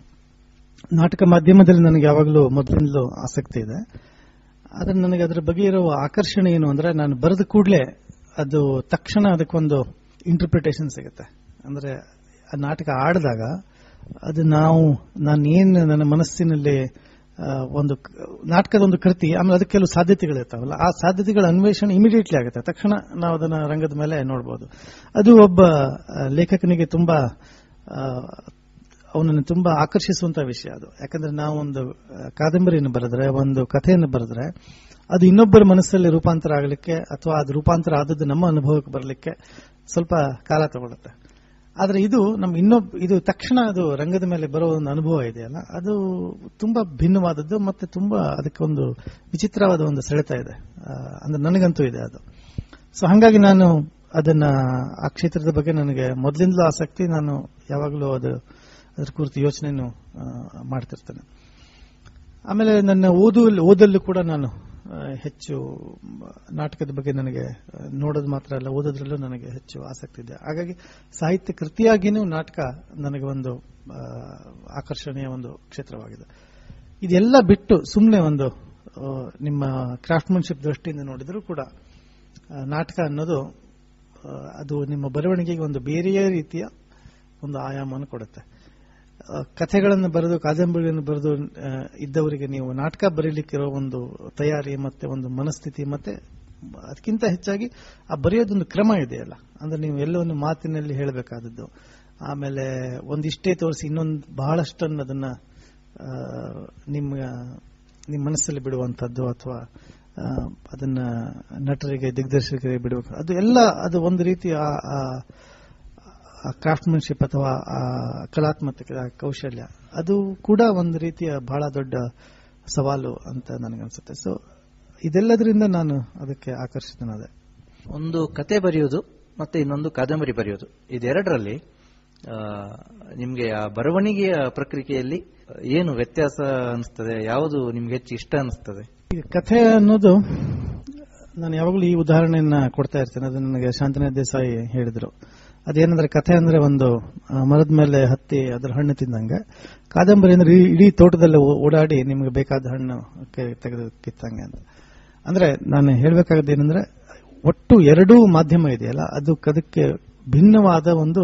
ನಾಟಕ ಮಾಧ್ಯಮದಲ್ಲಿ ನನಗೆ ಯಾವಾಗಲೂ ಮೊದಲಿಂದಲೂ ಆಸಕ್ತಿ ಇದೆ ಆದ್ರೆ ನನಗೆ ಅದರ ಬಗ್ಗೆ ಇರುವ ಆಕರ್ಷಣೆ ಏನು ಅಂದ್ರೆ ನಾನು ಬರೆದ ಕೂಡಲೇ ಅದು ತಕ್ಷಣ ಅದಕ್ಕೊಂದು ಇಂಟರ್ಪ್ರಿಟೇಷನ್ ಸಿಗುತ್ತೆ ಅಂದ್ರೆ ಆ ನಾಟಕ ಆಡಿದಾಗ ಅದು ನಾವು ನಾನು ಏನು ನನ್ನ ಮನಸ್ಸಿನಲ್ಲಿ ಆ, ಒಂದು ಕ- ನಾಟಕದ ಒಂದು ಕೃತಿ ಆಮೇಲೆ ಅದಕ್ಕೆ ಕೆಲವು ಸಾಧ್ಯತೆಗಳಿರ್ತಾವಲ್ಲ ಆ ಸಾಧ್ಯತೆಗಳ ಅನ್ವೇಷಣೆ ಇಮಿಡಿಯೇಟ್ಲಿ ಆಗುತ್ತೆ ತಕ್ಷಣ ನಾವು ಅದನ್ನ ರಂಗದ ಮೇಲೆ ನೋಡಬಹುದು ಅದು ಒಬ್ಬ ಆ, ಲೇಖಕನಿಗೆ ತುಂಬಾ ಆ, ಅವನನ್ನು ತುಂಬಾ ಆಕರ್ಷಿಸುವಂತ ವಿಷಯ ಅದು ಯಾಕಂದ್ರೆ ನಾವು ಒಂದು ಆ, ಕಾದಂಬರಿಯನ್ನು ಬರೆದ್ರೆ ಒಂದು ಕಥೆಯನ್ನು ಬರೆದ್ರೆ ಅದು ಇನ್ನೊಬ್ಬರ ಮನಸ್ಸಲ್ಲಿ ರೂಪಾಂತರ ಆಗಲಿಕ್ಕೆ ಅಥವಾ ಅದು ರೂಪಾಂತರ ಆದದ್ದು ನಮ್ಮ ಅನುಭವಕ್ಕೆ ಬರಲಿಕ್ಕೆ ಸ್ವಲ್ಪ ಕಾಲ ತಗೊಳುತ್ತೆ ಆದ್ರೆ ಇದು ನಮ್ ಇನ್ನೊಬ್ಬ ಇದು ತಕ್ಷಣ ಅದು ರಂಗದ ಮೇಲೆ ಬರೋ ಒಂದು ಅನುಭವ ಇದೆಯಲ್ಲ ಅದು ತುಂಬಾ ಭಿನ್ನವಾದದ್ದು ಮತ್ತೆ ತುಂಬಾ ಅದಕ್ಕೆ ಒಂದು ವಿಚಿತ್ರವಾದ ಒಂದು ಸೆಳೆತ ಇದೆ ಆ, ಅಂದ್ರೆ ನನಗಂತೂ ಇದೆ ಅದು ಸೊ ಹಾಗಾಗಿ ನಾನು ಅದನ್ನ ಆ ಕ್ಷೇತ್ರದ ಬಗ್ಗೆ ನನಗೆ ಮೊದಲಿಂದಲೂ ಆಸಕ್ತಿ ನಾನು ಯಾವಾಗಲೂ ಅದು ಅದ್ರ ಕುರಿತು ಯೋಚನೆಯನ್ನು ಆ, ಮಾಡ್ತಿರ್ತೇನೆ ಆಮೇಲೆ ನನ್ನ ಓದು ಓದಲ್ಲೂ ಕೂಡ ನಾನು ಆ, ಹೆಚ್ಚು ಮ, ನಾಟಕದ ಬಗ್ಗೆ ನನಗೆ ಆ, ನೋಡೋದು ಮಾತ್ರ ಅಲ್ಲ ಓದೋದ್ರಲ್ಲೂ ನನಗೆ ಹೆಚ್ಚು ಆಸಕ್ತಿ ಇದೆ ಹಾಗಾಗಿ ಸಾಹಿತ್ಯ ಕೃತಿಯಾಗಿನೂ ನಾಟಕ ನನಗೆ ಒಂದು ಆ, ಆಕರ್ಷಣೆಯ ಒಂದು ಕ್ಷೇತ್ರವಾಗಿದೆ ಇದೆಲ್ಲ ಬಿಟ್ಟು ಸುಮ್ಮನೆ ಒಂದು ಆ, ನಿಮ್ಮ ಕ್ರಾಫ್ಟ್ಮನ್ಶಿಪ್ ದೃಷ್ಟಿಯಿಂದ ನೋಡಿದರೂ ಕೂಡ ಆ, ನಾಟಕ ಅನ್ನೋದು ಆ, ಅದು ನಿಮ್ಮ ಬರವಣಿಗೆಗೆ ಒಂದು ಬೇರೆಯೇ ರೀತಿಯ ಒಂದು ಆಯಾಮವನ್ನು ಕೊಡುತ್ತೆ ಆ, ಕಥೆಗಳನ್ನು ಬರೆದು ಕಾದಂಬರಿಗಳನ್ನು ಬರೆದು ಆ, ಇದ್ದವರಿಗೆ ನೀವು ನಾಟಕ ಬರೀಲಿಕ್ಕಿರೋ ಒಂದು ತಯಾರಿ ಮತ್ತೆ ಒಂದು ಮನಸ್ಥಿತಿ ಮತ್ತೆ ಅದಕ್ಕಿಂತ ಹೆಚ್ಚಾಗಿ ಆ ಬರೆಯೋದೊಂದು ಕ್ರಮ ಇದೆಯಲ್ಲ ಅಂದ್ರೆ ನೀವು ಎಲ್ಲವನ್ನು ಮಾತಿನಲ್ಲಿ ಹೇಳಬೇಕಾದದ್ದು ಆಮೇಲೆ ಒಂದಿಷ್ಟೇ ತೋರಿಸಿ ಇನ್ನೊಂದು ಬಹಳಷ್ಟನ್ನು ಅದನ್ನ ಆ, ನಿಮ್ಮ ನಿಮ್ಮ ಮನಸ್ಸಲ್ಲಿ ಬಿಡುವಂತದ್ದು ಅಥವಾ ಆ, ಅದನ್ನ ನಟರಿಗೆ ದಿಗ್ದರ್ಶಕರಿಗೆ ಬಿಡಬೇಕು ಅದು ಎಲ್ಲ ಅದು ಒಂದು ರೀತಿಯ ಆ- ಆ- ಕ್ರಾಫ್ಟ್ಮನ್ಶಿಪ್ ಅಥವಾ ಆ ಕಲಾತ್ಮಕ ಕೌಶಲ್ಯ ಅದು ಕೂಡ ಒಂದು ರೀತಿಯ ಬಹಳ ದೊಡ್ಡ ಸವಾಲು ಅಂತ ನನಗನ್ಸುತ್ತೆ ಸೊ ಇದೆಲ್ಲದರಿಂದ ನಾನು ಅದಕ್ಕೆ ಆಕರ್ಷಿತನಾದೆ ಒಂದು ಕತೆ ಬರೆಯೋದು ಮತ್ತೆ ಇನ್ನೊಂದು ಕಾದಂಬರಿ ಬರೆಯೋದು ಇದೆರಡರಲ್ಲಿ ಆ, ನಿಮ್ಗೆ ಆ ಬರವಣಿಗೆಯ ಪ್ರಕ್ರಿಯೆಯಲ್ಲಿ ಏನು ವ್ಯತ್ಯಾಸ ಅನಿಸ್ತದೆ ಯಾವುದು ನಿಮ್ಗೆ ಹೆಚ್ಚು ಇಷ್ಟ ಅನಿಸ್ತದೆ ಈಗ ಕಥೆ ಅನ್ನೋದು ನಾನು ಯಾವಾಗಲೂ ಈ ಉದಾಹರಣೆಯನ್ನ ಕೊಡ್ತಾ ಇರ್ತೇನೆ ಅದು ನನಗೆ ಶಾಂತನಾಥ್ ದೇಸಾಯಿ ಹೇಳಿದ್ರು ಅದೇನಂದ್ರೆ ಕಥೆ ಅಂದ್ರೆ ಒಂದು ಆ, ಮರದ ಮೇಲೆ ಹತ್ತಿ ಅದರ ಹಣ್ಣು ತಿಂದಂಗೆ ಕಾದಂಬರಿ ಅಂದ್ರೆ ಈ- ಇಡೀ ತೋಟದಲ್ಲಿ ಓ- ಓಡಾಡಿ ನಿಮಗೆ ಬೇಕಾದ ಹಣ್ಣು ಕೆ- ತೆಗೆದು ಕಿತ್ತಂಗೆ ಅಂತ ಅಂದ್ರೆ ನಾನು ಹೇಳ್ಬೇಕಾಗದ್ದು ಏನಂದ್ರೆ ಒಟ್ಟು ಎರಡೂ ಮಾಧ್ಯಮ ಇದೆಯಲ್ಲ ಅದು ಅದಕ್ಕೆ ಭಿನ್ನವಾದ ಒಂದು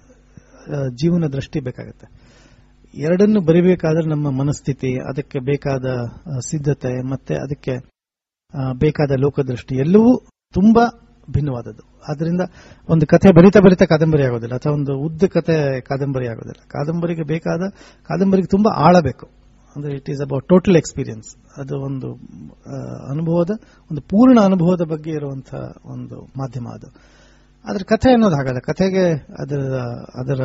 ಆ, ಜೀವನ ದೃಷ್ಟಿ ಬೇಕಾಗುತ್ತೆ ಎರಡನ್ನು ಬರಿಬೇಕಾದ್ರೆ ನಮ್ಮ ಮನಸ್ಥಿತಿ ಅದಕ್ಕೆ ಬೇಕಾದ ಆ, ಸಿದ್ಧತೆ ಮತ್ತೆ ಅದಕ್ಕೆ ಆ, ಬೇಕಾದ ಲೋಕದೃಷ್ಟಿ ಎಲ್ಲವೂ ತುಂಬಾ ಭಿನ್ನವಾದದ್ದು ಆದ್ರಿಂದ ಒಂದು ಕಥೆ ಬರಿತಾ ಬರಿತಾ ಕಾದಂಬರಿ ಆಗೋದಿಲ್ಲ ಅಥವಾ ಒಂದು ಉದ್ದ ಕಥೆ ಕಾದಂಬರಿ ಆಗೋದಿಲ್ಲ ಕಾದಂಬರಿಗೆ ಬೇಕಾದ ಕಾದಂಬರಿಗೆ ತುಂಬಾ ಆಳ ಬೇಕು ಅಂದ್ರೆ it is about total experience ಅದು ಒಂದು ಆ, ಅನುಭವದ ಒಂದು ಪೂರ್ಣ ಅನುಭವದ ಬಗ್ಗೆ ಇರುವಂತಹ ಒಂದು ಮಾಧ್ಯಮ ಅದು ಆದ್ರೆ ಕಥೆ ಅನ್ನೋದು ಹಾಗಲ್ಲ ಕಥೆಗೆ ಅದರ ಅದರ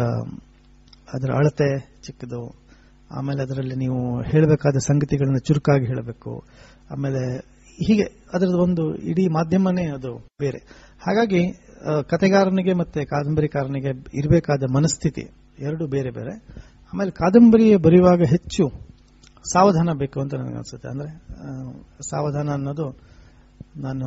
ಅದರ ಅಳತೆ ಚಿಕ್ಕದು ಆಮೇಲೆ ಅದರಲ್ಲಿ ನೀವು ಹೇಳಬೇಕಾದ ಸಂಗತಿಗಳನ್ನು ಚುರುಕಾಗಿ ಹೇಳಬೇಕು ಆಮೇಲೆ ಹೀಗೆ ಅದರದ್ದು ಒಂದು ಇಡೀ ಮಾಧ್ಯಮನೇ ಅದು ಬೇರೆ ಹಾಗಾಗಿ ಆ, ಕಥೆಗಾರನಿಗೆ ಮತ್ತೆ ಕಾದಂಬರಿಕಾರನಿಗೆ ಇರಬೇಕಾದ ಮನಸ್ಥಿತಿ ಎರಡು ಬೇರೆ ಬೇರೆ ಆಮೇಲೆ ಕಾದಂಬರಿ ಬರೆಯುವಾಗ ಹೆಚ್ಚು ಸಾವಧಾನ ಬೇಕು ಅಂತ ನನಗೆ ಅನ್ಸುತ್ತೆ ಅಂದ್ರೆ ಆ, ಸಾವಧಾನ ಅನ್ನೋದು ನಾನು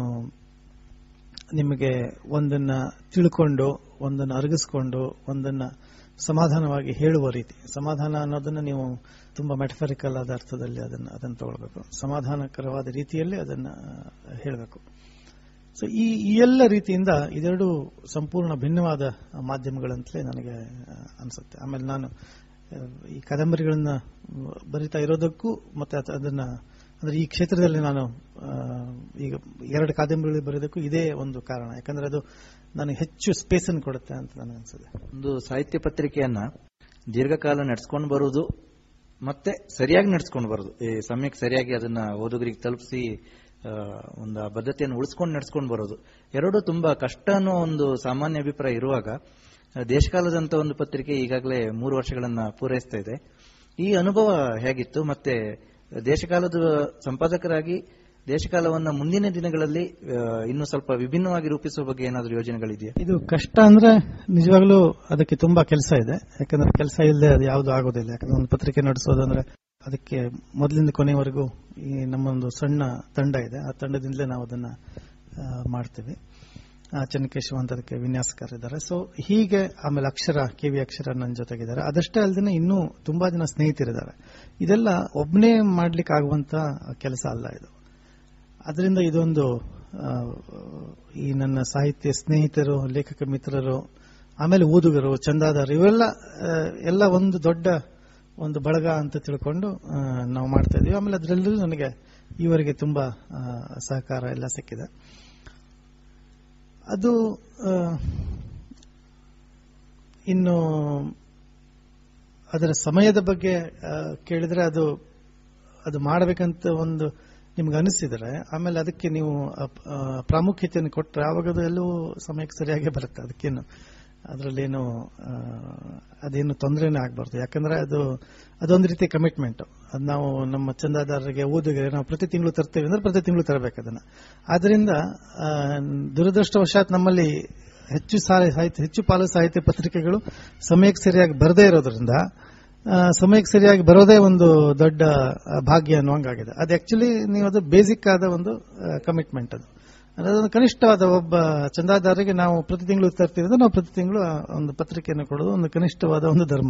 ನಿಮಗೆ ಒಂದನ್ನ ತಿಳ್ಕೊಂಡು ಒಂದನ್ನ ಅರಗಿಸ್ಕೊಂಡು ಒಂದನ್ನ ಸಮಾಧಾನವಾಗಿ ಹೇಳುವ ರೀತಿ ಸಮಾಧಾನ ಅನ್ನೋದನ್ನ ನೀವು ತುಂಬಾ ಮೆಟಫರಿಕಲ್ ಆದ ಅರ್ಥದಲ್ಲಿ ಅದನ್ನ ಅದನ್ನು ತಗೊಳ್ಬೇಕು ಸಮಾಧಾನಕರವಾದ ರೀತಿಯಲ್ಲಿ ಅದನ್ನ ಹೇಳಬೇಕು ಸೊ ಈ ಈ ಎಲ್ಲ ರೀತಿಯಿಂದ ಇದೆರಡು ಸಂಪೂರ್ಣ ಭಿನ್ನವಾದ ಮಾಧ್ಯಮಗಳಂತಲೇ ನನಗೆ ಆ, ಅನ್ಸುತ್ತೆ ಆಮೇಲೆ ನಾನು ಆ, ಈ ಕಾದಂಬರಿಗಳನ್ನ ಬರಿತಾ ಇರೋದಕ್ಕೂ ಮತ್ತೆ ಅದ- ಅದನ್ನ ಅಂದ್ರೆ ಈ ಕ್ಷೇತ್ರದಲ್ಲಿ ನಾನು ಆ, ಈಗ ಎರಡು ಕಾದಂಬರಿಗಳು ಬರೆಯೋದಕ್ಕೂ ಇದೇ ಒಂದು ಕಾರಣ ಯಾಕಂದ್ರೆ ಅದು ನನಗೆ ಹೆಚ್ಚು ಸ್ಪೇಸ್ ಅನ್ನು ಕೊಡುತ್ತೆ ಅಂತ ನನಗೆ ಅನ್ಸುತ್ತೆ ಒಂದು ಸಾಹಿತ್ಯ ಪತ್ರಿಕೆಯನ್ನ ದೀರ್ಘಕಾಲ ನಡೆಸ್ಕೊಂಡು ಬರುವುದು ಮತ್ತೆ ಸರಿಯಾಗಿ ನಡೆಸ್ಕೊಂಡು ಬರುದು ಈ ಸಮಯಕ್ಕೆ ಸರಿಯಾಗಿ ಅದನ್ನ ಓದುಗರಿಗೆ ತಲುಪಿಸಿ ಆ, ಒಂದು ಆ ಬದ್ಧತೆಯನ್ನು ಉಳಿಸ್ಕೊಂಡು ನಡೆಸ್ಕೊಂಡು ಬರೋದು ಎರಡೂ ತುಂಬಾ ಕಷ್ಟ ಅನ್ನೋ ಒಂದು ಸಾಮಾನ್ಯ ಅಭಿಪ್ರಾಯ ಇರುವಾಗ ಆ, ದೇಶಕಾಲದಂತ ಒಂದು ಪತ್ರಿಕೆ ಈಗಾಗಲೇ ಮೂರು ವರ್ಷಗಳನ್ನ ಪೂರೈಸ್ತಾ ಇದೆ ಈ ಅನುಭವ ಹೇಗಿತ್ತು ಮತ್ತೆ ದೇಶಕಾಲದ ಸಂಪಾದಕರಾಗಿ ದೇಶಕಾಲವನ್ನ ಮುಂದಿನ ದಿನಗಳಲ್ಲಿ ಆ, ಇನ್ನೂ ಸ್ವಲ್ಪ ವಿಭಿನ್ನವಾಗಿ ರೂಪಿಸುವ ಬಗ್ಗೆ ಏನಾದರೂ ಯೋಜನೆಗಳಿದೆಯಾ ಇದು ಕಷ್ಟ ಅಂದ್ರೆ ನಿಜವಾಗ್ಲೂ ಅದಕ್ಕೆ ತುಂಬಾ ಕೆಲಸ ಇದೆ ಯಾಕಂದ್ರೆ ಕೆಲಸ ಇಲ್ಲದೆ ಅದು ಯಾವುದು ಆಗೋದಿಲ್ಲ ಯಾಕಂದ್ರೆ ಒಂದು ಪತ್ರಿಕೆ ನಡೆಸೋದಂದ್ರೆ ಅದಕ್ಕೆ ಮೊದಲಿಂದ ಕೊನೆವರೆಗೂ ಈ ನಮ್ಮೊಂದು ಸಣ್ಣ ತಂಡ ಇದೆ ಆ ತಂಡದಿಂದಲೇ ನಾವು ಅದನ್ನ ಆ, ಮಾಡ್ತೀವಿ ಆ, ಚೆನ್ನಕೇಶವ ಅಂತ ಅದಕ್ಕೆ ವಿನ್ಯಾಸಕಾರಿದ್ದಾರೆ ಸೊ ಹೀಗೆ ಆಮೇಲೆ ಅಕ್ಷರ ಕೆ ವಿ ಅಕ್ಷರ ನನ್ನ ಜೊತೆಗಿದ್ದಾರೆ ಅದಷ್ಟೇ ಅಲ್ಲದೆ ಇನ್ನೂ ತುಂಬಾ ಜನ ಸ್ನೇಹಿತರಿದ್ದಾರೆ ಇದೆಲ್ಲ ಒಬ್ಬನೇ ಮಾಡ್ಲಿಕ್ಕೆ ಆಗುವಂತ ಕೆಲಸ ಅಲ್ಲ ಇದು ಅದರಿಂದ ಇದೊಂದು ಆ, ಈ ನನ್ನ ಸಾಹಿತ್ಯ ಸ್ನೇಹಿತರು ಲೇಖಕ ಮಿತ್ರರು ಆಮೇಲೆ ಓದುಗರು ಚಂದಾದಾರರು ಇವೆಲ್ಲ ಆ, ಎಲ್ಲ ಒಂದು ದೊಡ್ಡ ಒಂದು ಬಳಗ ಅಂತ ತಿಳ್ಕೊಂಡು ಆ, ನಾವು ಮಾಡ್ತಾ ಇದೀವಿ ಆಮೇಲೆ ಅದರಲ್ಲೂ ನನಗೆ ಈವರೆಗೆ ತುಂಬಾ ಆ, ಸಹಕಾರ ಎಲ್ಲ ಸಿಕ್ಕಿದೆ ಅದು ಆ, ಇನ್ನು ಅದರ ಸಮಯದ ಬಗ್ಗೆ ಆ, ಕೇಳಿದ್ರೆ ಅದು ಅದು ಮಾಡಬೇಕಂತ ಒಂದು ನಿಮ್ಗೆ ಅನಿಸಿದ್ರೆ ಆಮೇಲೆ ಅದಕ್ಕೆ ನೀವು ಅಪ್- ಆ, ಪ್ರಾಮುಖ್ಯತೆಯನ್ನು ಕೊಟ್ಟರೆ ಆವಾಗ ಅದು ಎಲ್ಲವೂ ಸಮಯಕ್ಕೆ ಸರಿಯಾಗಿ ಬರುತ್ತೆ ಅದಕ್ಕೇನು ಅದರಲ್ಲೇನು ಆ, ಅದೇನು ತೊಂದರೆನೇ ಆಗಬಾರ್ದು ಯಾಕಂದ್ರೆ ಅದು ಅದೊಂದು ರೀತಿ ಕಮಿಟ್ಮೆಂಟ್ ಅದು ನಾವು ನಮ್ಮ ಚಂದಾದಾರರಿಗೆ ಓದುಗರೆ ನಾವು ಪ್ರತಿ ತಿಂಗಳು ತರ್ತೇವೆ ಅಂದ್ರೆ ಪ್ರತಿ ತಿಂಗಳು ತರಬೇಕು ಅದನ್ನ ಆದ್ರಿಂದ ಆ, ದುರದೃಷ್ಟವಶಾತ್ ನಮ್ಮಲ್ಲಿ ಹೆಚ್ಚು ಸಾ- ಸಾಹಿತ್ಯ ಹೆಚ್ಚು ಪಾಲು ಸಾಹಿತ್ಯ ಪತ್ರಿಕೆಗಳು ಸಮಯಕ್ಕೆ ಸರಿಯಾಗಿ ಬರದೇ ಇರೋದ್ರಿಂದ ಆ, ಸಮಯಕ್ಕೆ ಸರಿಯಾಗಿ ಬರೋದೇ ಒಂದು ದೊಡ್ಡ ಆ, ಭಾಗ್ಯ ಅನ್ನುವಂಗಾಗಿದೆ ಅದು ಆಕ್ಚುಲಿ ನೀವು ಅದು ಬೇಸಿಕ್ ಆದ ಒಂದು ಕಮಿಟ್ಮೆಂಟ್ ಅದು ಅಂದ್ರೆ ಅದೊಂದು ಕನಿಷ್ಠವಾದ ಒಬ್ಬ ಚಂದಾದಾರರಿಗೆ ನಾವು ಪ್ರತಿ ತಿಂಗಳು ತರ್ತೀವಿ ಅಂದ್ರೆ ನಾವು ಪ್ರತಿ ತಿಂಗಳು ಆ ಒಂದು ಪತ್ರಿಕೆಯನ್ನು ಕೊಡೋದು ಒಂದು ಕನಿಷ್ಠವಾದ ಒಂದು ಧರ್ಮ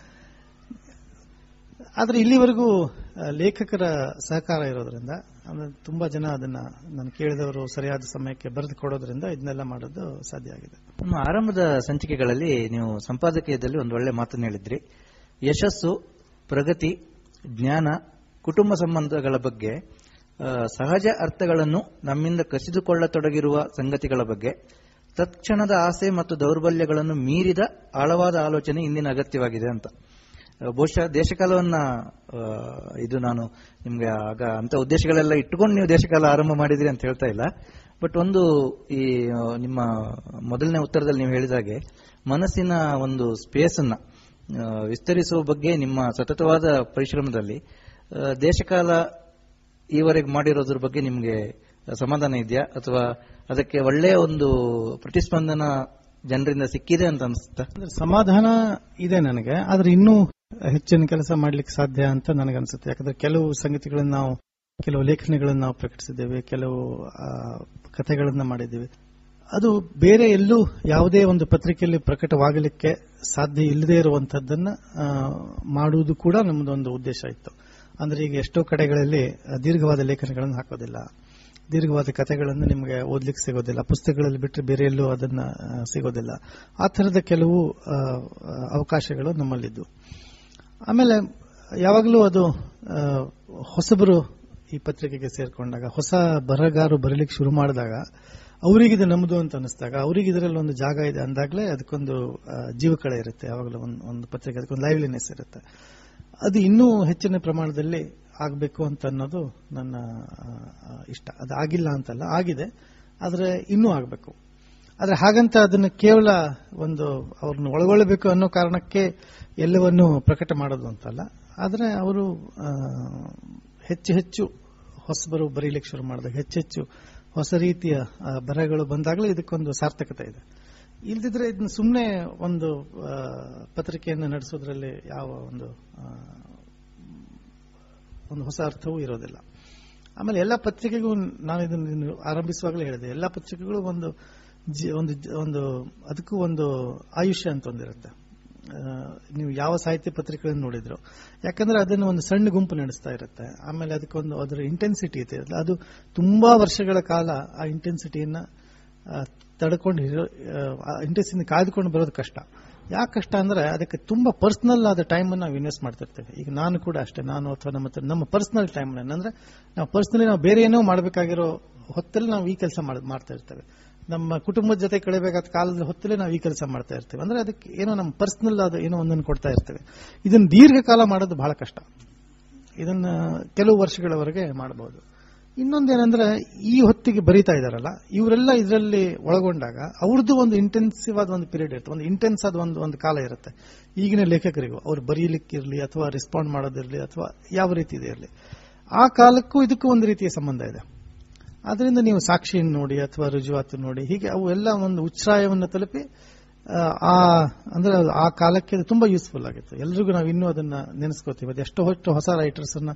ಆದ್ರೆ ಇಲ್ಲಿವರೆಗೂ ಆ, ಲೇಖಕರ ಸಹಕಾರ ಇರೋದ್ರಿಂದ ಅಂದ್ರೆ ತುಂಬಾ ಜನ ಅದನ್ನ ನಾನು ಕೇಳಿದವರು ಸರಿಯಾದ ಸಮಯಕ್ಕೆ ಬರೆದು ಕೊಡೋದ್ರಿಂದ ಇದನ್ನೆಲ್ಲ ಮಾಡೋದು ಸಾಧ್ಯ ಆಗಿದೆ ನಮ್ಮ ಆರಂಭದ ಸಂಚಿಕೆಗಳಲ್ಲಿ ನೀವು ಸಂಪಾದಕೀಯದಲ್ಲಿ ಒಂದು ಒಳ್ಳೆ ಮಾತನ್ನು ಹೇಳಿದ್ರಿ ಯಶಸ್ಸು ಪ್ರಗತಿ ಜ್ಞಾನ ಕುಟುಂಬ ಸಂಬಂಧಗಳ ಬಗ್ಗೆ ಆ, ಸಹಜ ಅರ್ಥಗಳನ್ನು ನಮ್ಮಿಂದ ಕಸಿದುಕೊಳ್ಳತೊಡಗಿರುವ ಸಂಗತಿಗಳ ಬಗ್ಗೆ ತತ್ಕ್ಷಣದ ಆಸೆ ಮತ್ತು ದೌರ್ಬಲ್ಯಗಳನ್ನು ಮೀರಿದ ಆಳವಾದ ಆಲೋಚನೆ ಇಂದಿನ ಅಗತ್ಯವಾಗಿದೆ ಅಂತ ಆ, ಬಹುಶಃ ದೇಶಕಾಲವನ್ನ ಆ, ಇದು ನಾನು ನಿಮ್ಗೆ ಆಗ ಅಂತ ಉದ್ದೇಶಗಳೆಲ್ಲ ಇಟ್ಟುಕೊಂಡು ನೀವು ದೇಶಕಾಲ ಆರಂಭ ಮಾಡಿದಿರಿ ಅಂತ ಹೇಳ್ತಾ ಇಲ್ಲ ಬಟ್ ಒಂದು ಈ ಆ, ನಿಮ್ಮ ಮೊದಲನೇ ಉತ್ತರದಲ್ಲಿ ನೀವು ಹೇಳಿದ ಹಾಗೆ ಮನಸ್ಸಿನ ಒಂದು ಸ್ಪೇಸ್ ಅನ್ನ ಆ, ವಿಸ್ತರಿಸುವ ಬಗ್ಗೆ ನಿಮ್ಮ ಸತತವಾದ ಪರಿಶ್ರಮದಲ್ಲಿ ಆ, ದೇಶಕಾಲ ಈವರೆಗೆ ಮಾಡಿರೋದ್ರ ಬಗ್ಗೆ ನಿಮಗೆ ಸಮಾಧಾನ ಇದೆಯಾ ಅಥವಾ ಅದಕ್ಕೆ ಒಳ್ಳೆಯ ಒಂದು ಪ್ರತಿಸ್ಪಂದನ ಜನರಿಂದ ಸಿಕ್ಕಿದೆ ಅಂತ ಅನಿಸುತ್ತಾ ಅಂದ್ರೆ ಸಮಾಧಾನ ಇದೆ ನನಗೆ ಆದ್ರೆ ಇನ್ನೂ ಹೆಚ್ಚಿನ ಕೆಲಸ ಮಾಡ್ಲಿಕ್ಕೆ ಸಾಧ್ಯ ಅಂತ ನನಗನ್ಸುತ್ತೆ ಯಾಕಂದ್ರೆ ಕೆಲವು ಸಂಗತಿಗಳನ್ನು ನಾವು ಕೆಲವು ಲೇಖನಗಳನ್ನು ನಾವು ಪ್ರಕಟಿಸಿದ್ದೇವೆ ಕೆಲವು ಆ, ಕಥೆಗಳನ್ನ ಮಾಡಿದ್ದೇವೆ ಅದು ಬೇರೆ ಎಲ್ಲೂ ಯಾವುದೇ ಒಂದು ಪತ್ರಿಕೆಯಲ್ಲಿ ಪ್ರಕಟವಾಗಲಿಕ್ಕೆ ಸಾಧ್ಯ ಇಲ್ಲದೆ ಇರುವಂತದ್ದನ್ನ ಆ, ಮಾಡುವುದು ಕೂಡ ನಮ್ಮದೊಂದು ಉದ್ದೇಶ ಇತ್ತು ಅಂದ್ರೆ ಈಗ ಎಷ್ಟೋ ಕಡೆಗಳಲ್ಲಿ ಆ, ದೀರ್ಘವಾದ ಲೇಖನಗಳನ್ನು ಹಾಕೋದಿಲ್ಲ ದೀರ್ಘವಾದ ಕಥೆಗಳನ್ನು ನಿಮಗೆ ಓದ್ಲಿಕ್ಕೆ ಸಿಗೋದಿಲ್ಲ ಪುಸ್ತಕಗಳಲ್ಲಿ ಬಿಟ್ಟರೆ ಬೇರೆ ಎಲ್ಲೂ ಅದನ್ನ ಆ, ಸಿಗೋದಿಲ್ಲ ಆ ತರದ ಕೆಲವು ಆ, ಆ, ಅವಕಾಶಗಳು ನಮ್ಮಲ್ಲಿದ್ದು ಆಮೇಲೆ ಯಾವಾಗಲೂ ಅದು ಆ, ಹೊಸಬರು ಈ ಪತ್ರಿಕೆಗೆ ಸೇರ್ಕೊಂಡಾಗ ಹೊಸ ಬರಹಗಾರರು ಬರಲಿಕ್ಕೆ ಶುರು ಮಾಡಿದಾಗ ಅವರಿಗೆ ಇದು ನಮ್ಮದು ಅಂತ ಅನಿಸ್ದಾಗ ಅವರಿಗೆ ಇದರಲ್ಲಿ ಒಂದು ಜಾಗ ಇದೆ ಅಂದಾಗಲೇ ಅದಕ್ಕೊಂದು ಆ, ಜೀವಕಳೆ ಇರುತ್ತೆ ಯಾವಾಗಲೂ ಒಂದು ಒಂದು ಪತ್ರಿಕೆ ಅದಕ್ಕೊಂದು ಲೈವ್ಲಿನೆಸ್ ಇರುತ್ತೆ ಅದು ಇನ್ನೂ ಹೆಚ್ಚಿನ ಪ್ರಮಾಣದಲ್ಲಿ ಆಗಬೇಕು ಅಂತ ಅನ್ನೋದು ನನ್ನ ಆ, ಇಷ್ಟ ಅದು ಆಗಿಲ್ಲ ಅಂತಲ್ಲ ಆಗಿದೆ ಆದರೆ ಇನ್ನೂ ಆಗಬೇಕು ಆದ್ರೆ ಹಾಗಂತ ಅದನ್ನು ಕೇವಲ ಒಂದು ಅವ್ರನ್ನ ಒಳಗೊಳ್ಳಬೇಕು ಅನ್ನೋ ಕಾರಣಕ್ಕೆ ಎಲ್ಲವನ್ನು ಪ್ರಕಟ ಮಾಡೋದು ಅಂತಲ್ಲ ಆದ್ರೆ ಅವರು ಆ, ಹೆಚ್ಚು ಹೆಚ್ಚು ಹೊಸಬರು ಬರೀಲಿಕ್ಕೆ ಶುರು ಮಾಡಿದಾಗ ಹೆಚ್ಚೆಚ್ಚು ಹೊಸ ರೀತಿಯ ಆ, ಬರಹಗಳು ಬಂದಾಗಲೇ ಇದಕ್ಕೊಂದು ಸಾರ್ಥಕತೆ ಇದೆ ಇಲ್ದಿದ್ರೆ ಇದನ್ನ ಸುಮ್ಮನೆ ಒಂದು ಆ, ಪತ್ರಿಕೆಯನ್ನು ನಡೆಸೋದ್ರಲ್ಲಿ ಯಾವ ಒಂದು ಆ, ಒಂದು ಹೊಸ ಅರ್ಥವೂ ಇರೋದಿಲ್ಲ ಆಮೇಲೆ ಎಲ್ಲ ಪತ್ರಿಕೆಗೂ ನಾನು ಇದನ್ನು ಆರಂಭಿಸುವಾಗಲೇ ಹೇಳಿದೆ ಎಲ್ಲ ಪತ್ರಿಕೆಗಳು ಒಂದು ಜಿ- ಒಂದು ಜ- ಒಂದು ಅದಕ್ಕೂ ಒಂದು ಆಯುಷ್ಯ ಅಂತ ಒಂದಿರುತ್ತೆ ಆ, ನೀವು ಯಾವ ಸಾಹಿತ್ಯ ಪತ್ರಿಕೆಗಳನ್ನು ನೋಡಿದ್ರು ಯಾಕಂದ್ರೆ ಅದನ್ನು ಒಂದು ಸಣ್ಣ ಗುಂಪು ನಡೆಸ್ತಾ ಇರುತ್ತೆ ಆಮೇಲೆ ಅದಕ್ಕೊಂದು ಅದರ ಇಂಟೆನ್ಸಿಟಿ ಇದೆ ಅದು ತುಂಬಾ ವರ್ಷಗಳ ಕಾಲ ಆ ಇಂಟೆನ್ಸಿಟಿಯನ್ನ ಆ, ತಡ್ಕೊಂಡು ಇಂಟೆನ್ಸಿಟಿ ಕಾಯ್ದುಕೊಂಡು ಬರೋದು ಕಷ್ಟ ಯಾಕೆ ಕಷ್ಟ ಅಂದ್ರೆ ಅದಕ್ಕೆ ತುಂಬಾ ಪರ್ಸನಲ್ ಆದ ಟೈಮ್ ನಾವು ಇನ್ವೆಸ್ಟ್ ಮಾಡ್ತಿರ್ತೇವೆ ಈಗ ನಾನು ಕೂಡ ಅಷ್ಟೇ ನಾನು ಅಥವಾ ನಮ್ಮ ಹತ್ರ- ನಮ್ಮ ಪರ್ಸನಲ್ ಟೈಮ್ ಅಂದ್ರೆ ನಾವು ಪರ್ಸನಲಿ ನಾವು ಬೇರೆ ಏನೋ ಮಾಡಬೇಕಾಗಿರೋ ಹೊತ್ತಲ್ಲಿ ನಾವು ಈ ಕೆಲಸ ಮಾಡ್ತಾ ಇರ್ತೇವೆ ನಮ್ಮ ಕುಟುಂಬದ ಜೊತೆ ಕಳೆಬೇಕಾದ ಕಾಲದ ಹೊತ್ತಲ್ಲಿ ನಾವು ಈ ಕೆಲಸ ಮಾಡ್ತಾ ಇರ್ತೇವೆ ಅಂದ್ರೆ ಅದಕ್ಕೆ ಏನೋ ನಮ್ಮ ಪರ್ಸನಲ್ ಆದ ಏನೋ ಒಂದನ್ನು ಕೊಡ್ತಾ ಇರ್ತೇವೆ ಇದನ್ನ ದೀರ್ಘಕಾಲ ಮಾಡೋದು ಬಹಳ ಕಷ್ಟ ಇದನ್ನ ಕೆಲವು ವರ್ಷಗಳವರೆಗೆ ಮಾಡಬಹುದು ಇನ್ನೊಂದೇನೆಂದ್ರೆ ಈ ಹೊತ್ತಿಗೆ ಬರೀತಾ ಇದಾರಲ್ಲ ಇವರೆಲ್ಲ ಇದರಲ್ಲಿ ಒಳಗೊಂಡಾಗ ಅವ್ರದ್ದು ಒಂದು ಇಂಟೆನ್ಸಿವ್ ಆದ ಒಂದು ಪೀರಿಯಡ್ ಇರುತ್ತೆ ಒಂದು ಇಂಟೆನ್ಸ್ ಆದ ಒಂದು ಒಂದು ಕಾಲ ಇರುತ್ತೆ ಈಗಿನ ಲೇಖಕರಿಗೂ ಅವ್ರು ಬರೀಲಿಕ್ಕಿರಲಿ ಅಥವಾ ರೆಸ್ಪಾಂಡ್ ಮಾಡೋದಿರಲಿ ಅಥವಾ ಯಾವ ರೀತಿ ಇದೆ ಇರಲಿ ಆ ಕಾಲಕ್ಕೂ ಇದಕ್ಕೂ ಒಂದು ರೀತಿಯ ಸಂಬಂಧ ಇದೆ ಆದ್ರಿಂದ ನೀವು ಸಾಕ್ಷಿಯನ್ನು ನೋಡಿ ಅಥವಾ ರುಜುವಾತು ನೋಡಿ ಹೀಗೆ ಅವು ಎಲ್ಲ ಒಂದು ಉಚ್ಛ್ರಾಯವನ್ನು ತಲುಪಿ ಆ, ಆ ಅಂದ್ರೆ ಅದು ಆ ಕಾಲಕ್ಕೆ ಅದು ತುಂಬಾ ಯೂಸ್ಫುಲ್ ಆಗಿತ್ತು ಎಲ್ರಿಗೂ ನಾವು ಇನ್ನೂ ಅದನ್ನ ನೆನೆಸ್ಕೋತೀವಿ ಅದು ಎಷ್ಟೋ ಹೊತ್ತು ಹೊಸ ರೈಟರ್ಸ್ ಅನ್ನ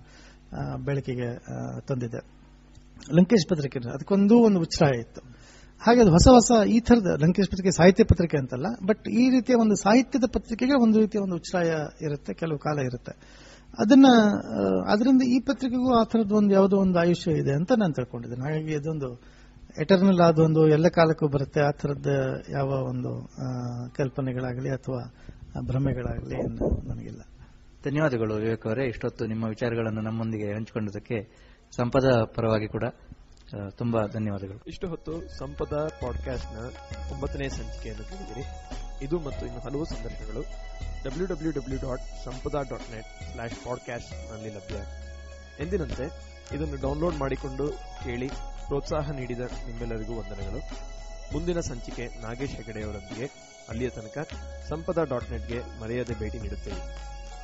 ಆ, ಬೆಳಕಿಗೆ ಆ, ತಂದಿದೆ ಲಂಕೇಶ್ ಪತ್ರಿಕೆ ಅದಕ್ಕೊಂದು ಒಂದು ಉಚ್ಛ್ರಾಯ ಇತ್ತು ಹಾಗೆ ಅದು ಹೊಸ ಹೊಸ ಈ ಥರದ ಲಂಕೇಶ್ ಪತ್ರಿಕೆ ಸಾಹಿತ್ಯ ಪತ್ರಿಕೆ ಅಂತಲ್ಲ ಬಟ್ ಈ ರೀತಿಯ ಒಂದು ಸಾಹಿತ್ಯದ ಪತ್ರಿಕೆಗೆ ಒಂದು ರೀತಿಯ ಒಂದು ಉಚ್ಛ್ರಾಯ ಇರುತ್ತೆ ಕೆಲವು ಕಾಲ ಇರುತ್ತೆ ಅದನ್ನ ಆ, ಅದರಿಂದ ಈ ಪತ್ರಿಕೆಗೂ ಆ ಥರದ್ದು ಒಂದು ಯಾವುದೋ ಒಂದು ಆಯುಷ್ಯ ಇದೆ ಅಂತ ನಾನು ತಿಳ್ಕೊಂಡಿದ್ದೇನೆ ಹಾಗಾಗಿ ಇದೊಂದು ಎಟರ್ನಲ್ ಆದ ಒಂದು ಎಲ್ಲ ಕಾಲಕ್ಕೂ ಬರುತ್ತೆ ಆ ಥರದ ಯಾವ ಒಂದು ಆ, ಕಲ್ಪನೆಗಳಾಗಲಿ ಅಥವಾ ಭ್ರಮೆಗಳಾಗಲಿ ಏನು ನನಗಿಲ್ಲ ಧನ್ಯವಾದಗಳು ವಿವೇಕ್ ಅವರೇ ಇಷ್ಟೊತ್ತು ನಿಮ್ಮ ವಿಚಾರಗಳನ್ನು ನಮ್ಮೊಂದಿಗೆ ಹಂಚಿಕೊಂಡದಕ್ಕೆ ಸಂಪದ ಪರವಾಗಿ ಕೂಡ ಆ, ತುಂಬಾ ಧನ್ಯವಾದಗಳು ಇಷ್ಟು ಹೊತ್ತು ಸಂಪದ ಪಾಡ್ಕಾಸ್ಟ್ ನ ಒಂಬತ್ತನೇ ಸಂಚಿಕೆಯನ್ನು ಕೇಳಿದಿರಿ ಇದು ಮತ್ತು ಇನ್ನು ಹಲವು ಸಂದರ್ಶನಗಳು W W W dot Sampada dot net slash podcast ನಲ್ಲಿ ಲಭ್ಯ ಎಂದಿನಂತೆ ಇದನ್ನು ಡೌನ್ಲೋಡ್ ಮಾಡಿಕೊಂಡು ಕೇಳಿ ಪ್ರೋತ್ಸಾಹ ನೀಡಿದ ನಿಮ್ಮೆಲ್ಲರಿಗೂ ವಂದನೆಗಳು ಮುಂದಿನ ಸಂಚಿಕೆ ನಾಗೇಶ್ ಹೆಗಡೆಯವರೊಂದಿಗೆ ಅಲ್ಲಿಯ ತನಕ ಸಂಪದ ಡಾಟ್ ನೆಟ್ಗೆ ಮರೆಯದೆ ಭೇಟಿ ನೀಡುತ್ತೇವೆ